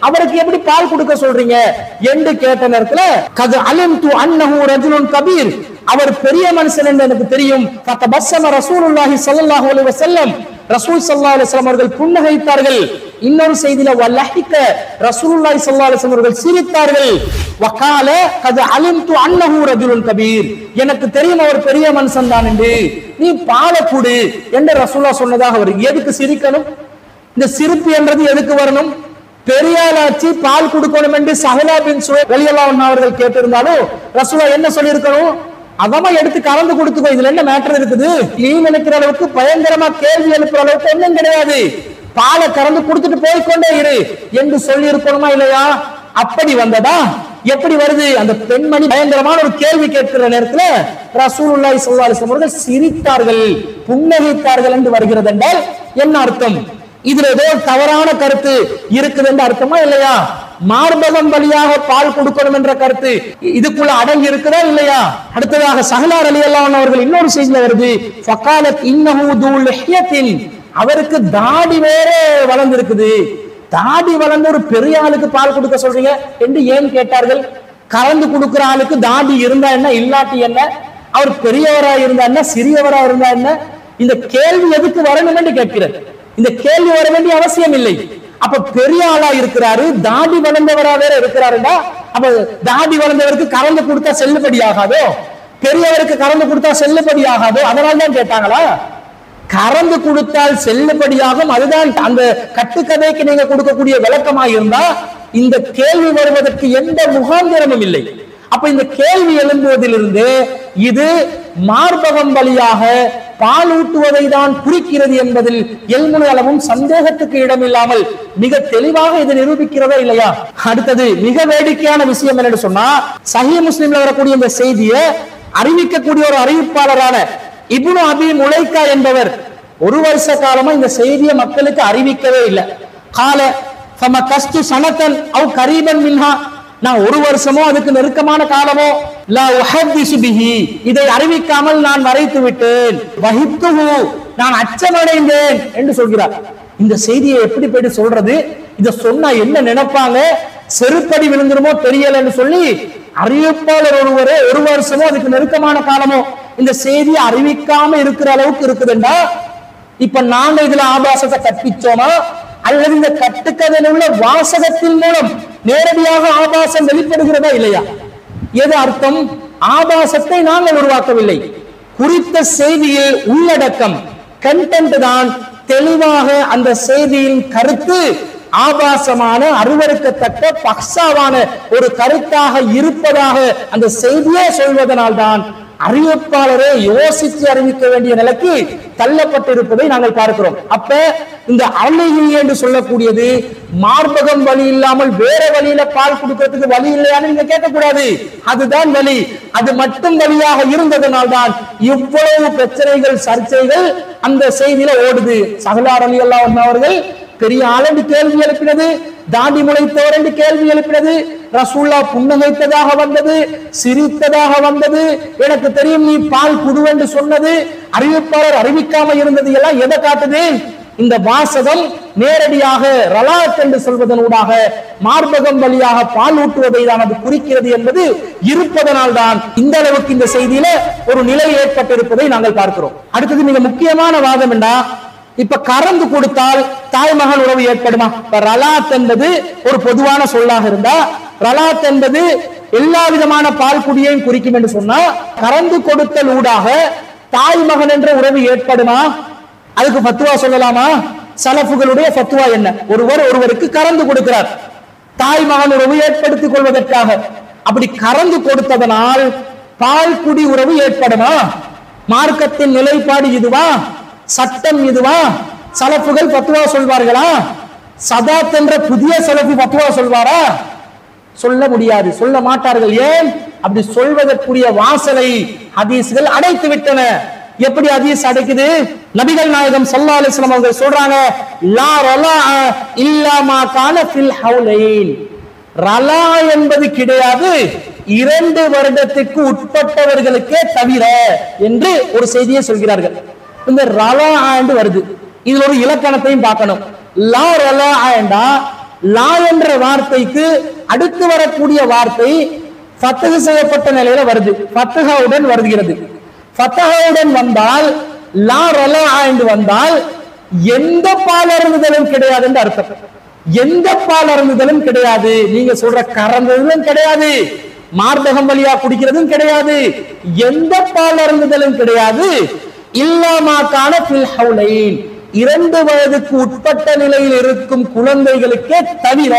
அவருக்கு எப்படி பால் கொடுக்க சொல்றீங்க என்று கேட்ட நேரத்துல கது அலிம்து அன்னஹு ரஜுலுன் கபீர் அவர் பெரிய மனுஷன் என்று எனக்கு தெரியும் ஃபதபஸ்ஸம ரசூலுல்லாஹி ஸல்லல்லாஹு அலைஹி வஸல்லம் ரசூல் ஸல்லல்லாஹு அலைஹி வஸல்லம் அவர்கள் புன்னகைத்தார்கள் இன்னொரு செய்தியில வல்லஹிக்க ரசூலுல்லாஹி ஸல்லல்லாஹு அலைஹி வஸல்லம் அவர்கள் சிரித்தார்கள் வகால கது அலிம்து அன்னஹு ரஜுலுன் கபீர் எனக்கு தெரியும் அவர் பெரிய மனுஷன் தான் என்று நீ பாலை குடு என்று ரசூலுல்லாஹ் சொன்னதாக அவர் எதுக்கு சிரிக்கணும் இந்த சிரிப்பு என்றது எதுக்கு வரணும் பெரியாளாச்சி பால் கொடுக்கணும் என்று சஹலா பின் சுவை வெளியெல்லாம் அவர்கள் கேட்டிருந்தாலும் ரசூலா என்ன சொல்லியிருக்கணும் அவமா எடுத்து கலந்து கொடுத்துக்கோ இதுல என்ன மேட்டர் இருக்குது நீ நினைக்கிற அளவுக்கு பயங்கரமா கேள்வி எழுப்புற அளவுக்கு ஒண்ணும் கிடையாது பாலை கறந்து கொடுத்துட்டு போய்க்கொண்டே இரு என்று சொல்லி இருக்கணுமா இல்லையா அப்படி வந்ததா எப்படி வருது அந்த பெண்மணி பயங்கரமான ஒரு கேள்வி கேட்கிற நேரத்துல ரசூலுல்லாஹி ஸல்லல்லாஹு அலைஹி வஸல்லம் அவர்கள் சிரித்தார்கள் புன்னகைத்தார்கள் என்று வருகிறது என்றால் என்ன அர்த்தம் இதுல ஏதோ தவறான கருத்து இருக்குது என்ற அர்த்தமா இல்லையா மார்பகம் வழியாக பால் கொடுக்கணும் என்ற கருத்து இதுக்குள்ள அடங்கி இருக்குதா இல்லையா அடுத்ததாக சஹலார் அலி அல்லாஹ் அவர்கள் இன்னொரு செய்தியில வருது ஃபகாலத் இன்னஹு து லிஹ்யத்தின் அவருக்கு தாடி வேற வளர்ந்திருக்குது தாடி வளர்ந்த ஒரு பெரிய ஆளுக்கு பால் கொடுக்க சொல்றீங்க என்று ஏன் கேட்டார்கள் கலந்து கொடுக்கிற ஆளுக்கு தாடி இருந்தா என்ன இல்லாட்டி என்ன அவர் பெரியவரா இருந்தா என்ன சிறியவரா இருந்தா என்ன இந்த கேள்வி எதுக்கு வரணும் என்று கேட்கிறார் இந்த கேள்வி வர வேண்டிய அவசியம் இல்லை அப்ப பெரிய ஆளா இருக்கிறாரு தாடி வளர்ந்தவரா வேற இருக்கிறாருடா அப்ப தாடி வளர்ந்தவருக்கு கலந்து கொடுத்தா செல்லுபடி ஆகாதோ பெரியவருக்கு கலந்து கொடுத்தா செல்லுபடி ஆகாதோ அதனால தான் கேட்டாங்களா கறந்து கொடுத்தால் செல்லுபடியாகும் அதுதான் அந்த கட்டுக்கதைக்கு நீங்க கொடுக்கக்கூடிய விளக்கமா இருந்தா இந்த கேள்வி வருவதற்கு எந்த முகாந்திரமும் இல்லை அப்ப இந்த கேள்வி எழும்புவதிலிருந்து இது மார்பகம் வழியாக பால் ஊட்டுவதை தான் குறிக்கிறது என்பதில் எல்முனை அளவும் சந்தேகத்துக்கு இடமில்லாமல் மிக தெளிவாக இது நிரூபிக்கிறதா இல்லையா அடுத்தது மிக வேடிக்கையான விஷயம் என்னன்னு சொன்னா சஹி முஸ்லிம்ல வரக்கூடிய இந்த செய்தியை அறிவிக்கக்கூடிய ஒரு அறிவிப்பாளரான இப்னு அபி முலைக்கா என்பவர் ஒரு வருஷ காலமா இந்த செய்தியை மக்களுக்கு அறிவிக்கவே இல்லை கால ஃபம கஸ்து சனத்தன் அவ் கரீபன் மின்ஹா நான் ஒரு வருஷமோ அதுக்கு நெருக்கமான காலமோ லா உஹத்திசு பிஹி இதை அறிவிக்காமல் நான் மறைத்து விட்டேன் வஹித்துஹு நான் அச்சமடைந்தேன் என்று சொல்கிறார் இந்த செய்தியை எப்படி போயிட்டு சொல்றது இத சொன்னா என்ன நினைப்பாங்க செருப்படி விழுந்துருமோ தெரியலன்னு சொல்லி அறிவிப்பாளர் ஒருவரே ஒரு வருஷமோ அதுக்கு நெருக்கமான காலமோ இந்த செய்தியை அறிவிக்காம இருக்கிற அளவுக்கு இருக்குதுண்டா இப்ப நாங்க இதுல ஆபாசத்தை கற்பிச்சோமா அல்லது இந்த கட்டுக்கதையில் உள்ள வாசகத்தின் மூலம் நேரடியாக ஆபாசம் வெளிப்படுகிறதா இல்லையா எது அர்த்தம் ஆபாசத்தை நாங்கள் உருவாக்கவில்லை குறித்த செய்தியில் உள்ளடக்கம் கண்டென்ட் தான் தெளிவாக அந்த செய்தியின் கருத்து ஆபாசமான அருவருக்கத்தக்க பக்ஸாவான ஒரு கருத்தாக இருப்பதாக அந்த செய்தியே சொல்வதனால் தான் அறிவிப்பாளரே யோசித்து அறிவிக்க வேண்டிய நிலைக்கு தள்ளப்பட்டிருப்பதை நாங்கள் பார்க்கிறோம் அப்ப இந்த அழுகி என்று சொல்லக்கூடியது மார்பகம் வழி இல்லாமல் வேற வழியில பால் கொடுக்கறதுக்கு வழி இல்லையான்னு நீங்க கேட்கக்கூடாது அதுதான் வழி அது மட்டும் வழியாக இருந்ததனால் தான் இவ்வளவு பிரச்சனைகள் சர்ச்சைகள் அந்த செய்தியில ஓடுது சகலார் அலி அல்லாஹ் அவர்கள் பெரிய ஆளண்டு கேள்வி எழுப்பினது தாண்டி முளைத்தவர் என்று கேள்வி எழுப்பினது ரசூல்லா புன்னகைத்ததாக வந்தது சிரித்ததாக வந்தது எனக்கு தெரியும் நீ பால் குடு என்று சொன்னது அறிவிப்பாளர் அறிவிக்காம இருந்தது எல்லாம் எதை காட்டுது இந்த வாசகம் நேரடியாக ரலாத் என்று சொல்வதனூடாக மார்பகம் வழியாக பால் ஊட்டுவதை தான் அது குறிக்கிறது என்பது இருப்பதனால் தான் இந்த அளவுக்கு இந்த செய்தியில ஒரு நிலை ஏற்பட்டிருப்பதை நாங்கள் பார்க்கிறோம் அடுத்தது மிக முக்கியமான வாதம் என்ன இப்ப கறந்து கொடுத்தால் தாய் மகன் உறவு ஏற்படுமா இப்ப ரலாத் என்பது ஒரு பொதுவான சொல்லாக இருந்தா ரலாத் என்பது எல்லா விதமான பால் குடியையும் குறிக்கும் என்று சொன்னா கறந்து கொடுத்தல் ஊடாக தாய் மகன் என்ற உறவு ஏற்படுமா அதுக்கு ஃபத்துவா சொல்லலாமா சலஃபுகளுடைய ஃபத்துவா என்ன ஒருவர் ஒருவருக்கு கறந்து கொடுக்கிறார் தாய் மகன் உறவு ஏற்படுத்திக் கொள்வதற்காக அப்படி கறந்து கொடுத்ததனால் பால் குடி உறவு ஏற்படுமா மார்க்கத்தின் நிலைப்பாடு இதுவா சட்டம் இதுவா சலஃபுகள் பத்துவா சொல்வார்களா சதாத் என்ற புதிய சலஃபு பத்துவா சொல்வாரா சொல்ல முடியாது சொல்ல மாட்டார்கள் ஏன் அப்படி சொல்வதற்குரிய வாசலை ஹதீஸ்கள் அடைத்து விட்டன எப்படி ஹதீஸ் அடைக்குது நபிகள் நாயகம் ஸல்லல்லாஹு அலைஹி வஸல்லம் அவர்கள் சொல்றாங்க லா ரலா இல்லா மா கான ஃபில் ஹவுலைன் ரலா என்பது கிடையாது இரண்டு வருடத்திற்கு உட்பட்டவர்களுக்கே தவிர என்று ஒரு செய்தியை சொல்கிறார்கள் இந்த ரலா ஆண்டு வருது இதுல ஒரு இலக்கணத்தையும் பார்க்கணும் லா ரலா ஆண்டா லா என்ற வார்த்தைக்கு அடுத்து வரக்கூடிய வார்த்தை ஃபத்தஹ் செய்யப்பட்ட நிலையில வருது ஃபத்தஹவுடன் வருகிறது ஃபத்தஹவுடன் வந்தால் லா ரலா என்று வந்தால் எந்த பால் அருந்துதலும் கிடையாது என்று அர்த்தம் எந்த பால் அருந்துதலும் கிடையாது நீங்க சொல்ற கறந்ததும் கிடையாது மார்பகம் வழியா குடிக்கிறதும் கிடையாது எந்த பால் அருந்துதலும் கிடையாது இல்லாமாக்கான பில் ஹவுலைன் இரண்டு வயதுக்கு உட்பட்ட நிலையில் இருக்கும் குழந்தைகளுக்கே தவிர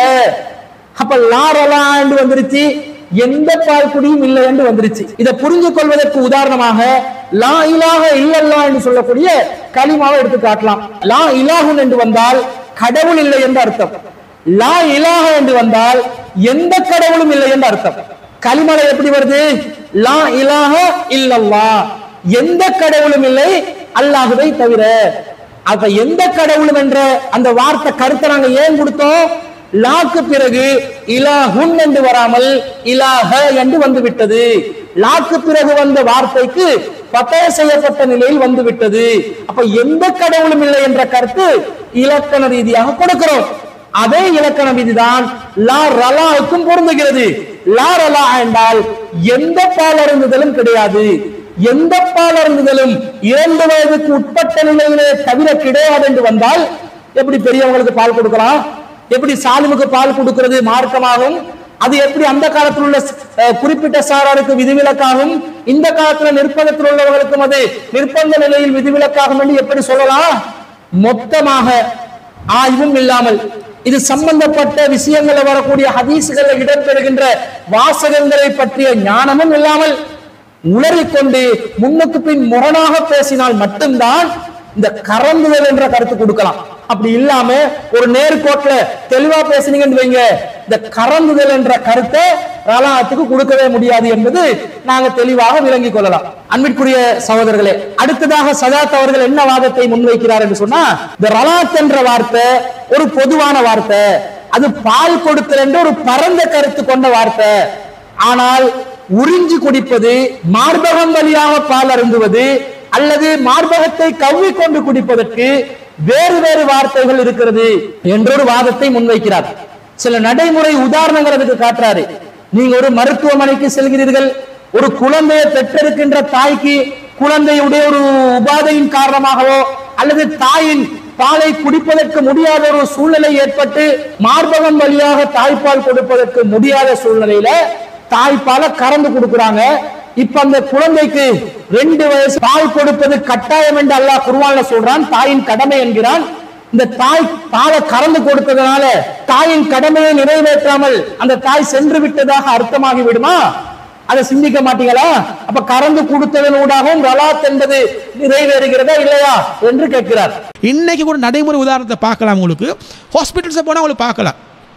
அப்ப லாரலா என்று வந்துருச்சு எந்த பால் குடியும் இல்லை என்று வந்துருச்சு இதை புரிஞ்சு கொள்வதற்கு உதாரணமாக லா இலாக இல்லல்லா என்று சொல்லக்கூடிய களிமாவை எடுத்து காட்டலாம் லா இலாகுன் என்று வந்தால் கடவுள் இல்லை என்று அர்த்தம் லா இலாக என்று வந்தால் எந்த கடவுளும் இல்லை என்று அர்த்தம் களிமலை எப்படி வருது லா இலாக இல்லல்லா எந்த கடவுளும் இல்லை அல்லாஹுவை தவிர அப்ப எந்த கடவுளும் என்ற அந்த வார்த்தை கருத்தை நாங்க ஏன் கொடுத்தோம் லாக்கு பிறகு இலாஹுன் என்று வராமல் இலாஹ என்று வந்து விட்டது லாக்கு பிறகு வந்த வார்த்தைக்கு பத்தய செய்யப்பட்ட நிலையில் வந்து விட்டது அப்ப எந்த கடவுளும் இல்லை என்ற கருத்து இலக்கண ரீதியாக கொடுக்கிறோம் அதே இலக்கண விதிதான் லா ரலாவுக்கும் பொருந்துகிறது லா ரலா என்றால் எந்த பால் அருந்துதலும் கிடையாது எந்த பால் அருந்துதலும் இரண்டு வயதுக்கு உட்பட்ட நிலையிலே தவிர கிடையாது என்று வந்தால் எப்படி பெரியவங்களுக்கு பால் கொடுக்கலாம் எப்படி சாலிமுக்கு பால் கொடுக்கிறது மார்க்கமாகும் அது எப்படி அந்த காலத்தில் உள்ள அஹ், குறிப்பிட்ட சாராருக்கு விதிவிலக்காகும் இந்த காலத்துல நிர்பந்தத்தில் உள்ளவர்களுக்கும் அது நிர்பந்த நிலையில் விதிவிலக்காகும் என்று எப்படி சொல்லலாம் மொத்தமாக ஆய்வும் இல்லாமல் இது சம்பந்தப்பட்ட விஷயங்களில் வரக்கூடிய ஹதீசுகளில் இடம்பெறுகின்ற வாசகங்களை பற்றிய ஞானமும் இல்லாமல் உளறிக்கொண்டு முன்னுக்கு பின் முரணாக பேசினால் மட்டும்தான் இந்த கறந்துதல் என்ற கருத்து கொடுக்கலாம் அப்படி இல்லாம ஒரு நேர்கோட்ல தெளிவா பேசுனீங்கன்னு வைங்க இந்த கறந்துதல் என்ற கருத்தை ரலாத்துக்கு கொடுக்கவே முடியாது என்பது நாங்க தெளிவாக விளங்கிக் கொள்ளலாம் அன்பிற்குரிய சகோதரர்களே அடுத்ததாக சதாத் அவர்கள் என்ன வாதத்தை முன்வைக்கிறார் என்று சொன்னா இந்த ரலாத் என்ற வார்த்தை ஒரு பொதுவான வார்த்தை அது பால் கொடுத்தல் என்ற ஒரு பரந்த கருத்து கொண்ட வார்த்தை ஆனால் உறிஞ்சி குடிப்பது மார்பகம் வழியாக பால் அருந்துவது அல்லது மார்பகத்தை கவ்விக்கொண்டு குடிப்பதற்கு வேறு வேறு வார்த்தைகள் இருக்கிறது என்றொரு வாதத்தை முன்வைக்கிறார் சில நடைமுறை உதாரணங்கள் அதுக்கு காட்டுறாரு நீங்க ஒரு மருத்துவமனைக்கு செல்கிறீர்கள் ஒரு குழந்தையை பெற்றெடுக்கின்ற தாய்க்கு குழந்தையுடைய ஒரு உபாதையின் காரணமாகவோ அல்லது தாயின் பாலை குடிப்பதற்கு முடியாத ஒரு சூழ்நிலை ஏற்பட்டு மார்பகம் வழியாக தாய்ப்பால் கொடுப்பதற்கு முடியாத சூழ்நிலையில தாய்ப்பாலை கறந்து கொடுக்குறாங்க இப்ப அந்த குழந்தைக்கு ரெண்டு வயசு பால் கொடுப்பது கட்டாயம் என்று அல்லாஹ் குர்ஆன்ல சொல்றான் தாயின் கடமை என்கிறான் இந்த தாய் பாலை கறந்து கொடுத்ததுனால தாயின் கடமையை நிறைவேற்றாமல் அந்த தாய் சென்று விட்டதாக அர்த்தமாகி விடுமா அதை சிந்திக்க மாட்டீங்களா அப்ப கறந்து கொடுத்ததன் ஊடாகவும் ரலாத் என்பது நிறைவேறுகிறதா இல்லையா என்று கேட்கிறார் இன்னைக்கு கூட நடைமுறை உதாரணத்தை பார்க்கலாம் உங்களுக்கு ஹாஸ்பிட்டல்ஸை போனால் உங்களுக்கு பார்க்கலாம்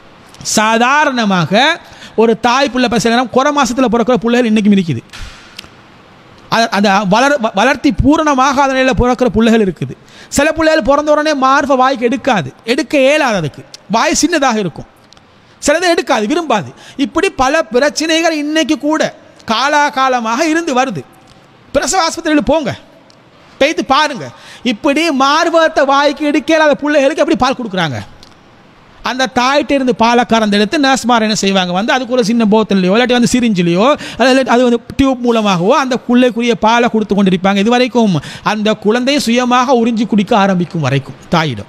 சாதாரணமாக ஒரு தாய் பிள்ளை பசங்க குறை மாசத்துல பிறக்கிற பிள்ளைகள் இன்னைக்கும் இருக்குது அது- அந்த வளர் வ- வளர்த்தி பூரணமாகாத நிலையில் பிறக்கிற பிள்ளைகள் இருக்குது சில பிள்ளைகள் பிறந்த உடனே மார்பை வாய்க்கு எடுக்காது எடுக்க இயலாது அதுக்கு வாய் சின்னதாக இருக்கும் சிலது எடுக்காது விரும்பாது இப்படி பல பிரச்சனைகள் இன்னைக்கு கூட காலாகாலமாக இருந்து வருது பிரசவ ஆஸ்பத்திரியில் போங்க போய்த்து பாருங்க இப்படி மார்பகத்தை வாய்க்கு எடுக்க இயலாத பிள்ளைகளுக்கு எப்படி பால் கொடுக்குறாங்க அந்த தாய்கிட்ட இருந்து பாலை கறந்து எடுத்து நர்ஸ்மார் என்ன செய்வாங்க வந்து அதுக்கு ஒரு சின்ன போத்தல்லையோ இல்லாட்டி வந்து சிரிஞ்சிலையோ அல்லது அது வந்து டியூப் மூலமாகவோ அந்த குள்ளைக்குரிய பாலை கொடுத்து கொண்டிருப்பாங்க இது வரைக்கும் அந்த குழந்தை சுயமாக உறிஞ்சி குடிக்க ஆரம்பிக்கும் வரைக்கும் தாயிடம்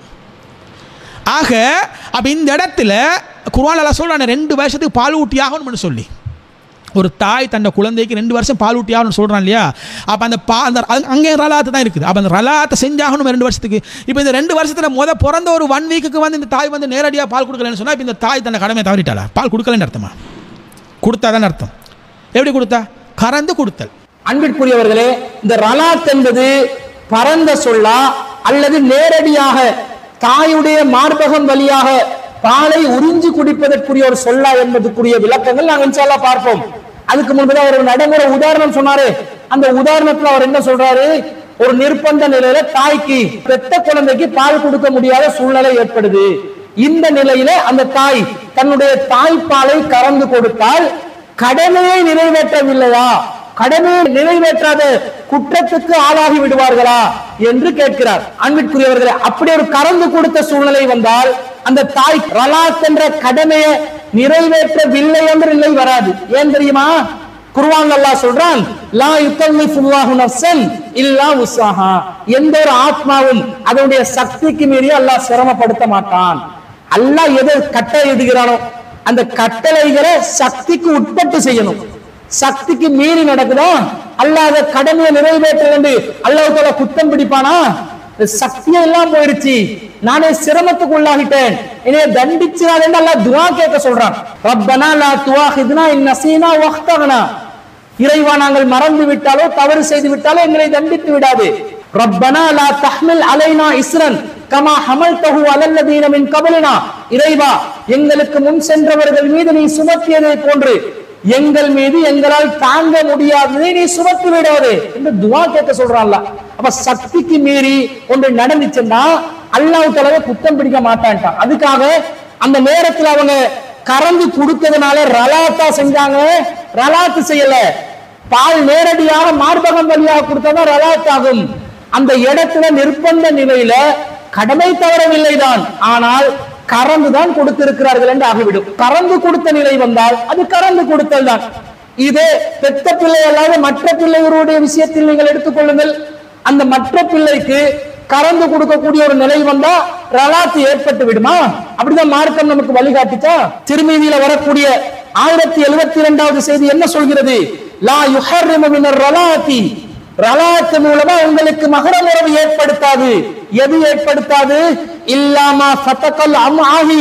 ஆக அப்போ இந்த இடத்துல குர்ஆன்ல சொல்றானே ரெண்டு வருஷத்துக்கு பால் ஊட்டி ஆகணும்னு சொல்லி ஒரு தாய் தன்னை குழந்தைக்கு ரெண்டு வருஷம் பால் ஊட்டி ஆகணும்னு சொல்கிறான் இல்லையா அப்போ அந்த பா அந்த அங்க- அங்கே ரலாத்து தான் இருக்குது அப்போ அந்த ரலாத்தை செஞ்சாகணும் ரெண்டு வருஷத்துக்கு இப்போ இந்த ரெண்டு வருஷத்தில் முத பிறந்த ஒரு ஒன் வீக்குக்கு வந்து இந்த தாய் வந்து நேரடியாக பால் கொடுக்கலன்னு சொன்னால் இப்போ இந்த தாய் தன்னை கடமையை தவறிட்டாளா பால் கொடுக்கலன்னு அர்த்தமா கொடுத்தா தான் அர்த்தம் எப்படி கொடுத்தா கறந்து கொடுத்தல் அன்பிற்குரியவர்களே இந்த ரலாத் என்பது பரந்த சொல்லா அல்லது நேரடியாக தாயுடைய மார்பகம் வழியாக பாலை உறிஞ்சி குடிப்பதற்குரிய ஒரு சொல்லா என்பதற்குரிய விளக்கங்கள் நாங்கள் இன்ஷால்லா பார்ப்போம் அதுக்கு முன்புதான் ஒரு நடைமுறை உதாரணம் சொன்னாரு அந்த உதாரணத்துல அவர் என்ன சொல்றாரு ஒரு நிர்பந்த நிலையில தாய்க்கு பெத்த குழந்தைக்கு பால் கொடுக்க முடியாத சூழ்நிலை ஏற்படுது இந்த நிலையில அந்த தாய் தன்னுடைய தாய்ப்பாலை கறந்து கொடுத்தால் கடமையை நிறைவேற்றவில்லையா கடமையை நிறைவேற்றாத குற்றத்துக்கு ஆளாகி விடுவார்களா என்று கேட்கிறார் அன்பிற்குரியவர்களே அப்படி ஒரு கறந்து கொடுத்த சூழ்நிலை வந்தால் அந்த தாய் ரலாத் என்ற கடமையை நிறைவேற்றவில்லை என்ற நிலை வராது ஏன் தெரியுமா குர்ஆன் அல்லாஹ் சொல்றான் லா யுகல்லிஃபுல்லாஹு நஃப்ஸன் இல்லா உஸ்ஸாஹா எந்த ஒரு ஆத்மாவும் அதனுடைய சக்திக்கு மீறி அல்லாஹ் சிரமப்படுத்த மாட்டான் அல்லாஹ் எதை கட்டளை இடுகிறானோ அந்த கட்டளைகளை சக்திக்கு உட்பட்டு செய்யணும் சக்திக்கு மீறி நடக்குதா அல்லாஹ் அதை கடமையை நிறைவேற்ற வேண்டு அல்லாஹ் போல குத்தம் பிடிப்பானா இந்த சக்தியே எல்லாம் போயிருச்சு நானே சிரமத்துக்கு உள்ளாகிட்டேன் என்னைய தண்டிச்சிடாதேன்னு அல்லாஹ் துவா கேட்க சொல்றான் ரப்பனா லா துவாஹித்னா இன் நசீனா வக்தகனா இறைவா நாங்கள் மறந்து விட்டாலோ தவறு செய்து விட்டாலோ எங்களை தண்டித்து விடாது ரப்பனா லா தஹ்மில் அலைனா இஸ்ரன் கமா ஹமல்தஹு அலல்லதீன மின் கபலினா இறைவா எங்களுக்கு முன் சென்றவர்கள் மீது நீ சுமத்தியதை போன்று எங்கள் மீது எங்களால் தாங்க முடியாததை நீ சுமத்தி விடாதே என்று துவா கேட்க சொல்றான்ல அப்ப சக்திக்கு மீறி ஒன்று நடந்துச்சுன்னா அல்லாஹ் தலைவர் குத்தம் பிடிக்க மாட்டான்ட்டான் அதுக்காக அந்த நேரத்துல அவங்க கறந்து கொடுத்ததுனால ரலாத்தா செஞ்சாங்க ரலாத்து செய்யல பால் நேரடியாக மார்பகம் வழியாக கொடுத்ததான் ரலாத் ஆகும் அந்த இடத்துல நிர்பந்த நிலையில கடமை தவறவில்லைதான் ஆனால் கறந்து தான் கொடுத்திருக்கிறார்கள் என்று ஆகிவிடும் கறந்து கொடுத்த நிலை வந்தால் அது கறந்து கொடுத்தல் தான் இதே பெத்த பிள்ளை அல்லாத மற்ற பிள்ளைகளுடைய விஷயத்தில் நீங்கள் எடுத்துக்கொள்ளுங்கள் அந்த மற்ற பிள்ளைக்கு கறந்து கொடுக்கக்கூடிய ஒரு நிலை வந்தா ரலாத்து ஏற்பட்டு விடுமா அப்படிதான் மார்க்கம் நமக்கு வழிகாட்டுச்சா திருமீதியில வரக்கூடிய ஆயிரத்தி எழுபத்தி இரண்டாவது செய்தி என்ன சொல்கிறது லா யுஹர்ரிமு மினர் ரலாத்தி ரலாத்து மூலமா உங்களுக்கு மகரம் உறவு ஏற்படுத்தாது எது ஏற்படுத்தாது இல்லாமா ஃபத்தகல் அம் ஆகி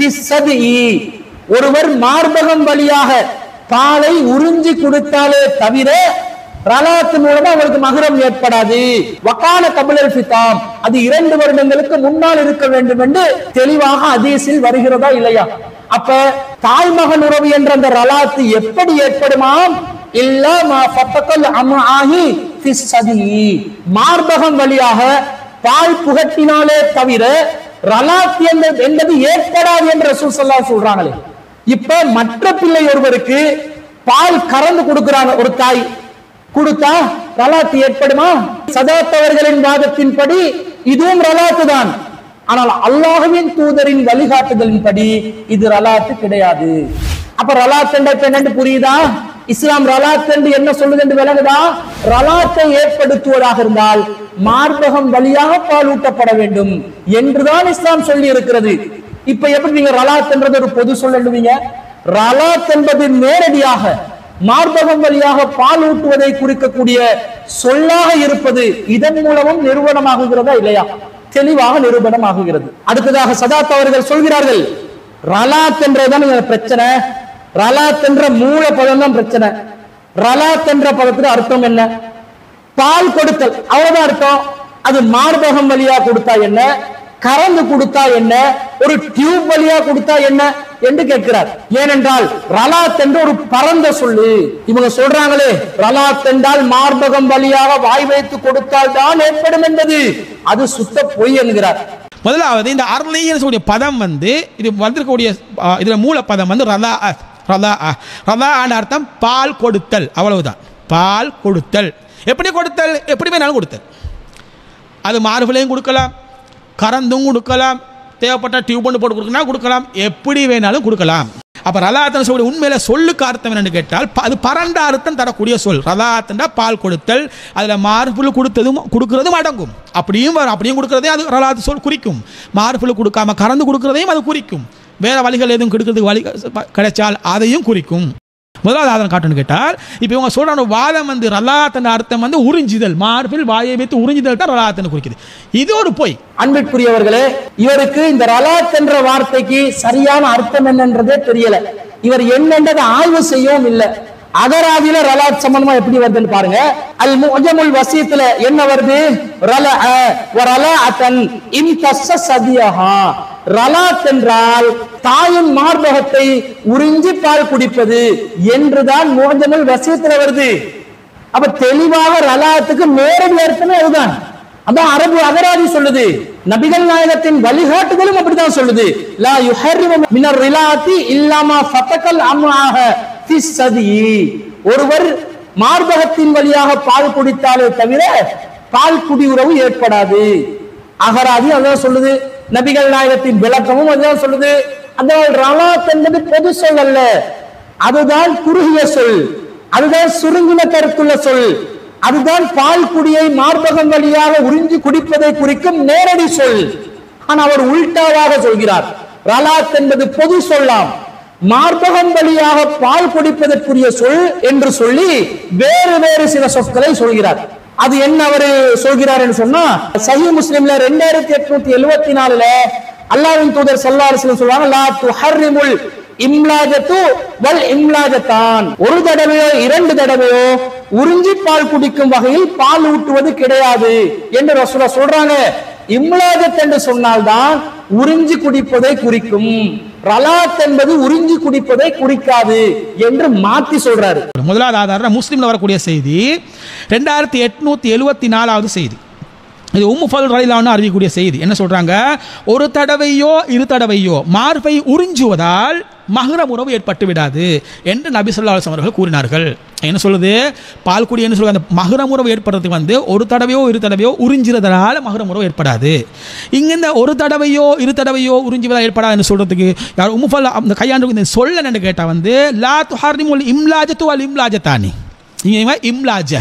ஒருவர் மார்பகம் வழியாக பாலை உறிஞ்சி கொடுத்தாலே தவிர ரலாத்து மூலமா அவருக்கு மகரம் ஏற்படாது வக்கால கபிலல் ஃபிதாம் அது இரண்டு வருடங்களுக்கு முன்னால் இருக்க வேண்டும் என்று தெளிவாக அதீசில் வருகிறதா இல்லையா அப்ப தாய்மகன் உறவு என்ற அந்த ரலாத்து எப்படி ஏற்படுமாம் இல்லாமா ஃபத்தகல் அம் ஆகி ஃபிஸ் சதி மார்பகம் வழியாக பால் புகட்டினாலே தவிர ரலாத் என்பது என்பது ஏற்படாது என்று ரசூல் ஸல்லல்லாஹு சொல்றாங்களே இப்ப மற்ற பிள்ளை ஒருவருக்கு பால் கறந்து கொடுக்கிறாங்க ஒரு தாய் கொடுத்தா ரலாத்து ஏற்படுமா சதாத்தவர்களின் வாதத்தின்படி இதுவும் ரலாத்து தான் ஆனால் அல்லாஹுவின் தூதரின் வழிகாட்டுதலின்படி இது ரலாத்து கிடையாது அப்ப ரலாத் என்ற இப்ப என்னன்னு புரியுதா இஸ்லாம் ரலாத் என்று என்ன சொல்லுது என்று விளங்குதா ரலாத்தை ஏற்படுத்துவதாக இருந்தால் மார்பகம் வழியாக பால் ஊட்டப்பட வேண்டும் என்றுதான் இஸ்லாம் சொல்லி இருக்கிறது இப்ப எப்படி நீங்க ரலாத் என்றது ஒரு பொது சொல்லுவீங்க ரலாத் என்பது நேரடியாக மார்பகம் வழியாக பால் ஊட்டுவதை குறிக்கக்கூடிய சொல்லாக இருப்பது இதன் மூலமும் நிறுவனமாகுகிறதா இல்லையா தெளிவாக நிரூபணமாகுகிறது அடுத்ததாக சதாத் அவர்கள் சொல்கிறார்கள் ரலாத் என்றதுதான் இங்க பிரச்சனை ரலாத் என்ற மூல பதம் தான் பிரச்சனை ரலாத் என்ற பதத்துக்கு அர்த்தம் என்ன பால் கொடுத்தல் அவ்வளவுதான் அர்த்தம் அது மார்பகம் வழியா கொடுத்தா என்ன கறந்து கொடுத்தா என்ன ஒரு டியூப் வழியா கொடுத்தா என்ன என்று கேட்கிறார் ஏனென்றால் ரலாத் என்று ஒரு பரந்த சொல்லு இவங்க சொல்றாங்களே ரலாத் என்றால் மார்பகம் வழியாக வாய் வைத்து கொடுத்தால் தான் ஏற்படும் என்பது அது சுத்த பொய் என்கிறார் முதலாவது இந்த அர்லின்னு சொல்லக்கூடிய பதம் வந்து இது வந்திருக்கக்கூடிய ஆ, இதுல மூல பதம் வந்து ரதா அ, ரதா அ. ரதா ஆன அர்த்தம் பால் கொடுத்தல் அவ்வளவுதான் பால் கொடுத்தல் எப்படி கொடுத்தல் எப்படி வேணாலும் கொடுத்தல் அது மார்பிளையும் கொடுக்கலாம் கறந்தும் கொடுக்கலாம் தேவைப்பட்ட டியூப் ஒன்று போட்டு கொடுக்கணும் கொடுக்கலாம் எப்படி வேணாலும் கொடுக்கலாம் அப்போ ரதாத்தன் சொல்லி உண்மையில சொல்லுக்கு அர்த்தம் என்னன்னு கேட்டால் ப- அது பரண்ட அர்த்தம் தரக்கூடிய சொல் ரதாத்தண்டா பால் கொடுத்தல் அதில் மார்புல் கொடுத்ததும் கொடுக்கறதும் அடங்கும் அப்படியும் வரும் அப்படியும் கொடுக்கறதே அது ரலாத்து சொல் குறிக்கும் மார்புல் கொடுக்காம கறந்து கொடுக்கறதையும் அது குறிக்கும் வேற வழிகள் எதுவும் கொடுக்கறதுக்கு வழி கிடைச்சால் அதையும் குறிக்கும் முதலாவது ஆதாரம் காட்டணும்னு கேட்டால் இப்போ இவங்க சொல்ற வாதம் வந்து ரலாத்தன் அர்த்தம் வந்து உறிஞ்சுதல் மார்பில் வாயை வைத்து உறிஞ்சுதல் தான் ரலாத்தன் குறிக்குது இது ஒரு பொய் அன்பிற்குரியவர்களே இவருக்கு இந்த ரலாத் என்ற வார்த்தைக்கு சரியான அர்த்தம் என்னன்றதே தெரியல இவர் என்னன்றதை ஆய்வு செய்யவும் இல்லை அகராதியில ரலாத் சம்பந்தமா எப்படி வருதுன்னு பாருங்க அல் முஜமுல் வசியத்துல என்ன வருது ரல ரலாத்தன் இம் தஸ்ஸ சதியஹா ரலாத் என்றால் தாயின் மார்பகத்தை உறிஞ்சி பால் குடிப்பது என்றுதான் முஜமுல் வசியத்துல வருது அப்ப தெளிவாக ரலாத்துக்கு நேரடி அர்த்தமே அதுதான் அதான் அரபு அகராதி சொல்லுது நபிகள் நாயகத்தின் வழிகாட்டுதலும் அப்படித்தான் சொல்லுது லா யுஹர்ரிமு மினர் ரிலாத்தி இல்லாமா ஃபதகல் அம்ஆஹ ஃபிஸ் சதி ஒருவர் மார்பகத்தின் வழியாக பால் குடித்தாலே தவிர பால் குடியுறவு ஏற்படாது அகராதி அதான் சொல்லுது நபிகள் நாயகத்தின் விளக்கமும் அதுதான் சொல்லுது அந்த ரலாத் என்பது பொது சொல் அல்ல அதுதான் குறுகிய சொல் அதுதான் சுருங்கின கருத்துள்ள சொல் அதுதான் பால் குடியை மார்பகம் வழியாக உறிஞ்சி குடிப்பதை குறிக்கும் நேரடி சொல் ஆனா அவர் உல்டாவாக சொல்கிறார் ரலாத் என்பது பொது சொல்லாம் மார்பகம் வழியாக பால் குடிப்பதற்குரிய சொல் என்று சொல்லி வேறு வேறு சில சொற்களை சொல்கிறார் அது என்ன அவரு சொல்கிறார் என்று சொன்னா சஹி முஸ்லிம்ல ரெண்டாயிரத்தி எட்நூத்தி எழுவத்தி நாலுல அல்லாஹ்வின் தூதர் ஸல்லல்லாஹு அலைஹி வஸல்லம் சொல்றாங்க லா துஹர்ரிமுல் இம்லாஜத்து வல் இம்லாஜத்தான் ஒரு தடவையோ இரண்டு தடவையோ உறிஞ்சி பால் குடிக்கும் வகையில் பால் ஊட்டுவது கிடையாது என்று ரசூலா சொல்றாங்க இம்லாஜத் என்று சொன்னால்தான் உறிஞ்சி குடிப்பதை குறிக்கும் ரலாத் என்பது உறிஞ்சி குடிப்பதை குறிக்காது என்று மாத்தி சொல்றாரு முதலாவது ஆதாரம் முஸ்லீம்ல வரக்கூடிய செய்தி ரெண்டாயிரத்தி எட்நூத்தி எழுவத்தி நாலாவது செய்தி இது உம்மு ஃபல் ரயிலான்னு அறிவிக்கக்கூடிய செய்தி என்ன சொல்றாங்க ஒரு தடவையோ இரு தடவையோ மார்பை உறிஞ்சுவதால் மகரம் உறவு ஏற்பட்டு விடாது என்று நபி சொல்லா அவர்கள் கூறினார்கள் என்ன சொல்லுது பால் குடி என்ன சொல்லுது அந்த மகரம் உறவு ஏற்படுறதுக்கு வந்து ஒரு தடவையோ இரு தடவையோ உறிஞ்சுறதுனால மகரம் உறவு ஏற்படாது இங்க இந்த ஒரு தடவையோ இரு தடவையோ உறிஞ்சுவதால் ஏற்படாதுன்னு சொல்றதுக்கு யார் உம்முஃபல் அந்த கையாண்டு இந்த சொல்ல என்னன்னு கேட்டா வந்து லா துஹாரிமுல் இம்லாஜத்து அல் இம்லாஜத்தானி இங்க இம்லாஜ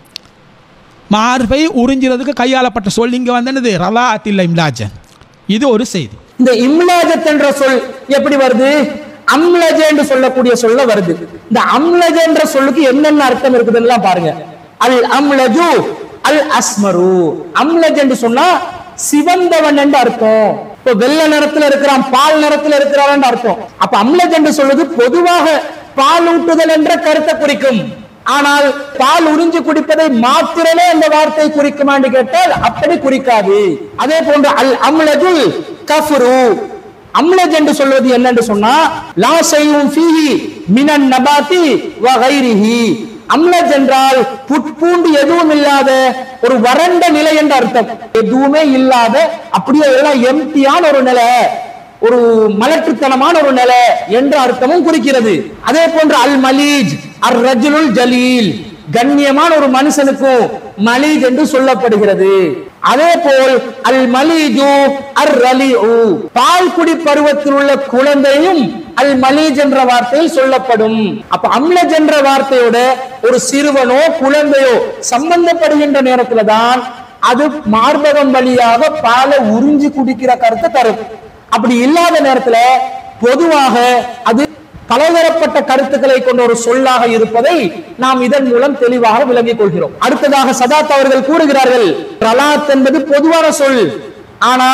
மார்பை உறிஞ்சுறதுக்கு கையாளப்பட்ட சொல் இங்க வந்து என்னது ரலா அத்தில்ல இம்லாஜ இது ஒரு செய்தி இந்த இம்லாஜத் என்ற சொல் எப்படி வருது அம்லஜ என்று சொல்லக்கூடிய சொல்ல வருது இந்த அம்லஜ என்ற சொல்லுக்கு என்னென்ன அர்த்தம் இருக்குதுன்னு பாருங்க அல் அம்லஜு அல் அஸ்மரு அம்லஜ் என்று சொன்னா சிவந்தவன் என்று அர்த்தம் இப்போ வெள்ளை நிறத்துல இருக்கிறான் பால் நிறத்துல இருக்கிறான் அர்த்தம் அப்ப அம்லஜ் என்று சொல்வது பொதுவாக பால் ஊட்டுதல் என்ற கருத்தை குறிக்கும் ஆனால் பால் உறிஞ்சு குடிப்பதை மாத்திரமே அந்த வார்த்தை குறிக்குமான்னு கேட்டால் அப்படி குறிக்காது அதே போன்று அல் அம்லஜுல் கஃப்ரு அம்லஜ் என்று சொல்வது என்னன்னு சொன்னா லா செய்யும் ஃபீஹி மினன் நபாத்தி வ கைரிஹி அம்லஜ் என்றால் புட்பூண்டு எதுவும் இல்லாத ஒரு வறண்ட நிலை என்ற அர்த்தம் எதுவுமே இல்லாத அப்படியே எல்லாம் எம்டியான ஒரு நிலை ஒரு மலட்டுத்தனமான ஒரு நிலை என்ற அர்த்தமும் குறிக்கிறது அதே போன்று அல் மலீஜ் அர் ரஜுலுல் ஜலீல் கண்ணியமான ஒரு மனுஷனுக்கும் மலீஜ் என்று சொல்லப்படுகிறது அதே போல் அல் மலீஜு அர் ரலிஉ பால் குடி பருவத்தில் உள்ள குழந்தையும் அல் மலீஜ் என்ற வார்த்தையில் சொல்லப்படும் அப்ப அம்லஜ் என்ற வார்த்தையோட ஒரு சிறுவனோ குழந்தையோ சம்பந்தப்படுகின்ற நேரத்துல தான் அது மார்பகம் வழியாக பாலை உறிஞ்சி குடிக்கிற கருத்தை தரும் அப்படி இல்லாத நேரத்துல பொதுவாக அது பலதரப்பட்ட கருத்துக்களை கொண்ட ஒரு சொல்லாக இருப்பதை நாம் இதன் மூலம் தெளிவாக விளங்கிக் கொள்கிறோம் அடுத்ததாக சதாத் அவர்கள் கூறுகிறார்கள் ரலாத் என்பது பொதுவான சொல் ஆனா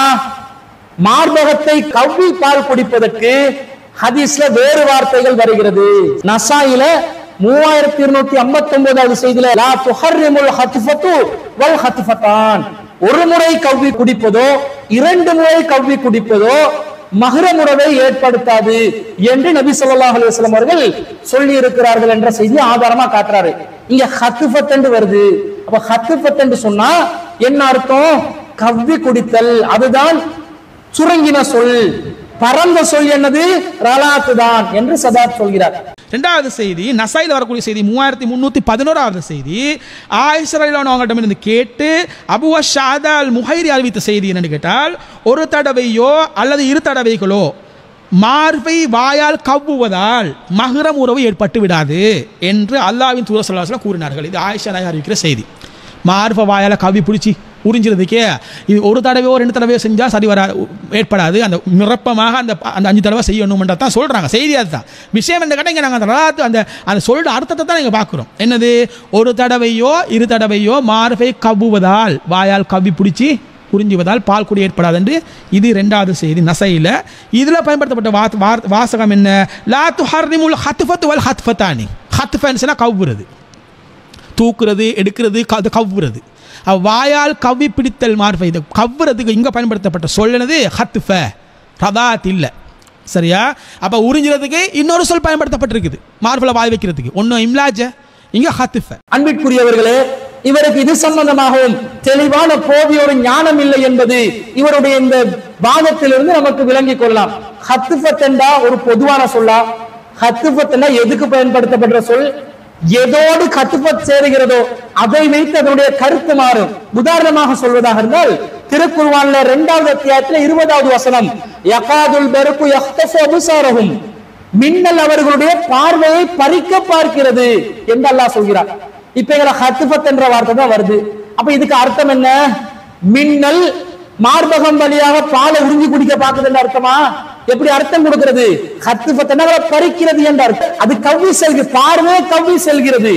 மார்பகத்தை கவ்வி பால் குடிப்பதற்கு ஹதீஸ்ல வேறு வார்த்தைகள் வருகிறது நசாயில மூவாயிரத்தி இருநூத்தி ஐம்பத்தி ஒன்பதாவது செய்தியில லா துஹர்ரிமுல் ஹத்ஃபத்து வல் ஹத்ஃபத்தான் ஒரு முறை கவ்வி குடிப்பதோ இரண்டு முறை கவ்வி குடிப்பதோ மகரம் உறவை ஏற்படுத்தாது என்று நபி ஸல்லல்லாஹு அலைஹி வஸல்லம் அவர்கள் சொல்லி இருக்கிறார்கள் என்ற செய்தி ஆதாரமா காட்டுறாரு இங்க ஹத்துஃபத் என்று வருது அப்ப ஹத்துஃபத் என்று சொன்னா என்ன அர்த்தம் கவ்வி குடித்தல் அதுதான் சுருங்கின சொல் பரந்த சொல் என்னது ரலாத்து தான் என்று சதாத் சொல்கிறார் ரெண்டாவது செய்தி நசையில் வரக்கூடிய செய்தி மூவாயிரத்தி முந்நூற்றி பதினோராவது செய்தி ஆயிஷரலான அவங்கள்ட்ட இருந்து கேட்டு அபுவ ஷாதா அல் முஹைரி அறிவித்த செய்தி என்னன்னு கேட்டால் ஒரு தடவையோ அல்லது இரு தடவைகளோ மார்பை வாயால் கவ்வுவதால் மகரம் உறவு ஏற்பட்டு விடாது என்று அல்லாவின் தூர சொல்லாசல கூறினார்கள் இது ஆயிஷா நாயகி அறிவிக்கிற செய்தி மார்பை வாயால் கவ்வி பிடிச்சி உறிஞ்சிறதுக்கே இது ஒரு தடவையோ ரெண்டு தடவையோ செஞ்சால் சரி வர ஏற்படாது அந்த நிரப்பமாக அந்த அந்த அஞ்சு தடவை செய்யணும்ன்றது தான் சொல்கிறாங்க செய்தி அதுதான் விஷயம் என்ன கேட்டால் இங்கே நாங்கள் அந்த ரலாத்து அந்த அந்த சொல்ற அர்த்தத்தை தான் நீங்கள் பார்க்குறோம் என்னது ஒரு தடவையோ இரு தடவையோ மார்பை கவ்வுவதால் வாயால் கவ்வி பிடிச்சி உறிஞ்சுவதால் பால் குடி ஏற்படாது என்று இது ரெண்டாவது செய்தி நசையில் இதில் பயன்படுத்தப்பட்ட வா வார்- வாசகம் என்ன லா துஹர்ரிமுல் ஹத்ஃபத் வல் ஹத்ஃபத்தானி ஹத்ஃபன்ஸ்னா கவ்வுறது தூக்குறது எடுக்கிறது க- அது கவ்வுறது அவ் வாயால் கவ்வி பிடித்தல் மார்பை இது கவ்வுறதுக்கு இங்கே பயன்படுத்தப்பட்ட சொல்லனது ஹத்ஃப ரதாத் இல்லை சரியா அப்போ உறிஞ்சுறதுக்கு இன்னொரு சொல் பயன்படுத்தப்பட்டிருக்குது மார்பில் வாய் வைக்கிறதுக்கு ஒன்று இம்லாஜ இங்கே ஹத்ஃப அன்பிற்குரியவர்களே இவருக்கு இது சம்பந்தமாகவும் தெளிவான போதியோட ஞானம் இல்லை என்பது இவருடைய இந்த வாதத்திலிருந்து நமக்கு விளங்கிக் கொள்ளலாம் ஹத்துஃபத் என்றா ஒரு பொதுவான சொல்லா ஹத்துஃபத் என்றா எதுக்கு பயன்படுத்தப்படுற சொல் எதோடு கத்துப்பத் சேருகிறதோ அதை வைத்து அதனுடைய கருத்து மாறும் உதாரணமாக சொல்வதாக இருந்தால் திருக்குர்வான்ல இரண்டாவது அத்தியாயத்துல இருபதாவது வசனம் யகாதுல் பெருக்கு யஹ்தஃபு அபுசாரஹும் மின்னல் அவர்களுடைய பார்வையை பறிக்க பார்க்கிறது என்று அல்லாஹ் சொல்கிறார் இப்ப எங்களை ஹத்துபத் என்ற வார்த்தை தான் வருது அப்ப இதுக்கு அர்த்தம் என்ன மின்னல் மார்பகம் வழியாக பாலை உறிஞ்சி குடிக்க பார்க்குது அர்த்தமா எப்படி அர்த்தம் கொடுக்கிறது ஹத்துபத் பறிக்கிறது என்ற அர்த்தம் அது கவ்வி செல்கிறது பார்வை கவ்வி செல்கிறது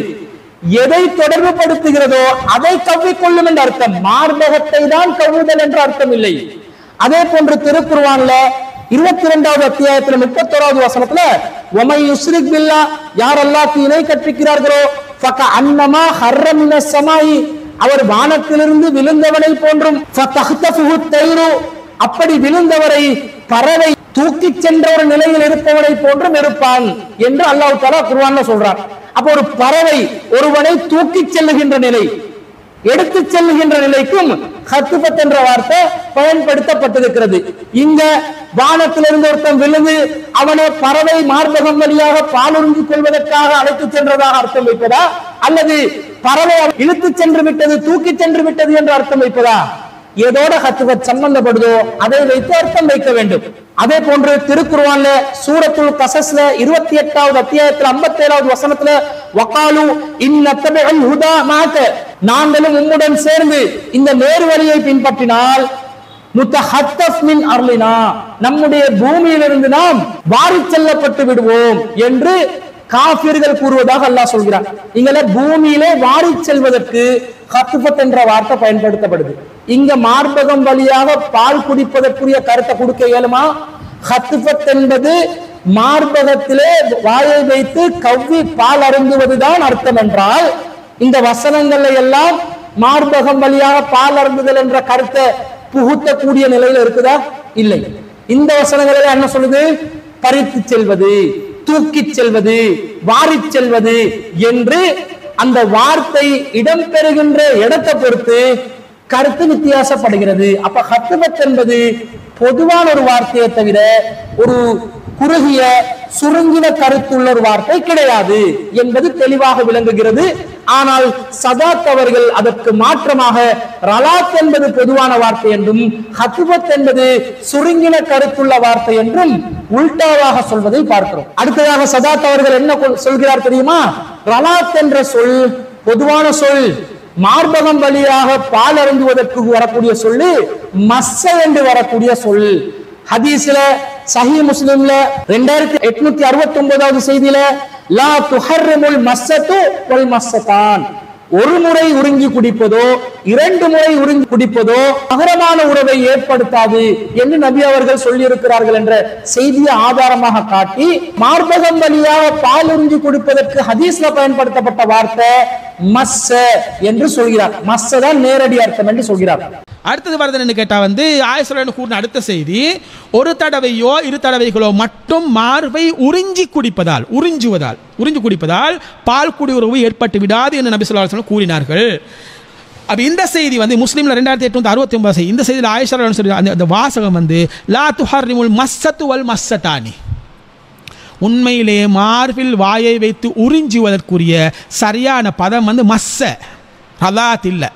எதை தொடர்பு படுத்துகிறதோ அதை கவ்வி கொள்ளும் என்ற அர்த்தம் மார்பகத்தை தான் கவ்வுதல் என்ற அர்த்தம் இல்லை அதே போன்று திருக்குர்வான்ல இருபத்தி இரண்டாவது அத்தியாயத்துல முப்பத்தோராவது வசனத்துல ஒமை யுஸ்ரிக் பில்லா யார் அல்லாஹ்க்கு இணை கற்பிக்கிறார்களோ ஃபக அன்னமா ஹர்ரமின சமாயி அவர் வானத்திலிருந்து விழுந்தவனை போன்றும் ஃபதஹ்தஃபுஹு தைரு அப்படி விழுந்தவரை பறவை தூக்கிச் சென்ற ஒரு நிலையில் இருப்பவனை போன்றும் இருப்பான் என்று அல்லாஹ் தஆலா குர்ஆன்ல சொல்றார் அப்போ ஒரு பறவை ஒருவனை தூக்கிச் செல்லுகின்ற நிலை எடுத்துச் செல்லுகின்ற நிலைக்கும் ஹத்துபத் என்ற வார்த்தை பயன்படுத்தப்பட்டிருக்கிறது இங்க வானத்திலிருந்து ஒருத்தன் விழுந்து அவனை பறவை மார்பகம் வழியாக பாலுறிஞ்சு கொள்வதற்காக அழைத்துச் சென்றதாக அர்த்தம் வைப்பதா அல்லது பறவை இழுத்துச் சென்று விட்டது தூக்கிச் சென்று விட்டது என்று அர்த்தம் வைப்பதா ஏதோட ஹத்துவத் சம்பந்தப்படுதோ அதை வைத்து அர்த்தம் வைக்க வேண்டும் அதே போன்று திருக்குர்ஆன்ல சூரத்துல் கசஸ்ல இருபத்தி எட்டாவது அத்தியாயத்துல ஐம்பத்தி ஏழாவது வசனத்துல வகாலு இன்னத்தபில் ஹுதா மாக்க நாங்களும் உம்முடன் சேர்ந்து இந்த நேர் வழியை பின்பற்றினால் முத்தஹத்தஃப் மின் அர்லினா நம்முடைய பூமியிலிருந்து நாம் வாரிச் செல்லப்பட்டு விடுவோம் என்று காபிர்கள் கூறுவதாக அல்லாஹ் சொல்கிறார் இங்கல பூமியிலே வாரிச் செல்வதற்கு ஹத்துபத் என்ற வார்த்தை பயன்படுத்தப்படுது இங்க மார்பகம் வழியாக பால் குடிப்பதற்குரிய கருத்தை கொடுக்க இயலுமா ஹத்துபத் என்பது மார்பகத்திலே வாயை வைத்து கவ்வி பால் அருந்துவதுதான் அர்த்தம் என்றால் இந்த வசனங்கள்ல எல்லாம் மார்பகம் வழியாக பால் அருந்துதல் என்ற கருத்தை புகுத்தக்கூடிய நிலையில இருக்குதா இல்லை இந்த வசனங்களில் என்ன சொல்லுது பறித்து செல்வது தூக்கிச் செல்வது வாரிச் செல்வது என்று அந்த வார்த்தை இடம்பெறுகின்ற இடத்தை பொறுத்து கருத்து வித்தியாசப்படுகிறது அப்ப ஹத்துபத் என்பது பொதுவான ஒரு வார்த்தையை தவிர ஒரு குறுகிய சுருங்கின கருத்துள்ள ஒரு வார்த்தை கிடையாது என்பது தெளிவாக விளங்குகிறது ஆனால் சதாத் அவர்கள் அதற்கு மாற்றமாக ரலாத் என்பது பொதுவான வார்த்தை என்றும் ஹத்துபத் என்பது சுருங்கின கருத்துள்ள வார்த்தை என்றும் உல்டாவாக சொல்வதை பார்க்கிறோம் அடுத்ததாக சதாத் அவர்கள் என்ன கொள்- சொல்கிறார் தெரியுமா ரலாத் என்ற சொல் பொதுவான சொல் மார்பகம் வழியாக பால் அருந்துவதற்கு வரக்கூடிய சொல்லு மஸ்ஸ என்று வரக்கூடிய சொல் ஹதீஸ்ல சஹி முஸ்லிம்ல ரெண்டாயிரத்தி எட்நூத்தி அறுபத்தி ஒன்பதாவது செய்தியில லா துஹர்ரிமுல் மஸ்ஸத்து வல் மஸ்ஸதான் ஒரு முறை உறிஞ்சி குடிப்பதோ இரண்டு முறை உறிஞ்சி குடிப்பதோ அகரமான உறவை ஏற்படுத்தாது என்று நபி அவர்கள் சொல்லி இருக்கிறார்கள் என்ற செய்தியை ஆதாரமாக காட்டி மார்பகம் வழியாக பால் உறிஞ்சி குடிப்பதற்கு ஹதீஸ்ல பயன்படுத்தப்பட்ட வார்த்தை மஸ்ஸ என்று சொல்கிறார் மஸ்ஸ தான் நேரடி அர்த்தம் என்று சொல்கிறார் அடுத்தது வருதுன்னு கேட்டா வந்து ஆயசுரன் கூறின அடுத்த செய்தி ஒரு தடவையோ இரு தடவைகளோ மட்டும் மார்பை உறிஞ்சி குடிப்பதால் உறிஞ்சுவதால் உறிஞ்சி குடிப்பதால் பால் குடி உறவு ஏற்பட்டு விடாது என்று நபி சொல்லா அலுவலம் கூறினார்கள் அப்ப இந்த செய்தி வந்து முஸ்லீம்ல ரெண்டாயிரத்தி எட்நூத்தி அறுபத்தி ஒன்பது செய்தி இந்த செய்தியில் ஆயிஷா சொல்லி அந்த அந்த வாசகம் வந்து லா துஹர்ரிமுல் மஸ்ஸத்து வல் மஸ்ஸதானி உண்மையிலே மார்பில் வாயை வைத்து உறிஞ்சுவதற்குரிய சரியான பதம் வந்து மஸ்ஸ ரலாத் இல்லை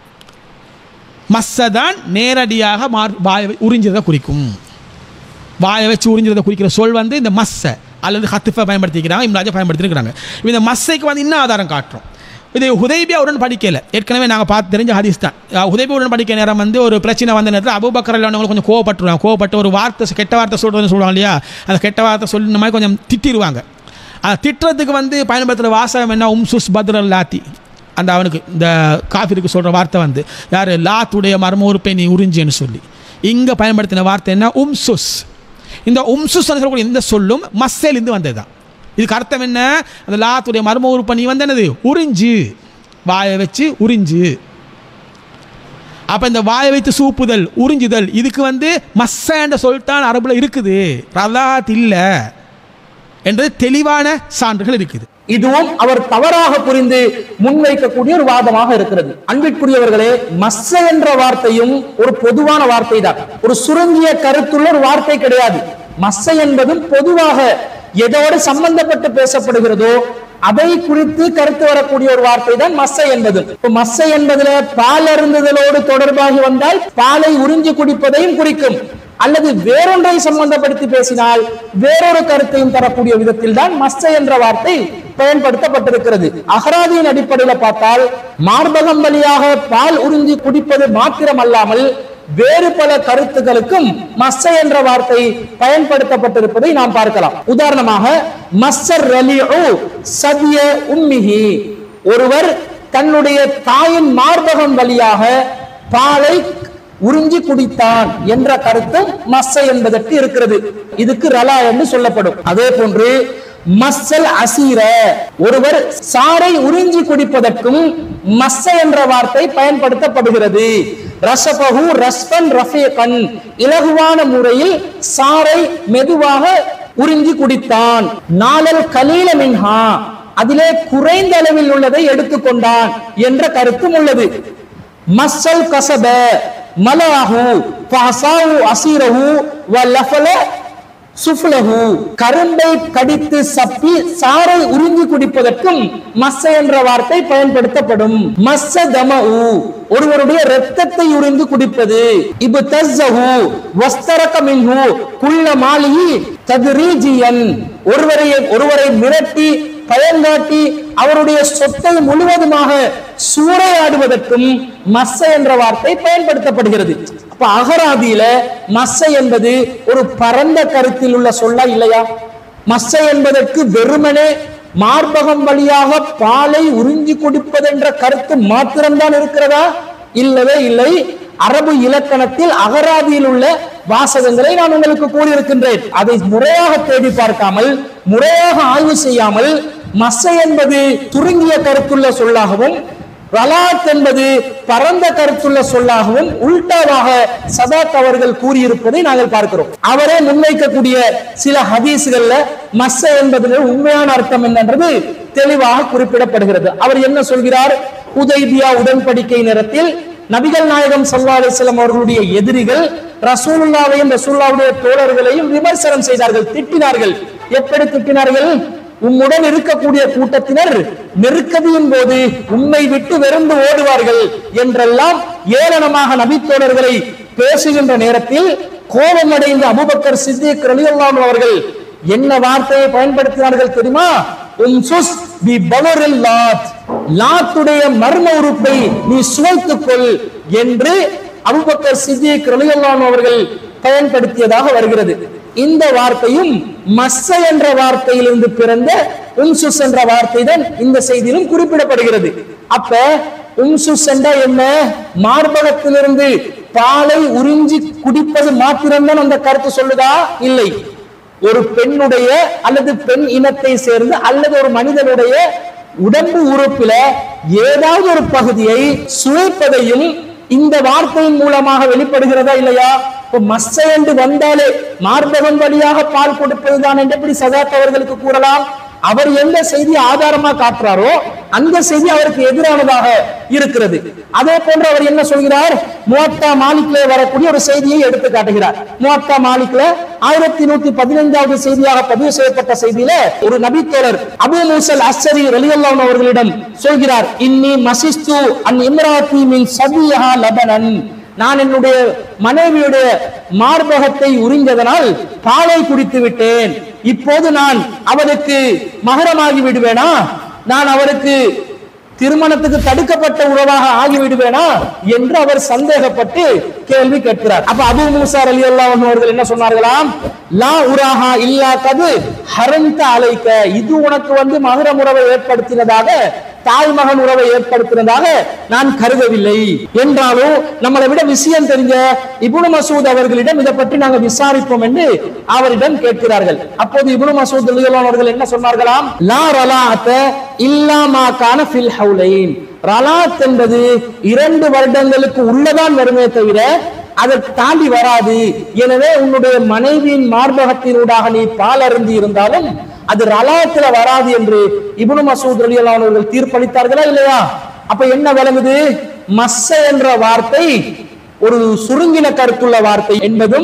மஸ்ஸ தான் நேரடியாக மார் வாயை வை- உறிஞ்சுறதை குறிக்கும் வாயை வச்சு உறிஞ்சுறதை குறிக்கிற சொல் வந்து இந்த மஸ்ஸ அல்லது ஹத்துஃபை பயன்படுத்திக்கிறாங்க இம்ராஜா பயன்படுத்திருக்கிறாங்க இந்த மஸ்ஸைக்கு வந்து இன்னும் ஆதாரம் காட்டுறோம் இது ஹுதைபியா உடன் படிக்கல ஏற்கனவே நாங்கள் பார்த்து தெரிஞ்ச ஹதீஸ் தான் அஹ் ஹுதைபியா உடன் படிக்க நேரம் வந்து ஒரு பிரச்சனை வந்த நேரத்தில் அபுபக்கர் உள்ளவங்க கொஞ்சம் கோவப்பட்டுருவாங்க கோவப்பட்டு ஒரு வார்த்தை கெட்ட வார்த்தை சொல்கிறதுன்னு சொல்லுவாங்க இல்லையா அந்த கெட்ட வார்த்தை சொல்லின மாதிரி கொஞ்சம் திட்டிடுவாங்க அந்த திட்டுறதுக்கு வந்து பயன்படுத்துகிற வாசகம் என்ன உம்சுஸ் பத்ரல் லாத்தி அந்த அவனுக்கு இந்த காஃபிருக்கு சொல்கிற வார்த்தை வந்து யார் லாத்துடைய மர்ம உறுப்பை நீ உறிஞ்சின்னு சொல்லி இங்கே பயன்படுத்தின வார்த்தை என்ன உம்சுஸ் இந்த உம்சுஸ் சொல்லக்கூடிய இந்த சொல்லும் மஸ்ஸேலிருந்து வந்தது தான் இதுக்கு அர்த்தம் என்ன அந்த லாத்துடைய மர்ம உறுப்பை நீ வந்து என்னது உறிஞ்சு வாயை வச்சு உறிஞ்சு அப்போ இந்த வாயை வைத்து சூப்புதல் உறிஞ்சுதல் இதுக்கு வந்து மஸ்ஸ என்ற சொல்தான் அரபுல இருக்குது ரலாத் இல்லை என்றது தெளிவான சான்றுகள் இருக்குது இதுவும் அவர் தவறாக புரிந்து முன்வைக்கக்கூடிய ஒரு வாதமாக இருக்கிறது அன்பிற்குரியவர்களே மஸ்ஸ என்ற வார்த்தையும் ஒரு பொதுவான வார்த்தை தான் ஒரு சுருங்கிய கருத்துள்ள ஒரு வார்த்தை கிடையாது மஸ்ஸ என்பதும் பொதுவாக எதோடு சம்பந்தப்பட்டு பேசப்படுகிறதோ அதை குறித்து கருத்து வரக்கூடிய ஒரு வார்த்தை தான் மஸ்ஸை என்பது இப்ப மஸ்ஸை என்பதுல பால் அருந்துதலோடு தொடர்பாகி வந்தால் பாலை உறிஞ்சி குடிப்பதையும் குறிக்கும் அல்லது வேறொன்றை சம்பந்தப்படுத்தி பேசினால் வேறொரு கருத்தையும் தரக்கூடிய விதத்தில் தான் மஸ்ஸை என்ற வார்த்தை பயன்படுத்தப்பட்டிருக்கிறது அகராதியின் அடிப்படையில் பார்த்தால் மார்பகம் வழியாக பால் உறிஞ்சி குடிப்பது மாத்திரமல்லாமல் வேறு பல கருத்துக்களுக்கும் மஸ்ஸ என்ற வார்த்தை பயன்படுத்தப்பட்டிருப்பதை நாம் பார்க்கலாம் உதாரணமாக மஸ்ஸர் ரலிஉ சதிய உம்மிஹி ஒருவர் தன்னுடைய தாயின் மார்பகம் வழியாக பாலை உறிஞ்சி குடித்தான் என்ற கருத்தும் மஸ்ஸ என்பதற்கு இருக்கிறது இதுக்கு ரலா என்று சொல்லப்படும் அதே போன்று மஸ்ஸல் அசீர ஒருவர் சாறை உறிஞ்சி குடிப்பதற்கும் மஸ்ஸ என்ற வார்த்தை பயன்படுத்தப்படுகிறது ரசபகு ரஸ்பன் ரஃபீகன் இலகுவான முறையில் சாறை மெதுவாக உறிஞ்சி குடித்தான் நாளல் கலீல மின்ஹா அதிலே குறைந்த அளவில் உள்ளதை எடுத்துக்கொண்டான் என்ற கருத்தும் உள்ளது மஸ்ஸல் கசப மலாஹு ஃபஹசாவு அசீரஹு வலஃபல சுஃப்லஹு கரும்பை கடித்து சப்பி சாறை உறிஞ்சி குடிப்பதற்கும் மஸ்ஸ என்ற வார்த்தை பயன்படுத்தப்படும் மஸ்ஸ தமஉ ஒருவருடைய இரத்தத்தை உறிந்து குடிப்பது இபு தஸ்ஸஹு வஸ்தரக மின்ஹு குல்ல மாலிஹி தத்ரீஜியன் ஒருவரை ஒருவரை மிரட்டி பயங்காட்டி அவருடைய சொத்தை முழுவதுமாக சூறையாடுவதற்கும் மஸ்ஸ என்ற வார்த்தை பயன்படுத்தப்படுகிறது அப்ப அகராதியில மஸ்ஸ என்பது ஒரு பரந்த கருத்தில் உள்ள சொல்லா இல்லையா மஸ்ஸ என்பதற்கு வெறுமனே மார்பகம் வழியாக பாலை உறிஞ்சி குடிப்பதென்ற கருத்து மாத்திரம்தான் இருக்கிறதா இல்லவே இல்லை அரபு இலக்கணத்தில் அகராதியில் உள்ள வாசகங்களை நான் உங்களுக்கு கூறியிருக்கின்றேன் அதை முறையாக தேடி பார்க்காமல் முறையாக ஆய்வு செய்யாமல் மஸ்ஸ என்பது சுருங்கிய கருத்துள்ள சொல்லாகவும் ரலாத் என்பது பரந்த கருத்துள்ள சொல்லாகவும் உல்டாவாக சதாத் அவர்கள் கூறியிருப்பதை நாங்கள் பார்க்கிறோம் அவரே முன்வைக்கக்கூடிய சில ஹதீஸ்கள்ல மஸ்ஸ என்பதில் உண்மையான அர்த்தம் என்னன்றது தெளிவாக குறிப்பிடப்படுகிறது அவர் என்ன சொல்கிறார் உதைபியா உடன்படிக்கை நேரத்தில் நபிகள் நாயகம் சல்லா அலிஸ்லாம் அவர்களுடைய எதிரிகள் ரசூலுல்லாவையும் ரசூல்லாவுடைய தோழர்களையும் விமர்சனம் செய்தார்கள் திட்டினார்கள் எப்படி திட்டினார்கள் உம்முடன் இருக்கக்கூடிய கூட்டத்தினர் நெருக்கடியின் போது உம்மை விட்டு வெறுந்து ஓடுவார்கள் என்றெல்லாம் ஏளனமாக நபித்தோழர்களை பேசுகின்ற நேரத்தில் கோபமடைந்த அபுபக்கர் சித்திக் ரலியல்லாஹு அவர்கள் என்ன வார்த்தையை பயன்படுத்தினார்கள் தெரியுமா உம்சுஸ் பி பவரில் லாத் லாத்துடைய மர்ம உறுப்பை நீ சுவைத்துக் கொள் என்று அபுபக்கர் சித்திக் ரலியல்லாஹு அவர்கள் பயன்படுத்தியதாக வருகிறது இந்த வார்த்தையும் மஸ்ஸ என்ற வார்த்தையிலிருந்து பிறந்த உம்சுஸ் என்ற வார்த்தை தான் இந்த செய்தியிலும் குறிப்பிடப்படுகிறது அப்ப உம்சுஸ் என்றா என்ன மார்பகத்திலிருந்து பாலை உறிஞ்சி குடிப்பது மாத்திரம்தான் அந்த கருத்து சொல்லுதா இல்லை ஒரு பெண்ணுடைய அல்லது பெண் இனத்தை சேர்ந்து அல்லது ஒரு மனிதனுடைய உடம்பு உறுப்பில ஏதாவது ஒரு பகுதியை சுவைப்பதையும் இந்த வார்த்தையின் மூலமாக வெளிப்படுகிறதா இல்லையா இப்ப மஸ்ஸை என்று வந்தாலே மார்பகம் வழியாக பால் கொடுப்பதுதான் என்று எப்படி சதாத் அவர்களுக்கு கூறலாம் அவர் எந்த செய்தி ஆதாரமா காட்டுறாரோ அந்த செய்தி அவருக்கு எதிரானதாக இருக்கிறது அதே போன்று அவர் என்ன சொல்கிறார் முவத்தா மாலிக்ல வரக்கூடிய ஒரு செய்தியை எடுத்து காட்டுகிறார் முவத்தா மாலிக்ல ஆயிரத்தி நூத்தி பதினைந்தாவது செய்தியாக பதிவு செய்யப்பட்ட செய்தியில ஒரு நபித்தோழர் அபு மூசல் அஸ்ஸரி ரலியல்லாஹு அவர்களிடம் சொல்கிறார் இன்னி மசிஸ்து அன் இம்ராத்தி மின் சபியஹா லபனன் நான் என்னுடைய மனைவியுடைய மார்பகத்தை உறிஞ்சதனால் பாலை குடித்து விட்டேன் இப்போது நான் அவருக்கு மகரமாகி விடுவேனா நான் அவருக்கு திருமணத்துக்கு தடுக்கப்பட்ட உறவாக ஆகிவிடுவேனா என்று அவர் சந்தேகப்பட்டு கேள்வி கேட்கிறார் அப்ப அபு மூசார் அலி அவர்கள் என்ன சொன்னார்களாம் லா உராஹா இல்லா கது ஹரந்த அலைக்க இது உனக்கு வந்து மகரம் உறவை ஏற்படுத்தினதாக தாய் மகன் உறவை ஏற்படுத்தினதாக நான் கருதவில்லை என்றாலும் நம்மளை விட விஷயம் தெரிஞ்ச இப்னு மசூத் அவர்களிடம் இதை பற்றி நாங்கள் விசாரிப்போம் என்று அவரிடம் கேட்கிறார்கள் அப்போது இப்னு மசூத் ரலியல்லாஹு அவர்கள் என்ன சொன்னார்களாம் லா ரலாஅத இல்லா மா கான ஃபில் ஹவுலைன் ரலாத் என்பது இரண்டு வருடங்களுக்கு உள்ளதான் வருமே தவிர அதை தாண்டி வராது எனவே உன்னுடைய மனைவியின் மார்பகத்தினூடாக நீ பால் அருந்தி இருந்தாலும் அது ரலாத்துல வராது என்று இப்னு மசூத் ரலியல்லாஹு அவர்கள் தீர்ப்பளித்தார்களா இல்லையா அப்ப என்ன விளங்குது மஸ்ஸ என்ற வார்த்தை ஒரு சுருங்கின கருத்துள்ள வார்த்தை என்பதும்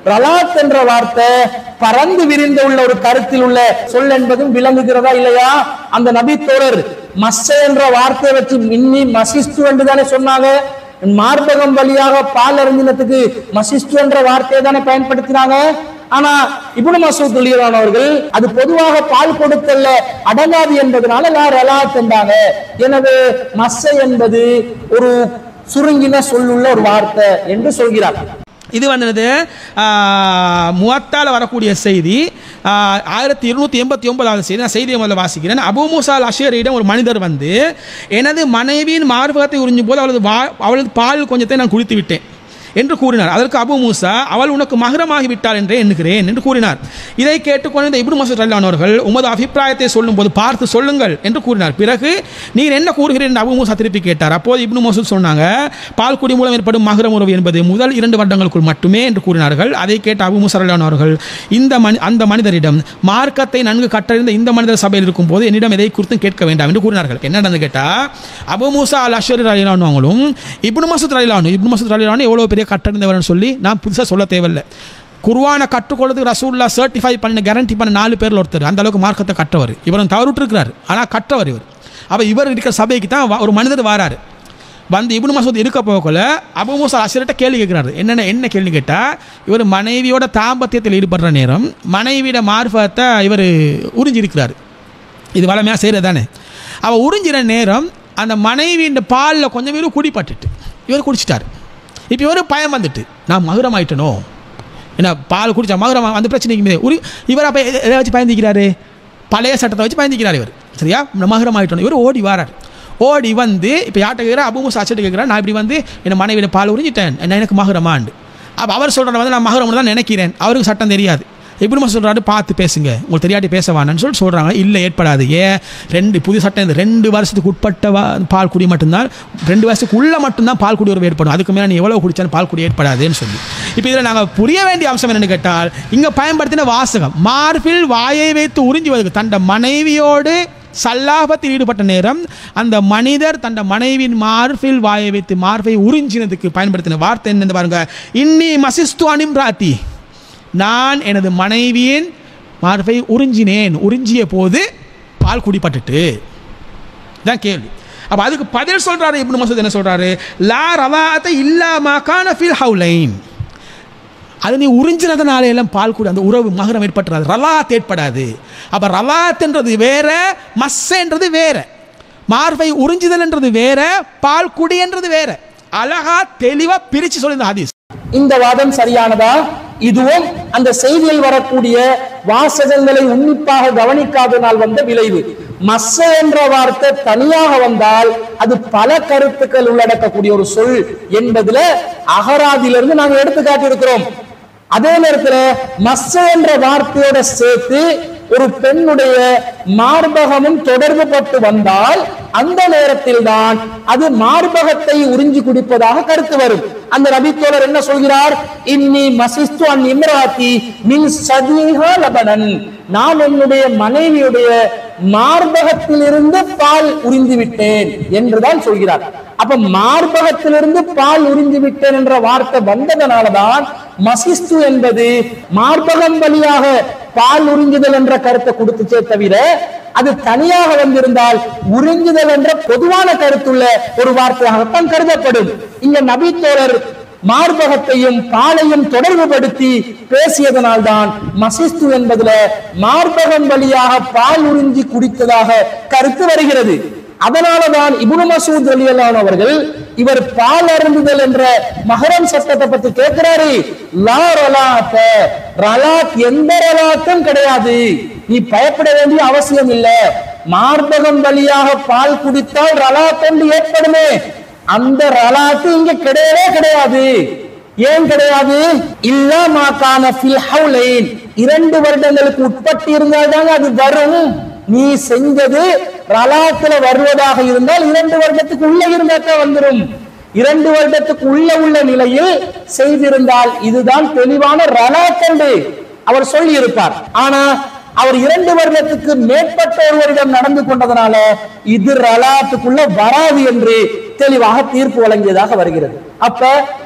ரலாத் என்ற வார்த்தை பறந்து விரிந்து உள்ள ஒரு கருத்தில் உள்ள சொல் என்பதும் விளங்குகிறதா இல்லையா அந்த நபி தோழர் மஸ்ஸ என்ற வார்த்தையை வச்சு மின்னி மசிஸ்து என்று தானே சொன்னாங்க மார்பகம் வழியாக பால் அறிஞ்சினத்துக்கு மசிஸ்து என்ற வார்த்தையை தானே பயன்படுத்தினாங்க ஆனா இப்னு மசூத் ரலியல்லாஹு அவர்கள் அது பொதுவாக பால் கொடுத்தல்ல அடங்காது என்பதனால லா ரலாத் என்றாங்க எனவே மஸ்ஸ என்பது ஒரு சுருங்கின சொல்லுள்ள ஒரு வார்த்தை என்று சொல்கிறார் இது வந்தது முவத்தால வரக்கூடிய செய்தி ஆஹ், ஆயிரத்தி இருநூத்தி எண்பத்தி ஒன்பதாவது செய்தி நான் செய்தியை முதல்ல வாசிக்கிறேன் அபு மூசால் அஷரியிடம் ஒரு மனிதர் வந்து எனது மனைவியின் மார்பகத்தை உறிஞ்சும் போது அவளது வா அவளது பால் கொஞ்சத்தை நான் குடித்து விட்டேன் என்று கூறினார் அதற்கு அபு மூசா அவள் உனக்கு மகரமாகி விட்டாள் என்றே எண்ணுகிறேன் என்று கூறினார் இதை கேட்டுக்கொண்டு இப்னு மசூத் ரலியல்லாஹு அவர்கள் உமது அபிப்பிராயத்தை சொல்லும்போது பார்த்து சொல்லுங்கள் என்று கூறினார் பிறகு நீர் என்ன கூறுகிறீர் என்று அபு மூசா திருப்பி கேட்டார் அப்போது இப்னு மசூத் சொன்னாங்க பால் குடி மூலம் ஏற்படும் மகரம் உறவு என்பது முதல் இரண்டு வருடங்களுக்குள் மட்டுமே என்று கூறினார்கள் அதை கேட்ட அபு மூசா ரலியல்லாஹு அவர்கள் இந்த மனி அந்த மனிதரிடம் மார்க்கத்தை நன்கு கற்றறிந்த இந்த மனிதர் சபையில் இருக்கும் போது என்னிடம் எதை குறித்தும் கேட்க வேண்டாம் என்று கூறினார்கள் என்ன நடந்து கேட்டா அபு மூசா அல் அஷர் ரலிலானு அவங்களும் இப்னு மசூத் ரலிலானு இப்னு மசூத் ரலிலானு எவ்வளோ பெரிய கற்றறிந்தவர்னு சொல்லி நான் புதுசாக சொல்ல தேவையில்லை குர்வானை கற்றுக்கொள்றதுக்கு ரசூல்லா சர்டிஃபை பண்ண கேரண்டி பண்ண நாலு பேரில் ஒருத்தர் அந்த அளவுக்கு மார்க்கத்தை கற்றவர் இவரும் தவறுட்டுருக்கிறார் ஆனால் கற்றவர் இவர் அப்போ இவர் இருக்கிற சபைக்கு தான் வா- ஒரு மனிதர் வாராரு வந்து இப்னு மசூத் இருக்க போகல அபு மூசா அஷர்கிட்ட கேள்வி கேட்குறாரு என்னென்ன என்ன கேள்வி கேட்டால் இவர் மனைவியோட தாம்பத்தியத்தில் ஈடுபடுற நேரம் மனைவியோட மார்பத்தை இவர் உறிஞ்சிருக்கிறார் இது வளமையாக செய்கிறது தானே அவள் உறிஞ்சிற நேரம் அந்த மனைவியின் பாலில் கொஞ்சம் பேரும் குடிப்பட்டுட்டு இவர் குடிச்சிட்டாரு இப்போ இவர் பயம் வந்துட்டு நான் மகுரம் ஆயிட்டனோ ஏன்னா பால் குடிச்சா மகுரம் அந்த பிரச்சனைக்கு மீது உரி இவர் அப்போ எதை எதை வச்சு பயந்திக்கிறாரு பழைய சட்டத்தை வச்சு பயந்திக்கிறார் இவர் சரியா நான் மகுரம் ஆயிட்டணும் இவர் ஓடி வாரார் ஓடி வந்து இப்போ யார்கிட்ட கேட்குறா அபுமு சாச்சிட்டு கேட்குறா நான் இப்படி வந்து என் மனைவியில பால் உறிஞ்சிட்டேன் என்ன எனக்கு மகுரமாண்டு அப்போ அவர் சொல்கிற வந்து நான் மகுரம் தான் நினைக்கிறேன் அவருக்கு சட்டம் தெரியாது இப்னு சொல்கிறாரு பார்த்து பேசுங்க உங்களுக்கு தெரியாட்டி பேச வேணாம்னு சொல்லி சொல்கிறாங்க இல்லை ஏற்படாது ஏன் ரெண்டு புது சட்டம் இந்த ரெண்டு வருஷத்துக்கு உட்பட்ட வா- பால் குடி மட்டும்தான் ரெண்டு வருஷத்துக்கு உள்ள மட்டும்தான் பால் குடி உறவு ஏற்படும் அதுக்கு மேலே நீ எவ்வளோ குடிச்சாலும் பால் குடி ஏற்படாதுன்னு சொல்லி இப்போ இதில் நாங்கள் புரிய வேண்டிய அம்சம் என்னன்னு கேட்டால் இங்கே பயன்படுத்தின வாசகம் மார்பில் வாயை வைத்து உறிஞ்சுவதற்கு தண்ட மனைவியோடு சல்லாபத்தில் ஈடுபட்ட நேரம் அந்த மனிதர் தந்த மனைவியின் மார்பில் வாயை வைத்து மார்பை உறிஞ்சினதுக்கு பயன்படுத்தின வார்த்தை என்னன்னு பாருங்க இன்னி மசிஸ்து அனிம்ராத்தி நான் எனது மனைவியின் மார்பை உறிஞ்சினேன் உறிஞ்சிய போது பால் குடிப்பட்டுட்டு தான் கேள்வி அப்போ அதுக்கு பதில் சொல்றாரு இப்னு மசூத் என்ன சொல்றாரு லா ரவாத்த இல்லா மகான ஃபில் ஹவுலைன் அது நீ உறிஞ்சினதுனால எல்லாம் பால் குடி அந்த உறவு மகரம் ஏற்பட்டுறாது ரலாத் ஏற்படாது அப்போ ரலாத்ன்றது வேற மஸ்ஸன்றது வேற மார்பை உறிஞ்சுதல்ன்றது வேற பால் குடின்றது வேற அழகா தெளிவா பிரிச்சு சொல்லி இந்த ஹதீஸ் இந்த வாதம் சரியானதா இதுவும் அந்த செய்தியில் வரக்கூடிய வாசகங்களை உன்னிப்பாக கவனிக்காதனால் வந்த விளைவு மஸ்ஸ என்ற வார்த்தை தனியாக வந்தால் அது பல கருத்துக்கள் உள்ளடக்கக்கூடிய ஒரு சொல் என்பதுல அகராதியிலிருந்து நாங்க எடுத்து காட்டியிருக்கிறோம் அதே நேரத்துல மஸ்ஸ என்ற வார்த்தையோட சேர்த்து ஒரு பெண்ணுடைய மார்பகமும் தொடர்பு பட்டு வந்தால் அந்த நேரத்தில் தான் அது மார்பகத்தை உறிஞ்சி குடிப்பதாக கருத்து வரும் அந்த நபித்தோழர் என்ன சொல்கிறார் இன்னி மசிஸ்து அன் இம்ராத்தி மின் சதீஹா லபனன் நான் என்னுடைய மனைவியுடைய மார்பகத்திலிருந்து பால் உறிந்து விட்டேன் என்றுதான் சொல்கிறார் அப்ப மார்பகத்திலிருந்து பால் உறிந்து விட்டேன் என்ற வார்த்தை வந்ததனாலதான் மசிஸ்து என்பது மார்பகம் வழியாக பால் உறிஞ்சுதல் என்ற கருத்தை கொடுத்துச்சே தவிர அது தனியாக வந்திருந்தால் உறிஞ்சுதல் என்ற பொதுவான கருத்துள்ள ஒரு வார்த்தையாகத்தான் கருதப்படும் இங்க நபித்தோழர் மார்பகத்தையும் பாலையும் தொடர்புபடுத்தி பேசியதனால்தான் மசிஸ்து என்பதுல மார்பகம் வழியாக பால் உறிஞ்சி குடித்ததாக கருத்து வருகிறது அதனாலதான் இப்னு மசூத் ரலியல்லாஹு அவர்கள் இவர் பால் அருந்துதல் என்ற மஹரம் சட்டத்தை பத்தி கேட்கிறாரு லா ரலாத்த ரலாத் எந்த ரலாத்தும் கிடையாது நீ பயப்பட வேண்டிய அவசியம் இல்ல மார்பகம் வழியாக பால் குடித்தால் ரலாத் என்று ஏற்படுமே அந்த ரலாத்து இங்க கிடையவே கிடையாது ஏன் கிடையாது இல்லாமாக்கான ஃபில் ஹவுலைன் இரண்டு வருடங்களுக்கு உட்பட்டு இருந்தால்தாங்க அது வரும் நீ செஞ்சது ரலாத்துல வருவதாக இருந்தால் இரண்டு வருடத்துக்கு உள்ள இருந்தாத்தான் வந்துரும் இரண்டு வருடத்துக்கு உள்ள உள்ள நிலையில் செய்திருந்தால் இதுதான் தெளிவான ரலாத்தண்டு அவர் சொல்லி இருப்பார் ஆனா அவர் இரண்டு வருடத்துக்கு மேற்பட்ட ஒருவரிடம் நடந்து கொண்டதனால இது ரலாத்துக்குள்ள வராது என்று தெளிவாக தீர்ப்பு வழங்கியதாக வருகிறது அப்ப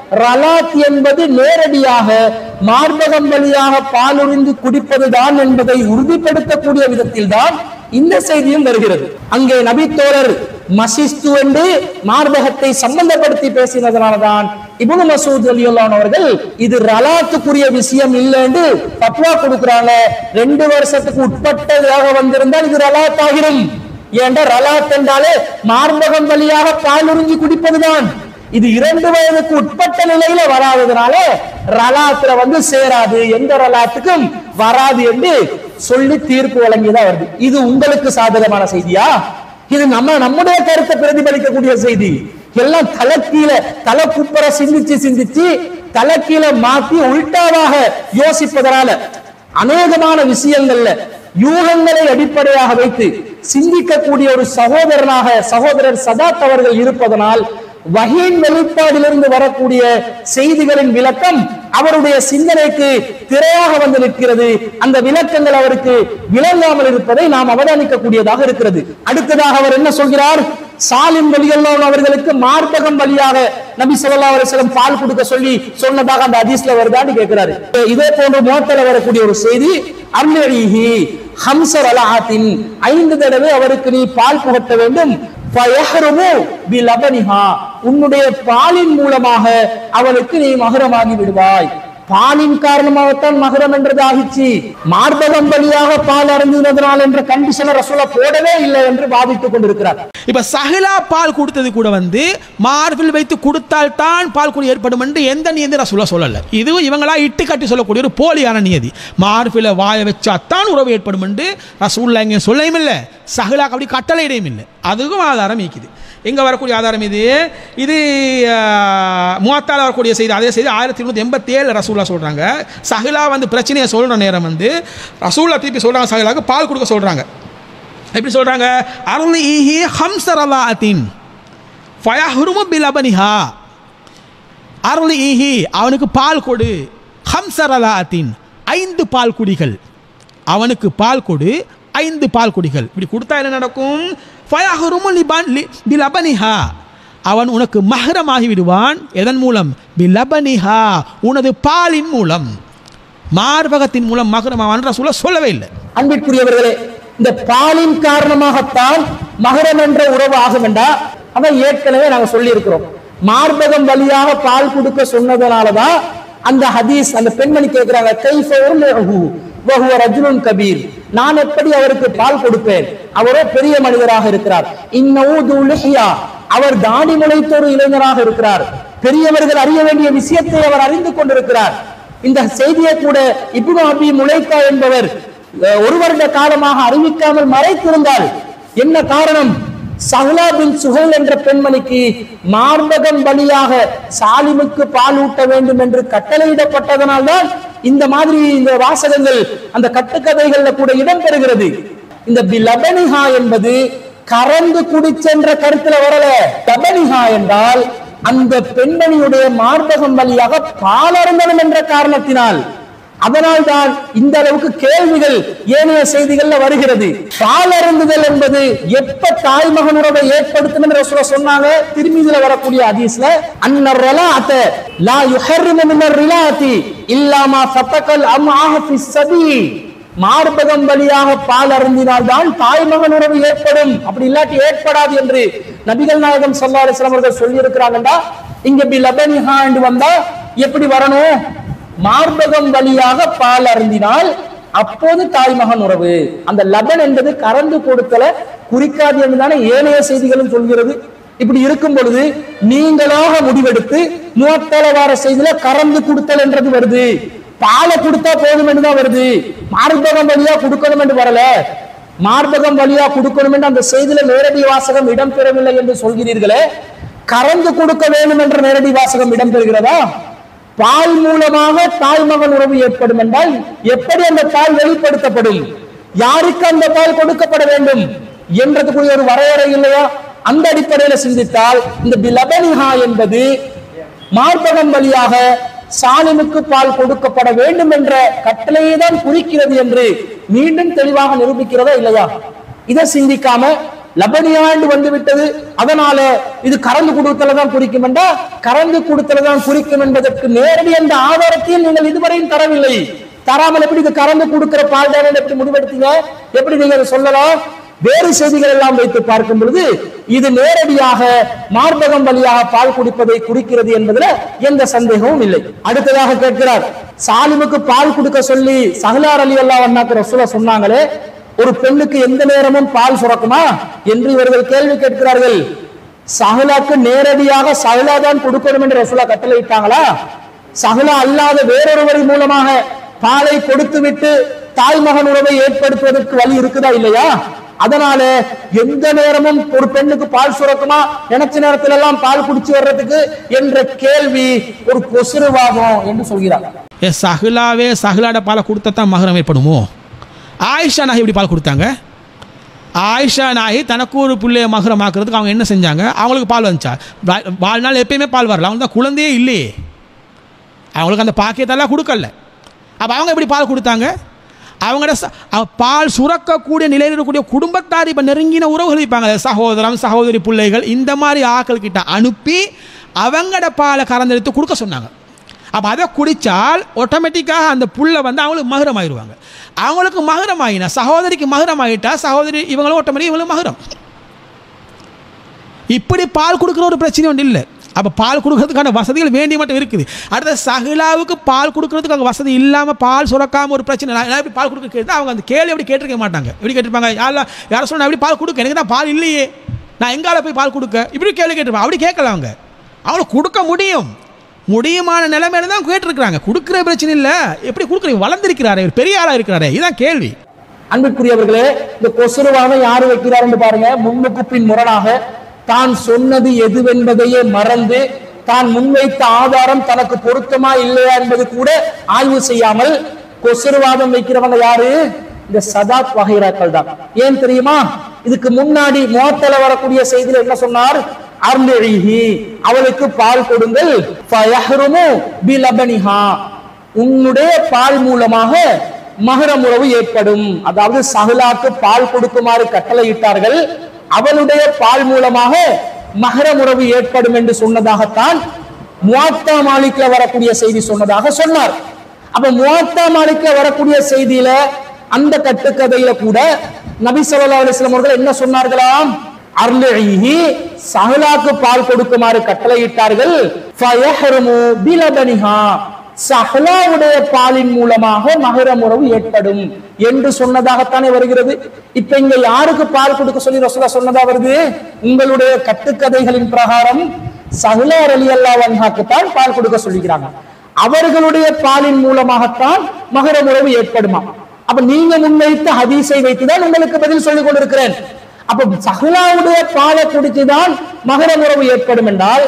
ரலாத் என்பது நேரடியாக மார்பகம் வழியாக பாலுறிந்து குடிப்பதுதான் என்பதை உறுதிப்படுத்தக்கூடிய விதத்தில் தான் இந்த செய்தியும் வருகிறது அங்கே நபித்தோழர் மசிஸ்து என்று மார்பகத்தை சம்பந்தப்படுத்தி பேசினதனாலதான் இப்னு மசூத் அலியுல்லான் அவர்கள் இது ரலாத்துக்குரிய விஷயம் இல்லைன்னு பத்வா கொடுக்குறாங்க ரெண்டு வருஷத்துக்கு உட்பட்டதாக வந்திருந்தால் இது ரலாத் ஆகிரும் ஏன்டா ரலாத் என்றாலே மார்பகம் வழியாக பால் உறிஞ்சி குடிப்பதுதான் இது இரண்டு வயதுக்கு உட்பட்ட நிலையில வராததுனால ரலாத்துல வந்து சேராது எந்த ரலாத்துக்கும் வராது என்று சொல்லி தீர்ப்பு வழங்கியதா வருது இது உங்களுக்கு சாதகமான செய்தியா இது நம்ம நம்முடைய கருத்தை பிரதிபலிக்கக்கூடிய செய்தி எல்லாம் தலைக்கீழ தலை குப்பர சிந்திச்சு சிந்திச்சு தலைக்கீழ மாத்தி உள்டாவாக யோசிப்பதனால அநேகமான விஷயங்கள்ல யூகங்களை அடிப்படையாக வைத்து சிந்திக்கக்கூடிய ஒரு சகோதரனாக சகோதரர் சதாத் அவர்கள் இருப்பதனால் வகையின் வெளிப்பாடிலிருந்து வரக்கூடிய செய்திகளின் விளக்கம் அவருடைய சிந்தனைக்கு திரையாக வந்து நிற்கிறது அந்த விளக்கங்கள் அவருக்கு விளங்காமல் இருப்பதை நாம் அவதானிக்கக்கூடியதாக இருக்கிறது அடுத்ததாக அவர் என்ன சொல்கிறார் சாலிம் வழியல்லான் அவர்களுக்கு மார்பகம் வழியாக நபி ஸல்லல்லாஹு அலைஹி வஸல்லம் பால் கொடுக்க சொல்லி சொன்னதாக அந்த ஹதீஸ்ல வருதான்னு கேட்கிறாரு இதே போன்று மோத்தல வரக்கூடிய ஒரு செய்தி அர்லரிஹி ஹம்சர் அலாத்தின் ஐந்து தடவை அவருக்கு நீ பால் புகட்ட வேண்டும் ஃபயஹ்ருமு பிலபனிஹா உன்னுடைய பாலின் மூலமாக அவனுக்கு நீ மகரமாகி விடுவாய் பாலின் காரணமாகத்தான் மகரம் என்றது ஆகிச்சு மார்பகம் வழியாக பால் அருந்தினதனால் என்ற கண்டிஷனை ரசூலா போடவே இல்லை என்று வாதிட்டுக் கொண்டிருக்கிறார் இப்ப சஹலா பால் கொடுத்தது கூட வந்து மார்பில் வைத்து கொடுத்தால் தான் பால் குடி ஏற்படும் என்று எந்த நியதி ரசூலா சொல்லல இது இவங்களா இட்டு கட்டி சொல்லக்கூடிய ஒரு போலியான நியதி மார்பில் வாய வச்சாத்தான் உறவு ஏற்படும் என்று ரசூல்லா இங்கே சொல்லவும் இல்லை சஹலாக்கு அப்படி கட்டளையிடையும் இல்லை அதுக்கும் ஆதாரம் இருக்குது எங்க வரக்கூடிய ஆதாரம் இது இது மூவத்தால் வரக்கூடிய செய்தி அதே செய்தி ஆயிரத்தி இருநூத்தி எண்பத்தி ஏழு ரசூலா சொல்றாங்க சஹிலா வந்து பிரச்சனையை சொல்ற நேரம் வந்து ரசூலா திருப்பி சொல்றாங்க சஹிலாக்கு பால் கொடுக்க சொல்றாங்க எப்படி சொல்றாங்க அருள் ஈஹி ஹம்சர் அல்லாத்தின் ஃபயஹ்ருமு பிலபனிஹா அருள் ஈஹி அவனுக்கு பால் கொடு ஹம்சர் அல்லாத்தின் ஐந்து பால் குடிகள் அவனுக்கு பால் கொடு ஐந்து பால் குடிகள் இப்படி கொடுத்தா என்ன நடக்கும் ஃபயஹ்ருமு லிபன் லி- பிலபனிஹா அவன் உனக்கு மஹரமாகி விடுவான் எதன் மூலம் பிலபனிஹா உனது பாலின் மூலம் மார்பகத்தின் மூலம் மகரமாவான் ரசூலா சொல்லவே இல்லை அன்பிற்குரியவர்களே இந்த பாலின் காரணமாகத்தான் மகரம் என்ற உறவு ஆகும் என்றா அதை ஏற்கனவே நாங்க சொல்லி இருக்கிறோம் மார்பகம் வழியாக பால் கொடுக்க சொன்னதனாலதான் அந்த ஹதீஸ் அந்த பெண்மணி கேட்கிறாங்க கைஃப உர்லிஹு வஹுவ ரஜுலுன் கபீர் நான் எப்படி அவருக்கு பால் கொடுப்பேன் அவரோ பெரிய மனிதராக இருக்கிறார் இன்னூது லிஹ்யா அவர் தாடி முளைத்த ஒரு இளைஞராக இருக்கிறார் பெரியவர்கள் அறிய வேண்டிய விஷயத்தை அவர் அறிந்து கொண்டிருக்கிறார் இந்த செய்தியை கூட இப்னு அபி முலைக்கா என்பவர் அஹ், ஒரு வருட காலமாக அறிவிக்காமல் மறைத்திருந்தால் என்ன காரணம் சஹ்லா பின் சுஹைல் என்ற பெண்மணிக்கு மார்பகம் வழியாக சாலிமுக்கு பால் ஊட்ட வேண்டும் என்று கட்டளையிடப்பட்டதனால்தான் இந்த மாதிரி இந்த வாசகங்கள் அந்த கட்டுக்கதைகள்ல கூட இடம்பெறுகிறது இந்த பிலபனிஹா என்பது கறந்து குடிச்சென்ற கருத்துல வரல லபனிஹா என்றால் அந்த பெண்மணியுடைய மார்பகம் வழியாக பால் அருந்தணும் என்ற காரணத்தினால் அதனால் தான் இந்த அளவுக்கு கேள்விகள் ஏனைய செய்திகள்ல வருகிறது பால் அருந்துதல் என்பது எப்ப தாய் மகன் உறவை ஏற்படுத்தும் என்று ரசூலா சொன்னாங்க திரும்பி இதுல வரக்கூடிய ஹதீஸ்ல அன்னர் ரலாஅத லா யுஹர்ரிமு மினர் ரிலாத்தி இல்லாமா ஃபத்தகல் அம்ஆஹ ஃபிஸ் சபி மார்பகம் வழியாக பால் அருந்தினால் தான் தாய் மகன் உறவு ஏற்படும் அப்படி இல்லாட்டி ஏற்படாது என்று நபிகள் நாயகம் ஸல்லல்லாஹு அலைஹி வஸல்லம் அவர்கள் சொல்லி இருக்கிறாங்கடா இங்க பி லபனிஹா என்று வந்தா எப்படி வரணும் மார்பகம் வழியாக பால் அருந்தினால் அப்போது தாய் மகன் உறவு அந்த லபன் என்பது கறந்து கொடுத்தல குறிக்காது என்றுதானே ஏனைய செய்திகளும் சொல்கிறது இப்படி இருக்கும் பொழுது நீங்களாக முடிவெடுத்து மூவத்தல வார செய்தியில கறந்து கொடுத்தல் என்றது வருது பாலை கொடுத்தா போதும் என்றுதான் வருது மார்பகம் வழியா கொடுக்கணும் என்று வரல மார்பகம் வழியா கொடுக்கணும் என்று அந்த செய்தியில நேரடி வாசகம் இடம்பெறவில்லை என்று சொல்கிறீர்களே கறந்து கொடுக்க வேண்டும் என்ற நேரடி வாசகம் இடம்பெறுகிறதா பால் மூலமாக தாய் மகன் உறவு ஏற்படும் என்றால் எப்படி அந்த பால் வெளிப்படுத்தப்படும் யாருக்கு அந்த பால் கொடுக்கப்பட வேண்டும் என்றதுக்குரிய ஒரு வரையறை இல்லையா அந்த அடிப்படையில சிந்தித்தால் இந்த பிலபனிஹா என்பது மார்பகம் வழியாக சாலிமுக்கு பால் கொடுக்கப்பட வேண்டும் என்ற கட்டளையை தான் குறிக்கிறது என்று மீண்டும் தெளிவாக நிரூபிக்கிறதா இல்லையா இதை சிந்திக்காம லபனியாண்டு வந்து விட்டது அதனால இது கறந்து கொடுத்தல தான் குறிக்கும் என்றா கறந்து கொடுத்தல தான் குறிக்கும் என்பதற்கு நேரடி அந்த ஆதாரத்தையும் நீங்கள் இதுவரையும் தரவில்லை தராமல் எப்படி இது கறந்து கொடுக்கிற பால் தானே எப்படி முடிவெடுத்தீங்க எப்படி நீங்க அதை சொல்லலாம் வேறு செய்திகள் எல்லாம் வைத்து பார்க்கும் பொழுது இது நேரடியாக மார்பகம் வழியாக பால் குடிப்பதை குறிக்கிறது என்பதில் எந்த சந்தேகமும் இல்லை அடுத்ததாக கேட்கிறார் சாலிமுக்கு பால் கொடுக்க சொல்லி சஹலார் அலி அல்லா அண்ணாக்கு ரசூலா சொன்னாங்களே ஒரு பெண்ணுக்கு எந்த நேரமும் பால் சுரக்குமா என்று இவர்கள் கேள்வி கேட்கிறார்கள் சஹலாக்கு நேரடியாக சஹலா தான் கொடுக்கணும் என்று ரசூலா கட்டளையிட்டாங்களா சஹலா அல்லாத வேறொருவரை மூலமாக பாலை கொடுத்து விட்டு தாய்மகன் உறவை ஏற்படுத்துவதற்கு வழி இருக்குதா இல்லையா அதனால எந்த நேரமும் ஒரு பெண்ணுக்கு பால் சுரக்குமா நினைச்ச நேரத்துல எல்லாம் பால் குடிச்சு வர்றதுக்கு என்ற கேள்வி ஒரு கொசுருவாகும் என்று சொல்கிறார் ஏ சஹ்லாவே சஹ்லாட பாலை கொடுத்தா தான் மகரம் ஏற்படுமோ ஆயிஷா நாகி எப்படி பால் கொடுத்தாங்க ஆயிஷா நாகி தனக்கு ஒரு பிள்ளைய மகரமாக்குறதுக்கு அவங்க என்ன செஞ்சாங்க அவங்களுக்கு பால் வந்துச்சா வா- வாழ்நாள் எப்பயுமே பால் வரல அவங்க தான் குழந்தையே இல்லையே அவங்களுக்கு அந்த பாக்கியத்தெல்லாம் கொடுக்கல அப்போ அவங்க எப்படி பால் கொடுத்தாங்க அவங்களோட ச- அவ- பால் சுரக்கக்கூடிய நிலையில் இருக்கக்கூடிய குடும்பத்தார் இப்போ நெருங்கின உறவுகள் இருப்பாங்க சகோதரம் சகோதரி பிள்ளைகள் இந்த மாதிரி ஆட்கள் கிட்ட அனுப்பி அவங்களோட பாலை கறந்தெடுத்து கொடுக்க சொன்னாங்க அப்போ அதை குடித்தால் ஆட்டோமேட்டிக்காக அந்த புள்ள வந்து அவங்களுக்கு மகரம் ஆயிடுவாங்க அவங்களுக்கு மகரம் ஆகினா சகோதரிக்கு மகரம் ஆகிட்டா சகோதரி இவங்களும் ஆட்டோமேட்டிக் இவங்களும் மகரம் இப்படி பால் கொடுக்குற ஒரு பிரச்சனை ஒன்று இல்லை அப்போ பால் கொடுக்கறதுக்கான வசதிகள் வேண்டி மட்டும் இருக்குது அடுத்த சகிலாவுக்கு பால் கொடுக்கறதுக்கு அங்கே வசதி இல்லாமல் பால் சுரக்காம ஒரு பிரச்சனை நான் நான் எப்படி பால் கொடுக்க கேட்டு அவங்க அந்த கேள்வி எப்படி கேட்டிருக்க மாட்டாங்க எப்படி கேட்டிருப்பாங்க யாரெல்லாம் யாரும் சொன்னா எப்படி பால் கொடுக்க எனக்கு தான் பால் இல்லையே நான் எங்கால போய் பால் கொடுக்க இப்படி கேள்வி கேட்டிருப்பாங்க அப்படி கேட்கல அவங்க அவங்களுக்கு கொடுக்க முடியும் முடியுமான நிலைமையில தான் கேட்டிருக்கிறாங்க கொடுக்குற பிரச்சனை இல்லை எப்படி கொடுக்குறீங்க வளர்ந்திருக்கிறாரே இவர் பெரிய ஆளாக இருக்கிறாரே இதுதான் கேள்வி அன்புக்குரியவர்களே இந்த கொசுருவாக யாரு வைக்கிறார் என்று பாருங்க முன்னுக்கு பின் முரணாக தான் சொன்னது எதுவென்பதையே மறந்து தான் முன்வைத்த ஆதாரம் தனக்கு பொருத்தமா இல்லையா என்பது கூட ஆய்வு செய்யாமல் கொசுருவாதம் வைக்கிறவங்க யாரு இந்த சதாத் வகைராக்கள் தான் ஏன் தெரியுமா இதுக்கு முன்னாடி மோத்தல வரக்கூடிய செய்தியில என்ன சொன்னார் அர்லிஹி அவளுக்கு பால் கொடுங்கள் ஃபயஹ்ருமு பிலபனிஹா உன்னுடைய பால் மூலமாக மகரம் உறவு ஏற்படும் அதாவது சஹலாக்கு பால் கொடுக்குமாறு கட்டளையிட்டார்கள் அவளுடைய பால் மூலமாக மகரம் உறவு ஏற்படும் என்று சொன்னதாகத்தான் முவாத்தா மாலிக்ல வரக்கூடிய செய்தி சொன்னதாக சொன்னார் அப்ப முவாத்தா மாலிக்ல வரக்கூடிய செய்தியில அந்த கட்டுக்கதையில கூட நபி ஸல்லல்லாஹு அலைஹி வஸல்லம் அவர்கள் என்ன சொன்னார்களாம் அர்லிஹி சஹலாக்கு பால் கொடுக்குமாறு கட்டளையிட்டார்கள் ஃபயஹ்ருமு பிலபனிஹா சஹலாவுடைய பாலின் மூலமாக மகரம் உறவு ஏற்படும் என்று சொன்னதாகத்தானே வருகிறது இப்ப இங்க யாருக்கு பால் கொடுக்க சொல்லி ரசூலா சொன்னதா வருது உங்களுடைய கட்டுக்கதைகளின் பிரகாரம் சஹலார் அலி அல்லாஹ் தான் பால் கொடுக்க சொல்லிக்கிறாங்க அவர்களுடைய பாலின் மூலமாகத்தான் மகரம் உறவு ஏற்படுமா அப்ப நீங்க முன்வைத்த ஹதீஸை வைத்துதான் உங்களுக்கு பதில் சொல்லிக் கொண்டிருக்கிறேன் அப்ப சஹலாவுடைய பாலை குடிச்சுதான் மகரம் உறவு ஏற்படும் என்றால்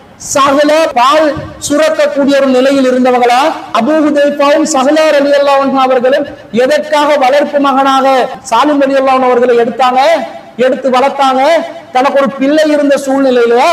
சகல பால் சுரக்கக்கூடிய ஒரு நிலையில் இருந்தவங்களா அபூஹுதைப்பாவும் சகலார் அலி அல்லாஹ் அவர்களும் எதற்காக வளர்ப்பு மகனாக சாலிம் அலி அல்லாஹ் அவர்களை எடுத்தாங்க எடுத்து வளர்த்தாங்க தனக்கு ஒரு பிள்ளை இருந்த சூழ்நிலையிலயா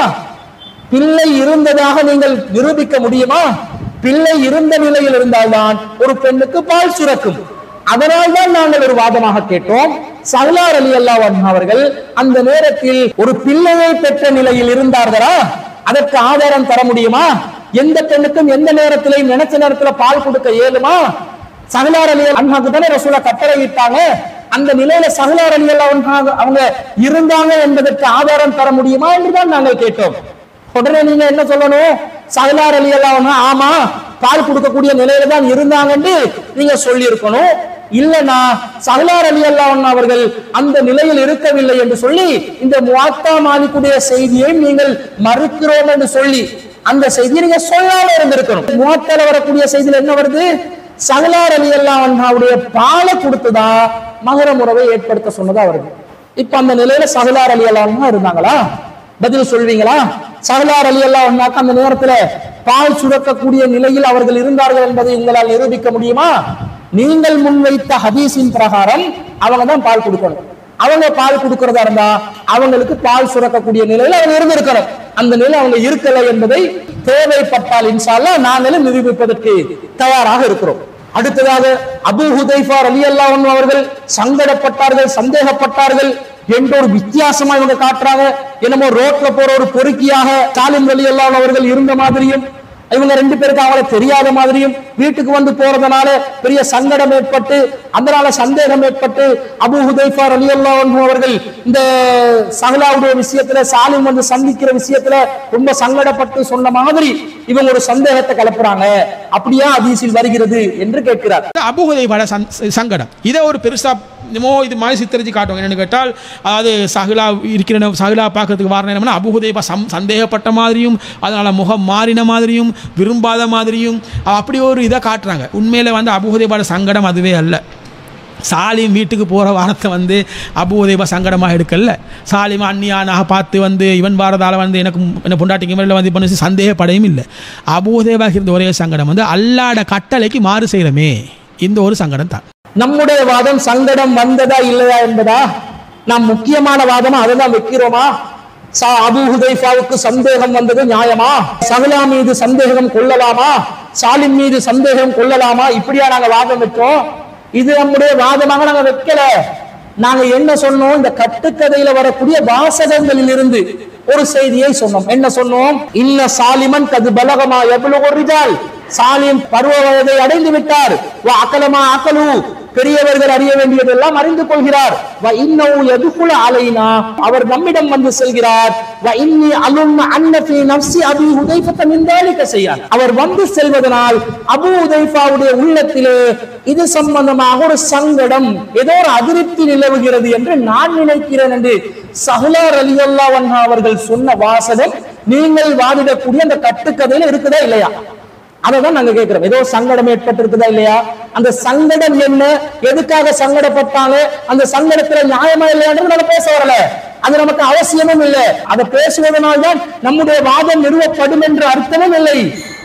பிள்ளை இருந்ததாக நீங்கள் நிரூபிக்க முடியுமா பிள்ளை இருந்த நிலையில் இருந்தால்தான் ஒரு பெண்ணுக்கு பால் சுரக்கும் அதனால் தான் நாங்கள் ஒரு வாதமாக கேட்டோம் சஹலார் அலி அல்லாஹ் அவர்கள் அந்த நேரத்தில் ஒரு பிள்ளையை பெற்ற நிலையில் இருந்தார்களா அதற்கு ஆதாரம் தர முடியுமா எந்த பெண்ணுக்கும் எந்த நேரத்திலையும் நினைச்ச நேரத்துல பால் கொடுக்க இயலுமா சஹலார் அலி அன்ஹாக்கு தானே ரசூலா கட்டளையிட்டாங்க அந்த நிலையில சஹலார் அலி அல்லாஹ் அவங்க இருந்தாங்க என்பதற்கு ஆதாரம் தர முடியுமா என்றுதான் நாங்கள் கேட்டோம் உடனே நீங்க என்ன சொல்லணும் சஹலார் அலி அல்லாஹ் ஆமா பால் கொடுக்கக்கூடிய நிலையில தான் இருந்தாங்கன்னு நீங்க சொல்லி இருக்கணும் இல்லனா சஹலார் அலி அல்லாஹ் அவர்கள் அந்த நிலையில் இருக்கவில்லை என்று சொல்லி இந்த முவாத்தா மாலிக்குடைய செய்தியை நீங்கள் மறுக்கிறோம் என்று சொல்லி அந்த செய்தியை நீங்க சொல்லாம இருந்திருக்கணும் முவாத்தால வரக்கூடிய செய்தியில என்ன வருது சஹலார் அலி அல்லாஹ்வுடைய பாலை கொடுத்துதான் மகரம் உறவை ஏற்படுத்த சொன்னதா வருது இப்ப அந்த நிலையில சஹலார் அலி அல்லாஹ் இருந்தாங்களா பதில் சொல்வீங்களா சஹலார் அலி அல்லாஹ் அந்த நேரத்துல பால் சுரக்கக்கூடிய நிலையில் அவர்கள் இருந்தார்கள் என்பதை உங்களால் நிரூபிக்க முடியுமா நீங்கள் முன்வைத்த ஹதீஸின் பிரகாரம் அவங்க தான் பால் கொடுக்கணும் அவங்க பால் கொடுக்கறதா இருந்தா அவங்களுக்கு பால் சுரக்கக்கூடிய நிலையில் அவங்க இருந்திருக்கணும் அந்த நிலை அவங்க இருக்கலை என்பதை தேவைப்பட்டால் இன்ஷால்லா நாங்களும் நிரூபிப்பதற்கு தயாராக இருக்கிறோம் அடுத்ததாக அபு ஹுதைஃபா அலி அல்லாஹ் அவர்கள் சங்கடப்பட்டார்கள் சந்தேகப்பட்டார்கள் என்ற ஒரு வித்தியாசமா இவங்க காட்டுறாங்க என்னமோ ரோட்ல போற ஒரு பொறுக்கியாக ஸ்டாலின் வெளியெல்லாம் அவர்கள் இருந்த மாதிரியும் இவங்க ரெண்டு பேருக்கு அவளை தெரியாத மாதிரியும் வீட்டுக்கு வந்து போறதுனால பெரிய சங்கடம் ஏற்பட்டு அதனால சந்தேகம் ஏற்பட்டு அபு ஹுதைஃபா ரலியல்லாஹு அன்ஹு அவர்கள் இந்த சஹலாவுடைய விஷயத்துல சாலிம் வந்து சந்திக்கிற விஷயத்துல ரொம்ப சங்கடப்பட்டு சொன்ன மாதிரி இவங்க ஒரு சந்தேகத்தை கிளப்புறாங்க அப்படியா அதீசில் வருகிறது என்று கேட்கிறார் அபுகுதைபாட சங்கடம் இதை ஒரு பெருசா என்னமோ இது மாதிரி சித்தரிச்சு காட்டுவாங்க என்னன்னு கேட்டால் அதாவது சஹிலா இருக்கிற நே- சஹிலா பார்க்கறதுக்கு வர நேரம்னா அபுகுதைபா சம் சந்தேகப்பட்ட மாதிரியும் அதனால முகம் மாறின மாதிரியும் விரும்பாத மாதிரியும் அப்படி ஒரு இதை காட்டுறாங்க உண்மையில வந்து அபுகுதைபாட சங்கடம் அதுவே அல்ல சாலிம் வீட்டுக்கு போகிற வாரத்தை வந்து அபு உதயபா சங்கடமாக எடுக்கல சாலிம் அந்நியானாக பார்த்து வந்து இவன் வாரதால் வந்து எனக்கு என்ன பொண்டாட்டிக்கு மேலே வந்து பண்ணி சந்தேகப்படையும் இல்லை அபு உதயபாக இருந்த ஒரே சங்கடம் வந்து அல்லாட கட்டளைக்கு மாறு செய்கிறோமே இந்த ஒரு சங்கடம் தான் நம்முடைய வாதம் சங்கடம் வந்ததா இல்லையா என்பதா நாம் முக்கியமான வாதமா அதை தான் வைக்கிறோமா சா அபு ஹுதைஃபாவுக்கு சந்தேகம் வந்தது நியாயமா சஹலா மீது சந்தேகம் கொள்ளலாமா சாலிம் மீது சந்தேகம் கொள்ளலாமா இப்படியா நாங்க வாதம் வச்சோம் இது நம்முடைய வாதமாக நாங்க வைக்கல நாங்க என்ன சொன்னோம் இந்த கட்டுக்கதையில வரக்கூடிய வாசகங்களில் இருந்து ஒரு செய்தியை சொன்னோம் என்ன சொன்னோம் இன்ன சாலிமன் கது பலகமா எவ்வளவு ரிஜால் சாலிம் பருவ வயதை அடைந்து விட்டார் வ அகலமா அகலு பெரியவர்கள் அறிய வேண்டியதெல்லாம் அறிந்து கொள்கிறார் வ இன்னவு எதுகுல அலைனா அவர் நம்மிடம் வந்து செல்கிறார் வ இன்னி அலுன் அன்ன ஃபீ நஃப்ஸி அபி ஹுதைஃபத மின் தாலிக செய்யான் அவர் வந்து செல்வதனால் அபு ஹுதைஃபாவுடைய உள்ளத்திலே இது சம்பந்தமாக ஒரு சங்கடம் ஏதோ ஒரு அதிருப்தி நிலவுகிறது என்று நான் நினைக்கிறேன் என்று சஹலார் அலி அல்லாஹ் அவர்கள் சொன்ன வாசகம் நீங்கள் வாதிடக்கூடிய அந்த கட்டுக்கதையில இருக்குதா இல்லையா அதை தான் நாங்க கேட்கிறோம் ஏதோ சங்கடம் ஏற்பட்டிருக்குதா இல்லையா அந்த சங்கடம் என்ன எதுக்காக சங்கடப்பட்டாங்க அந்த சங்கடத்துல நியாயமா இல்லையான்றது நம்ம பேச வரல அது நமக்கு அவசியமும் இல்லை அதை பேசுவதனால்தான் நம்முடைய வாதம் நிறுவப்படும் என்ற அர்த்தமும் இல்லை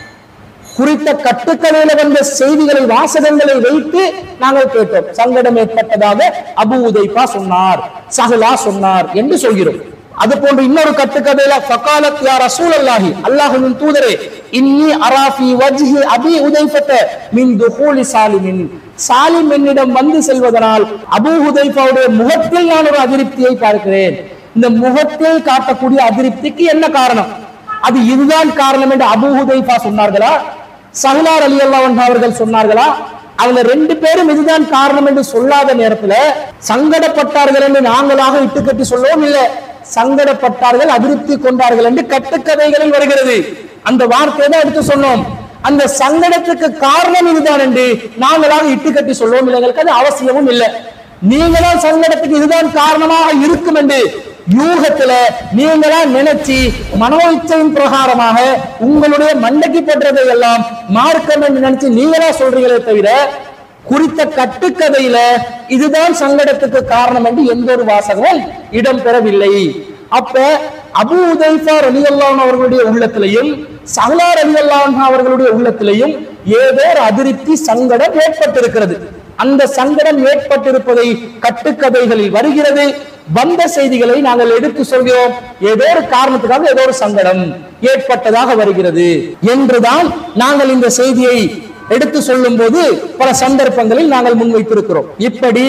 குறித்த கட்டுக்கதையில வந்த செய்திகளை வாசகங்களை வைத்து நாங்கள் கேட்டோம் சங்கடம் ஏற்பட்டதாக அபு உதைபா சொன்னார் சஹலா சொன்னார் என்று சொல்கிறோம் அது போன்று இன்னொரு கட்டுக்கதையில ஃபகாலத் யா ரசூலல்லாஹி அல்லாஹ்வின் தூதரே இன்னி அராஃபி வஜ்ஹி அபி உதைஃபத மின் துஹூலி சாலிமின் சாலிம் என்னிடம் வந்து செல்வதனால் அபூ ஹுதைஃபாவுடைய முகத்தில் நான் ஒரு அதிருப்தியை பார்க்கிறேன் இந்த முகத்தில் காட்டக்கூடிய அதிருப்திக்கு என்ன காரணம் அது இதுதான் காரணம் என்று அபூ ஹுதைஃபா சொன்னார்களா சஹலார் அலி அல்லாஹ் அவர்கள் சொன்னார்களா அவங்க ரெண்டு பேரும் இதுதான் காரணம் என்று சொல்லாத நேரத்துல சங்கடப்பட்டார்கள் என்று நாங்களாக இட்டுக்கட்டி சொல்லவும் இல்லை சங்கடப்பட்டார்கள் அதிருப்தி கொண்டார்கள் என்று கட்டுக்கதைகளில் வருகிறது அந்த வார்த்தையை தான் எடுத்து சொன்னோம் அந்த சங்கடத்துக்கு காரணம் இதுதான் என்று நாங்களாக இட்டுக்கட்டி சொல்லவும் இல்லை எங்களுக்கு அது அவசியமும் இல்லை நீங்களா சங்கடத்துக்கு இதுதான் காரணமாக இருக்கும் என்று யூகத்துல நீங்களா நினைச்சு மனோ இச்சையின் பிரகாரமாக உங்களுடைய மண்டைக்கு பற்றதை எல்லாம் மார்க்கம் என்று நினைச்சு நீங்களா சொல்றீங்களே தவிர குறித்த கட்டுக்கதையில இதுதான் சங்கடத்துக்கு காரணம் என்று எந்த ஒரு வாசகமும் இடம்பெறவில்லை அப்ப அபு உதைஃபா ரலியல்லாஹு அவர்களுடைய உள்ளத்திலையும் சஹலார் ரலியல்லாஹு அவர்களுடைய உள்ளத்திலையும் ஏதோ ஒரு அதிருப்தி சங்கடம் ஏற்பட்டிருக்கிறது அந்த சங்கடம் ஏற்பட்டிருப்பதை கட்டுக்கதைகளில் வருகிறது வந்த செய்திகளை நாங்கள் எடுத்து சொல்கிறோம் ஏதோ ஒரு காரணத்துக்காக ஏதோ ஒரு சங்கடம் ஏற்பட்டதாக வருகிறது என்றுதான் நாங்கள் இந்த செய்தியை எடுத்து சொல்லும் போது பல சந்தர்ப்பங்களில் நாங்கள் முன்வைத்திருக்கிறோம் இப்படி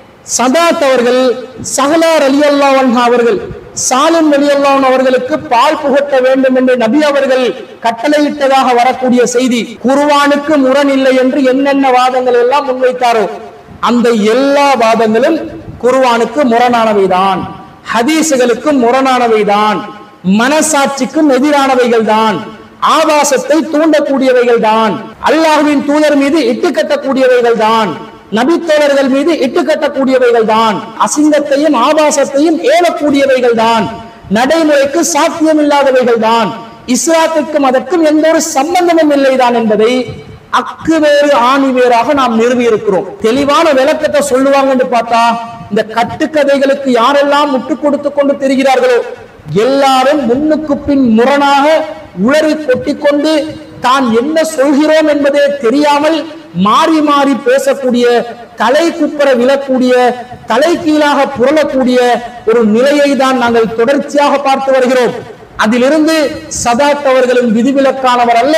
சதாத் அவர்கள் சஹலார் அலி அவர்கள் சாலிம் அலி அவர்களுக்கு பால் புகட்ட வேண்டும் என்று நபி அவர்கள் கட்டளையிட்டதாக வரக்கூடிய செய்தி குர்ஆனுக்கு முரண் இல்லை என்று என்னென்ன வாதங்கள் எல்லாம் முன்வைத்தாரோ அந்த எல்லா வாதங்களும் குர்ஆனுக்கு முரணானவைதான் ஹதீசுகளுக்கும் முரணானவைதான் மனசாட்சிக்கும் எதிரானவைகள் தான் ஆபாசத்தை தூண்டக்கூடியவைகள் தான் அல்லாஹ்வின் தூதர் மீது இட்டுக்கட்டக்கூடியவைகள் தான் நபித்தோழர்கள் மீது இட்டுக்கட்டக்கூடியவைகள் தான் அசிங்கத்தையும் ஆபாசத்தையும் ஏலக்கூடியவைகள் தான் நடைமுறைக்கு சாத்தியமில்லாதவைகள் தான் இஸ்லாத்துக்கும் அதற்கும் எந்த ஒரு சம்பந்தமும் இல்லைதான் என்பதை அக்கு வேறு ஆணி வேறாக நாம் நிறுவி இருக்கிறோம் தெளிவான விளக்கத்தை சொல்லுவாங்கன்னு பார்த்தா இந்த கட்டுக்கதைகளுக்கு யாரெல்லாம் முட்டு கொடுத்து கொண்டு தெரிகிறார்களோ எல்லாரும் முன்னுக்கு பின் முரணாக உளறி கொட்டிக்கொண்டு தான் என்ன சொல்கிறோம் என்பதே தெரியாமல் மாறி மாறி பேசக்கூடிய தலை குப்பர விழக்கூடிய தலை கீழாக புரளக்கூடிய ஒரு நிலையை தான் நாங்கள் தொடர்ச்சியாக பார்த்து வருகிறோம் அதிலிருந்து சதாத் அவர்களும் விதிவிலக்கானவர் அல்ல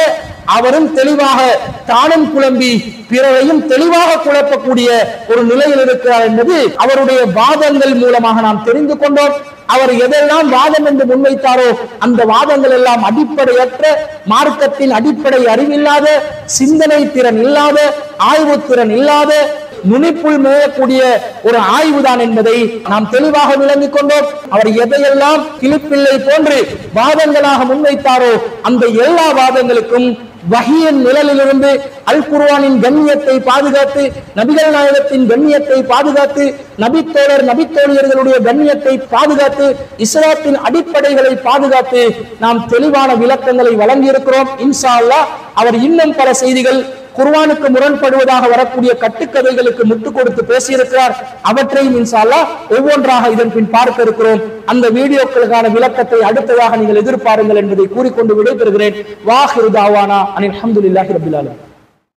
அவரும் தெளிவாக தானும் குழம்பி பிறரையும் தெளிவாக குழப்பக்கூடிய ஒரு நிலையில் இருக்கிறார் என்பது அவருடைய வாதங்கள் மூலமாக நாம் தெரிந்து கொண்டோம் அவர் எதெல்லாம் வாதம் என்று முன்வைத்தாரோ அந்த வாதங்கள் எல்லாம் அடிப்படையற்ற மார்க்கத்தின் அடிப்படை அறிவில்லாத சிந்தனை திறன் இல்லாத ஆய்வு திறன் இல்லாத நுனிப்புள் மேயக்கூடிய ஒரு ஆய்வுதான் என்பதை நாம் தெளிவாக விளங்கிக் கொண்டோம் அவர் எதையெல்லாம் கிளிப்பிள்ளை போன்று வாதங்களாக முன்வைத்தாரோ அந்த எல்லா வாதங்களுக்கும் வகியின் நிழலிலிருந்து அல் குர்ஆனின் கண்ணியத்தை பாதுகாத்து நபிகள் நாயகத்தின் கண்ணியத்தை பாதுகாத்து நபித்தோழர் நபித்தோழியர்களுடைய கண்ணியத்தை பாதுகாத்து இஸ்லாத்தின் அடிப்படைகளை பாதுகாத்து நாம் தெளிவான விளக்கங்களை வழங்கியிருக்கிறோம் இன்ஷா அல்லாஹ் அவர் இன்னும் பல செய்திகள் குர்ஆனுக்கு முரண்படுவதாக வரக்கூடிய கட்டுக்கதைகளுக்கு முட்டு கொடுத்து பேசியிருக்கிறார் அவற்றையும் இன்ஷா அல்லாஹ் ஒவ்வொன்றாக இதன் பின் பார்க்க இருக்கிறோம் அந்த வீடியோக்களுக்கான விளக்கத்தை அடுத்ததாக நீங்கள் எதிர்பாருங்கள் என்பதை கூறிக்கொண்டு விடைபெறுகிறேன் வாஹிரு தாவானா அனில் அல்ஹம்துலில்லாஹி ரபில் ஆலமீன்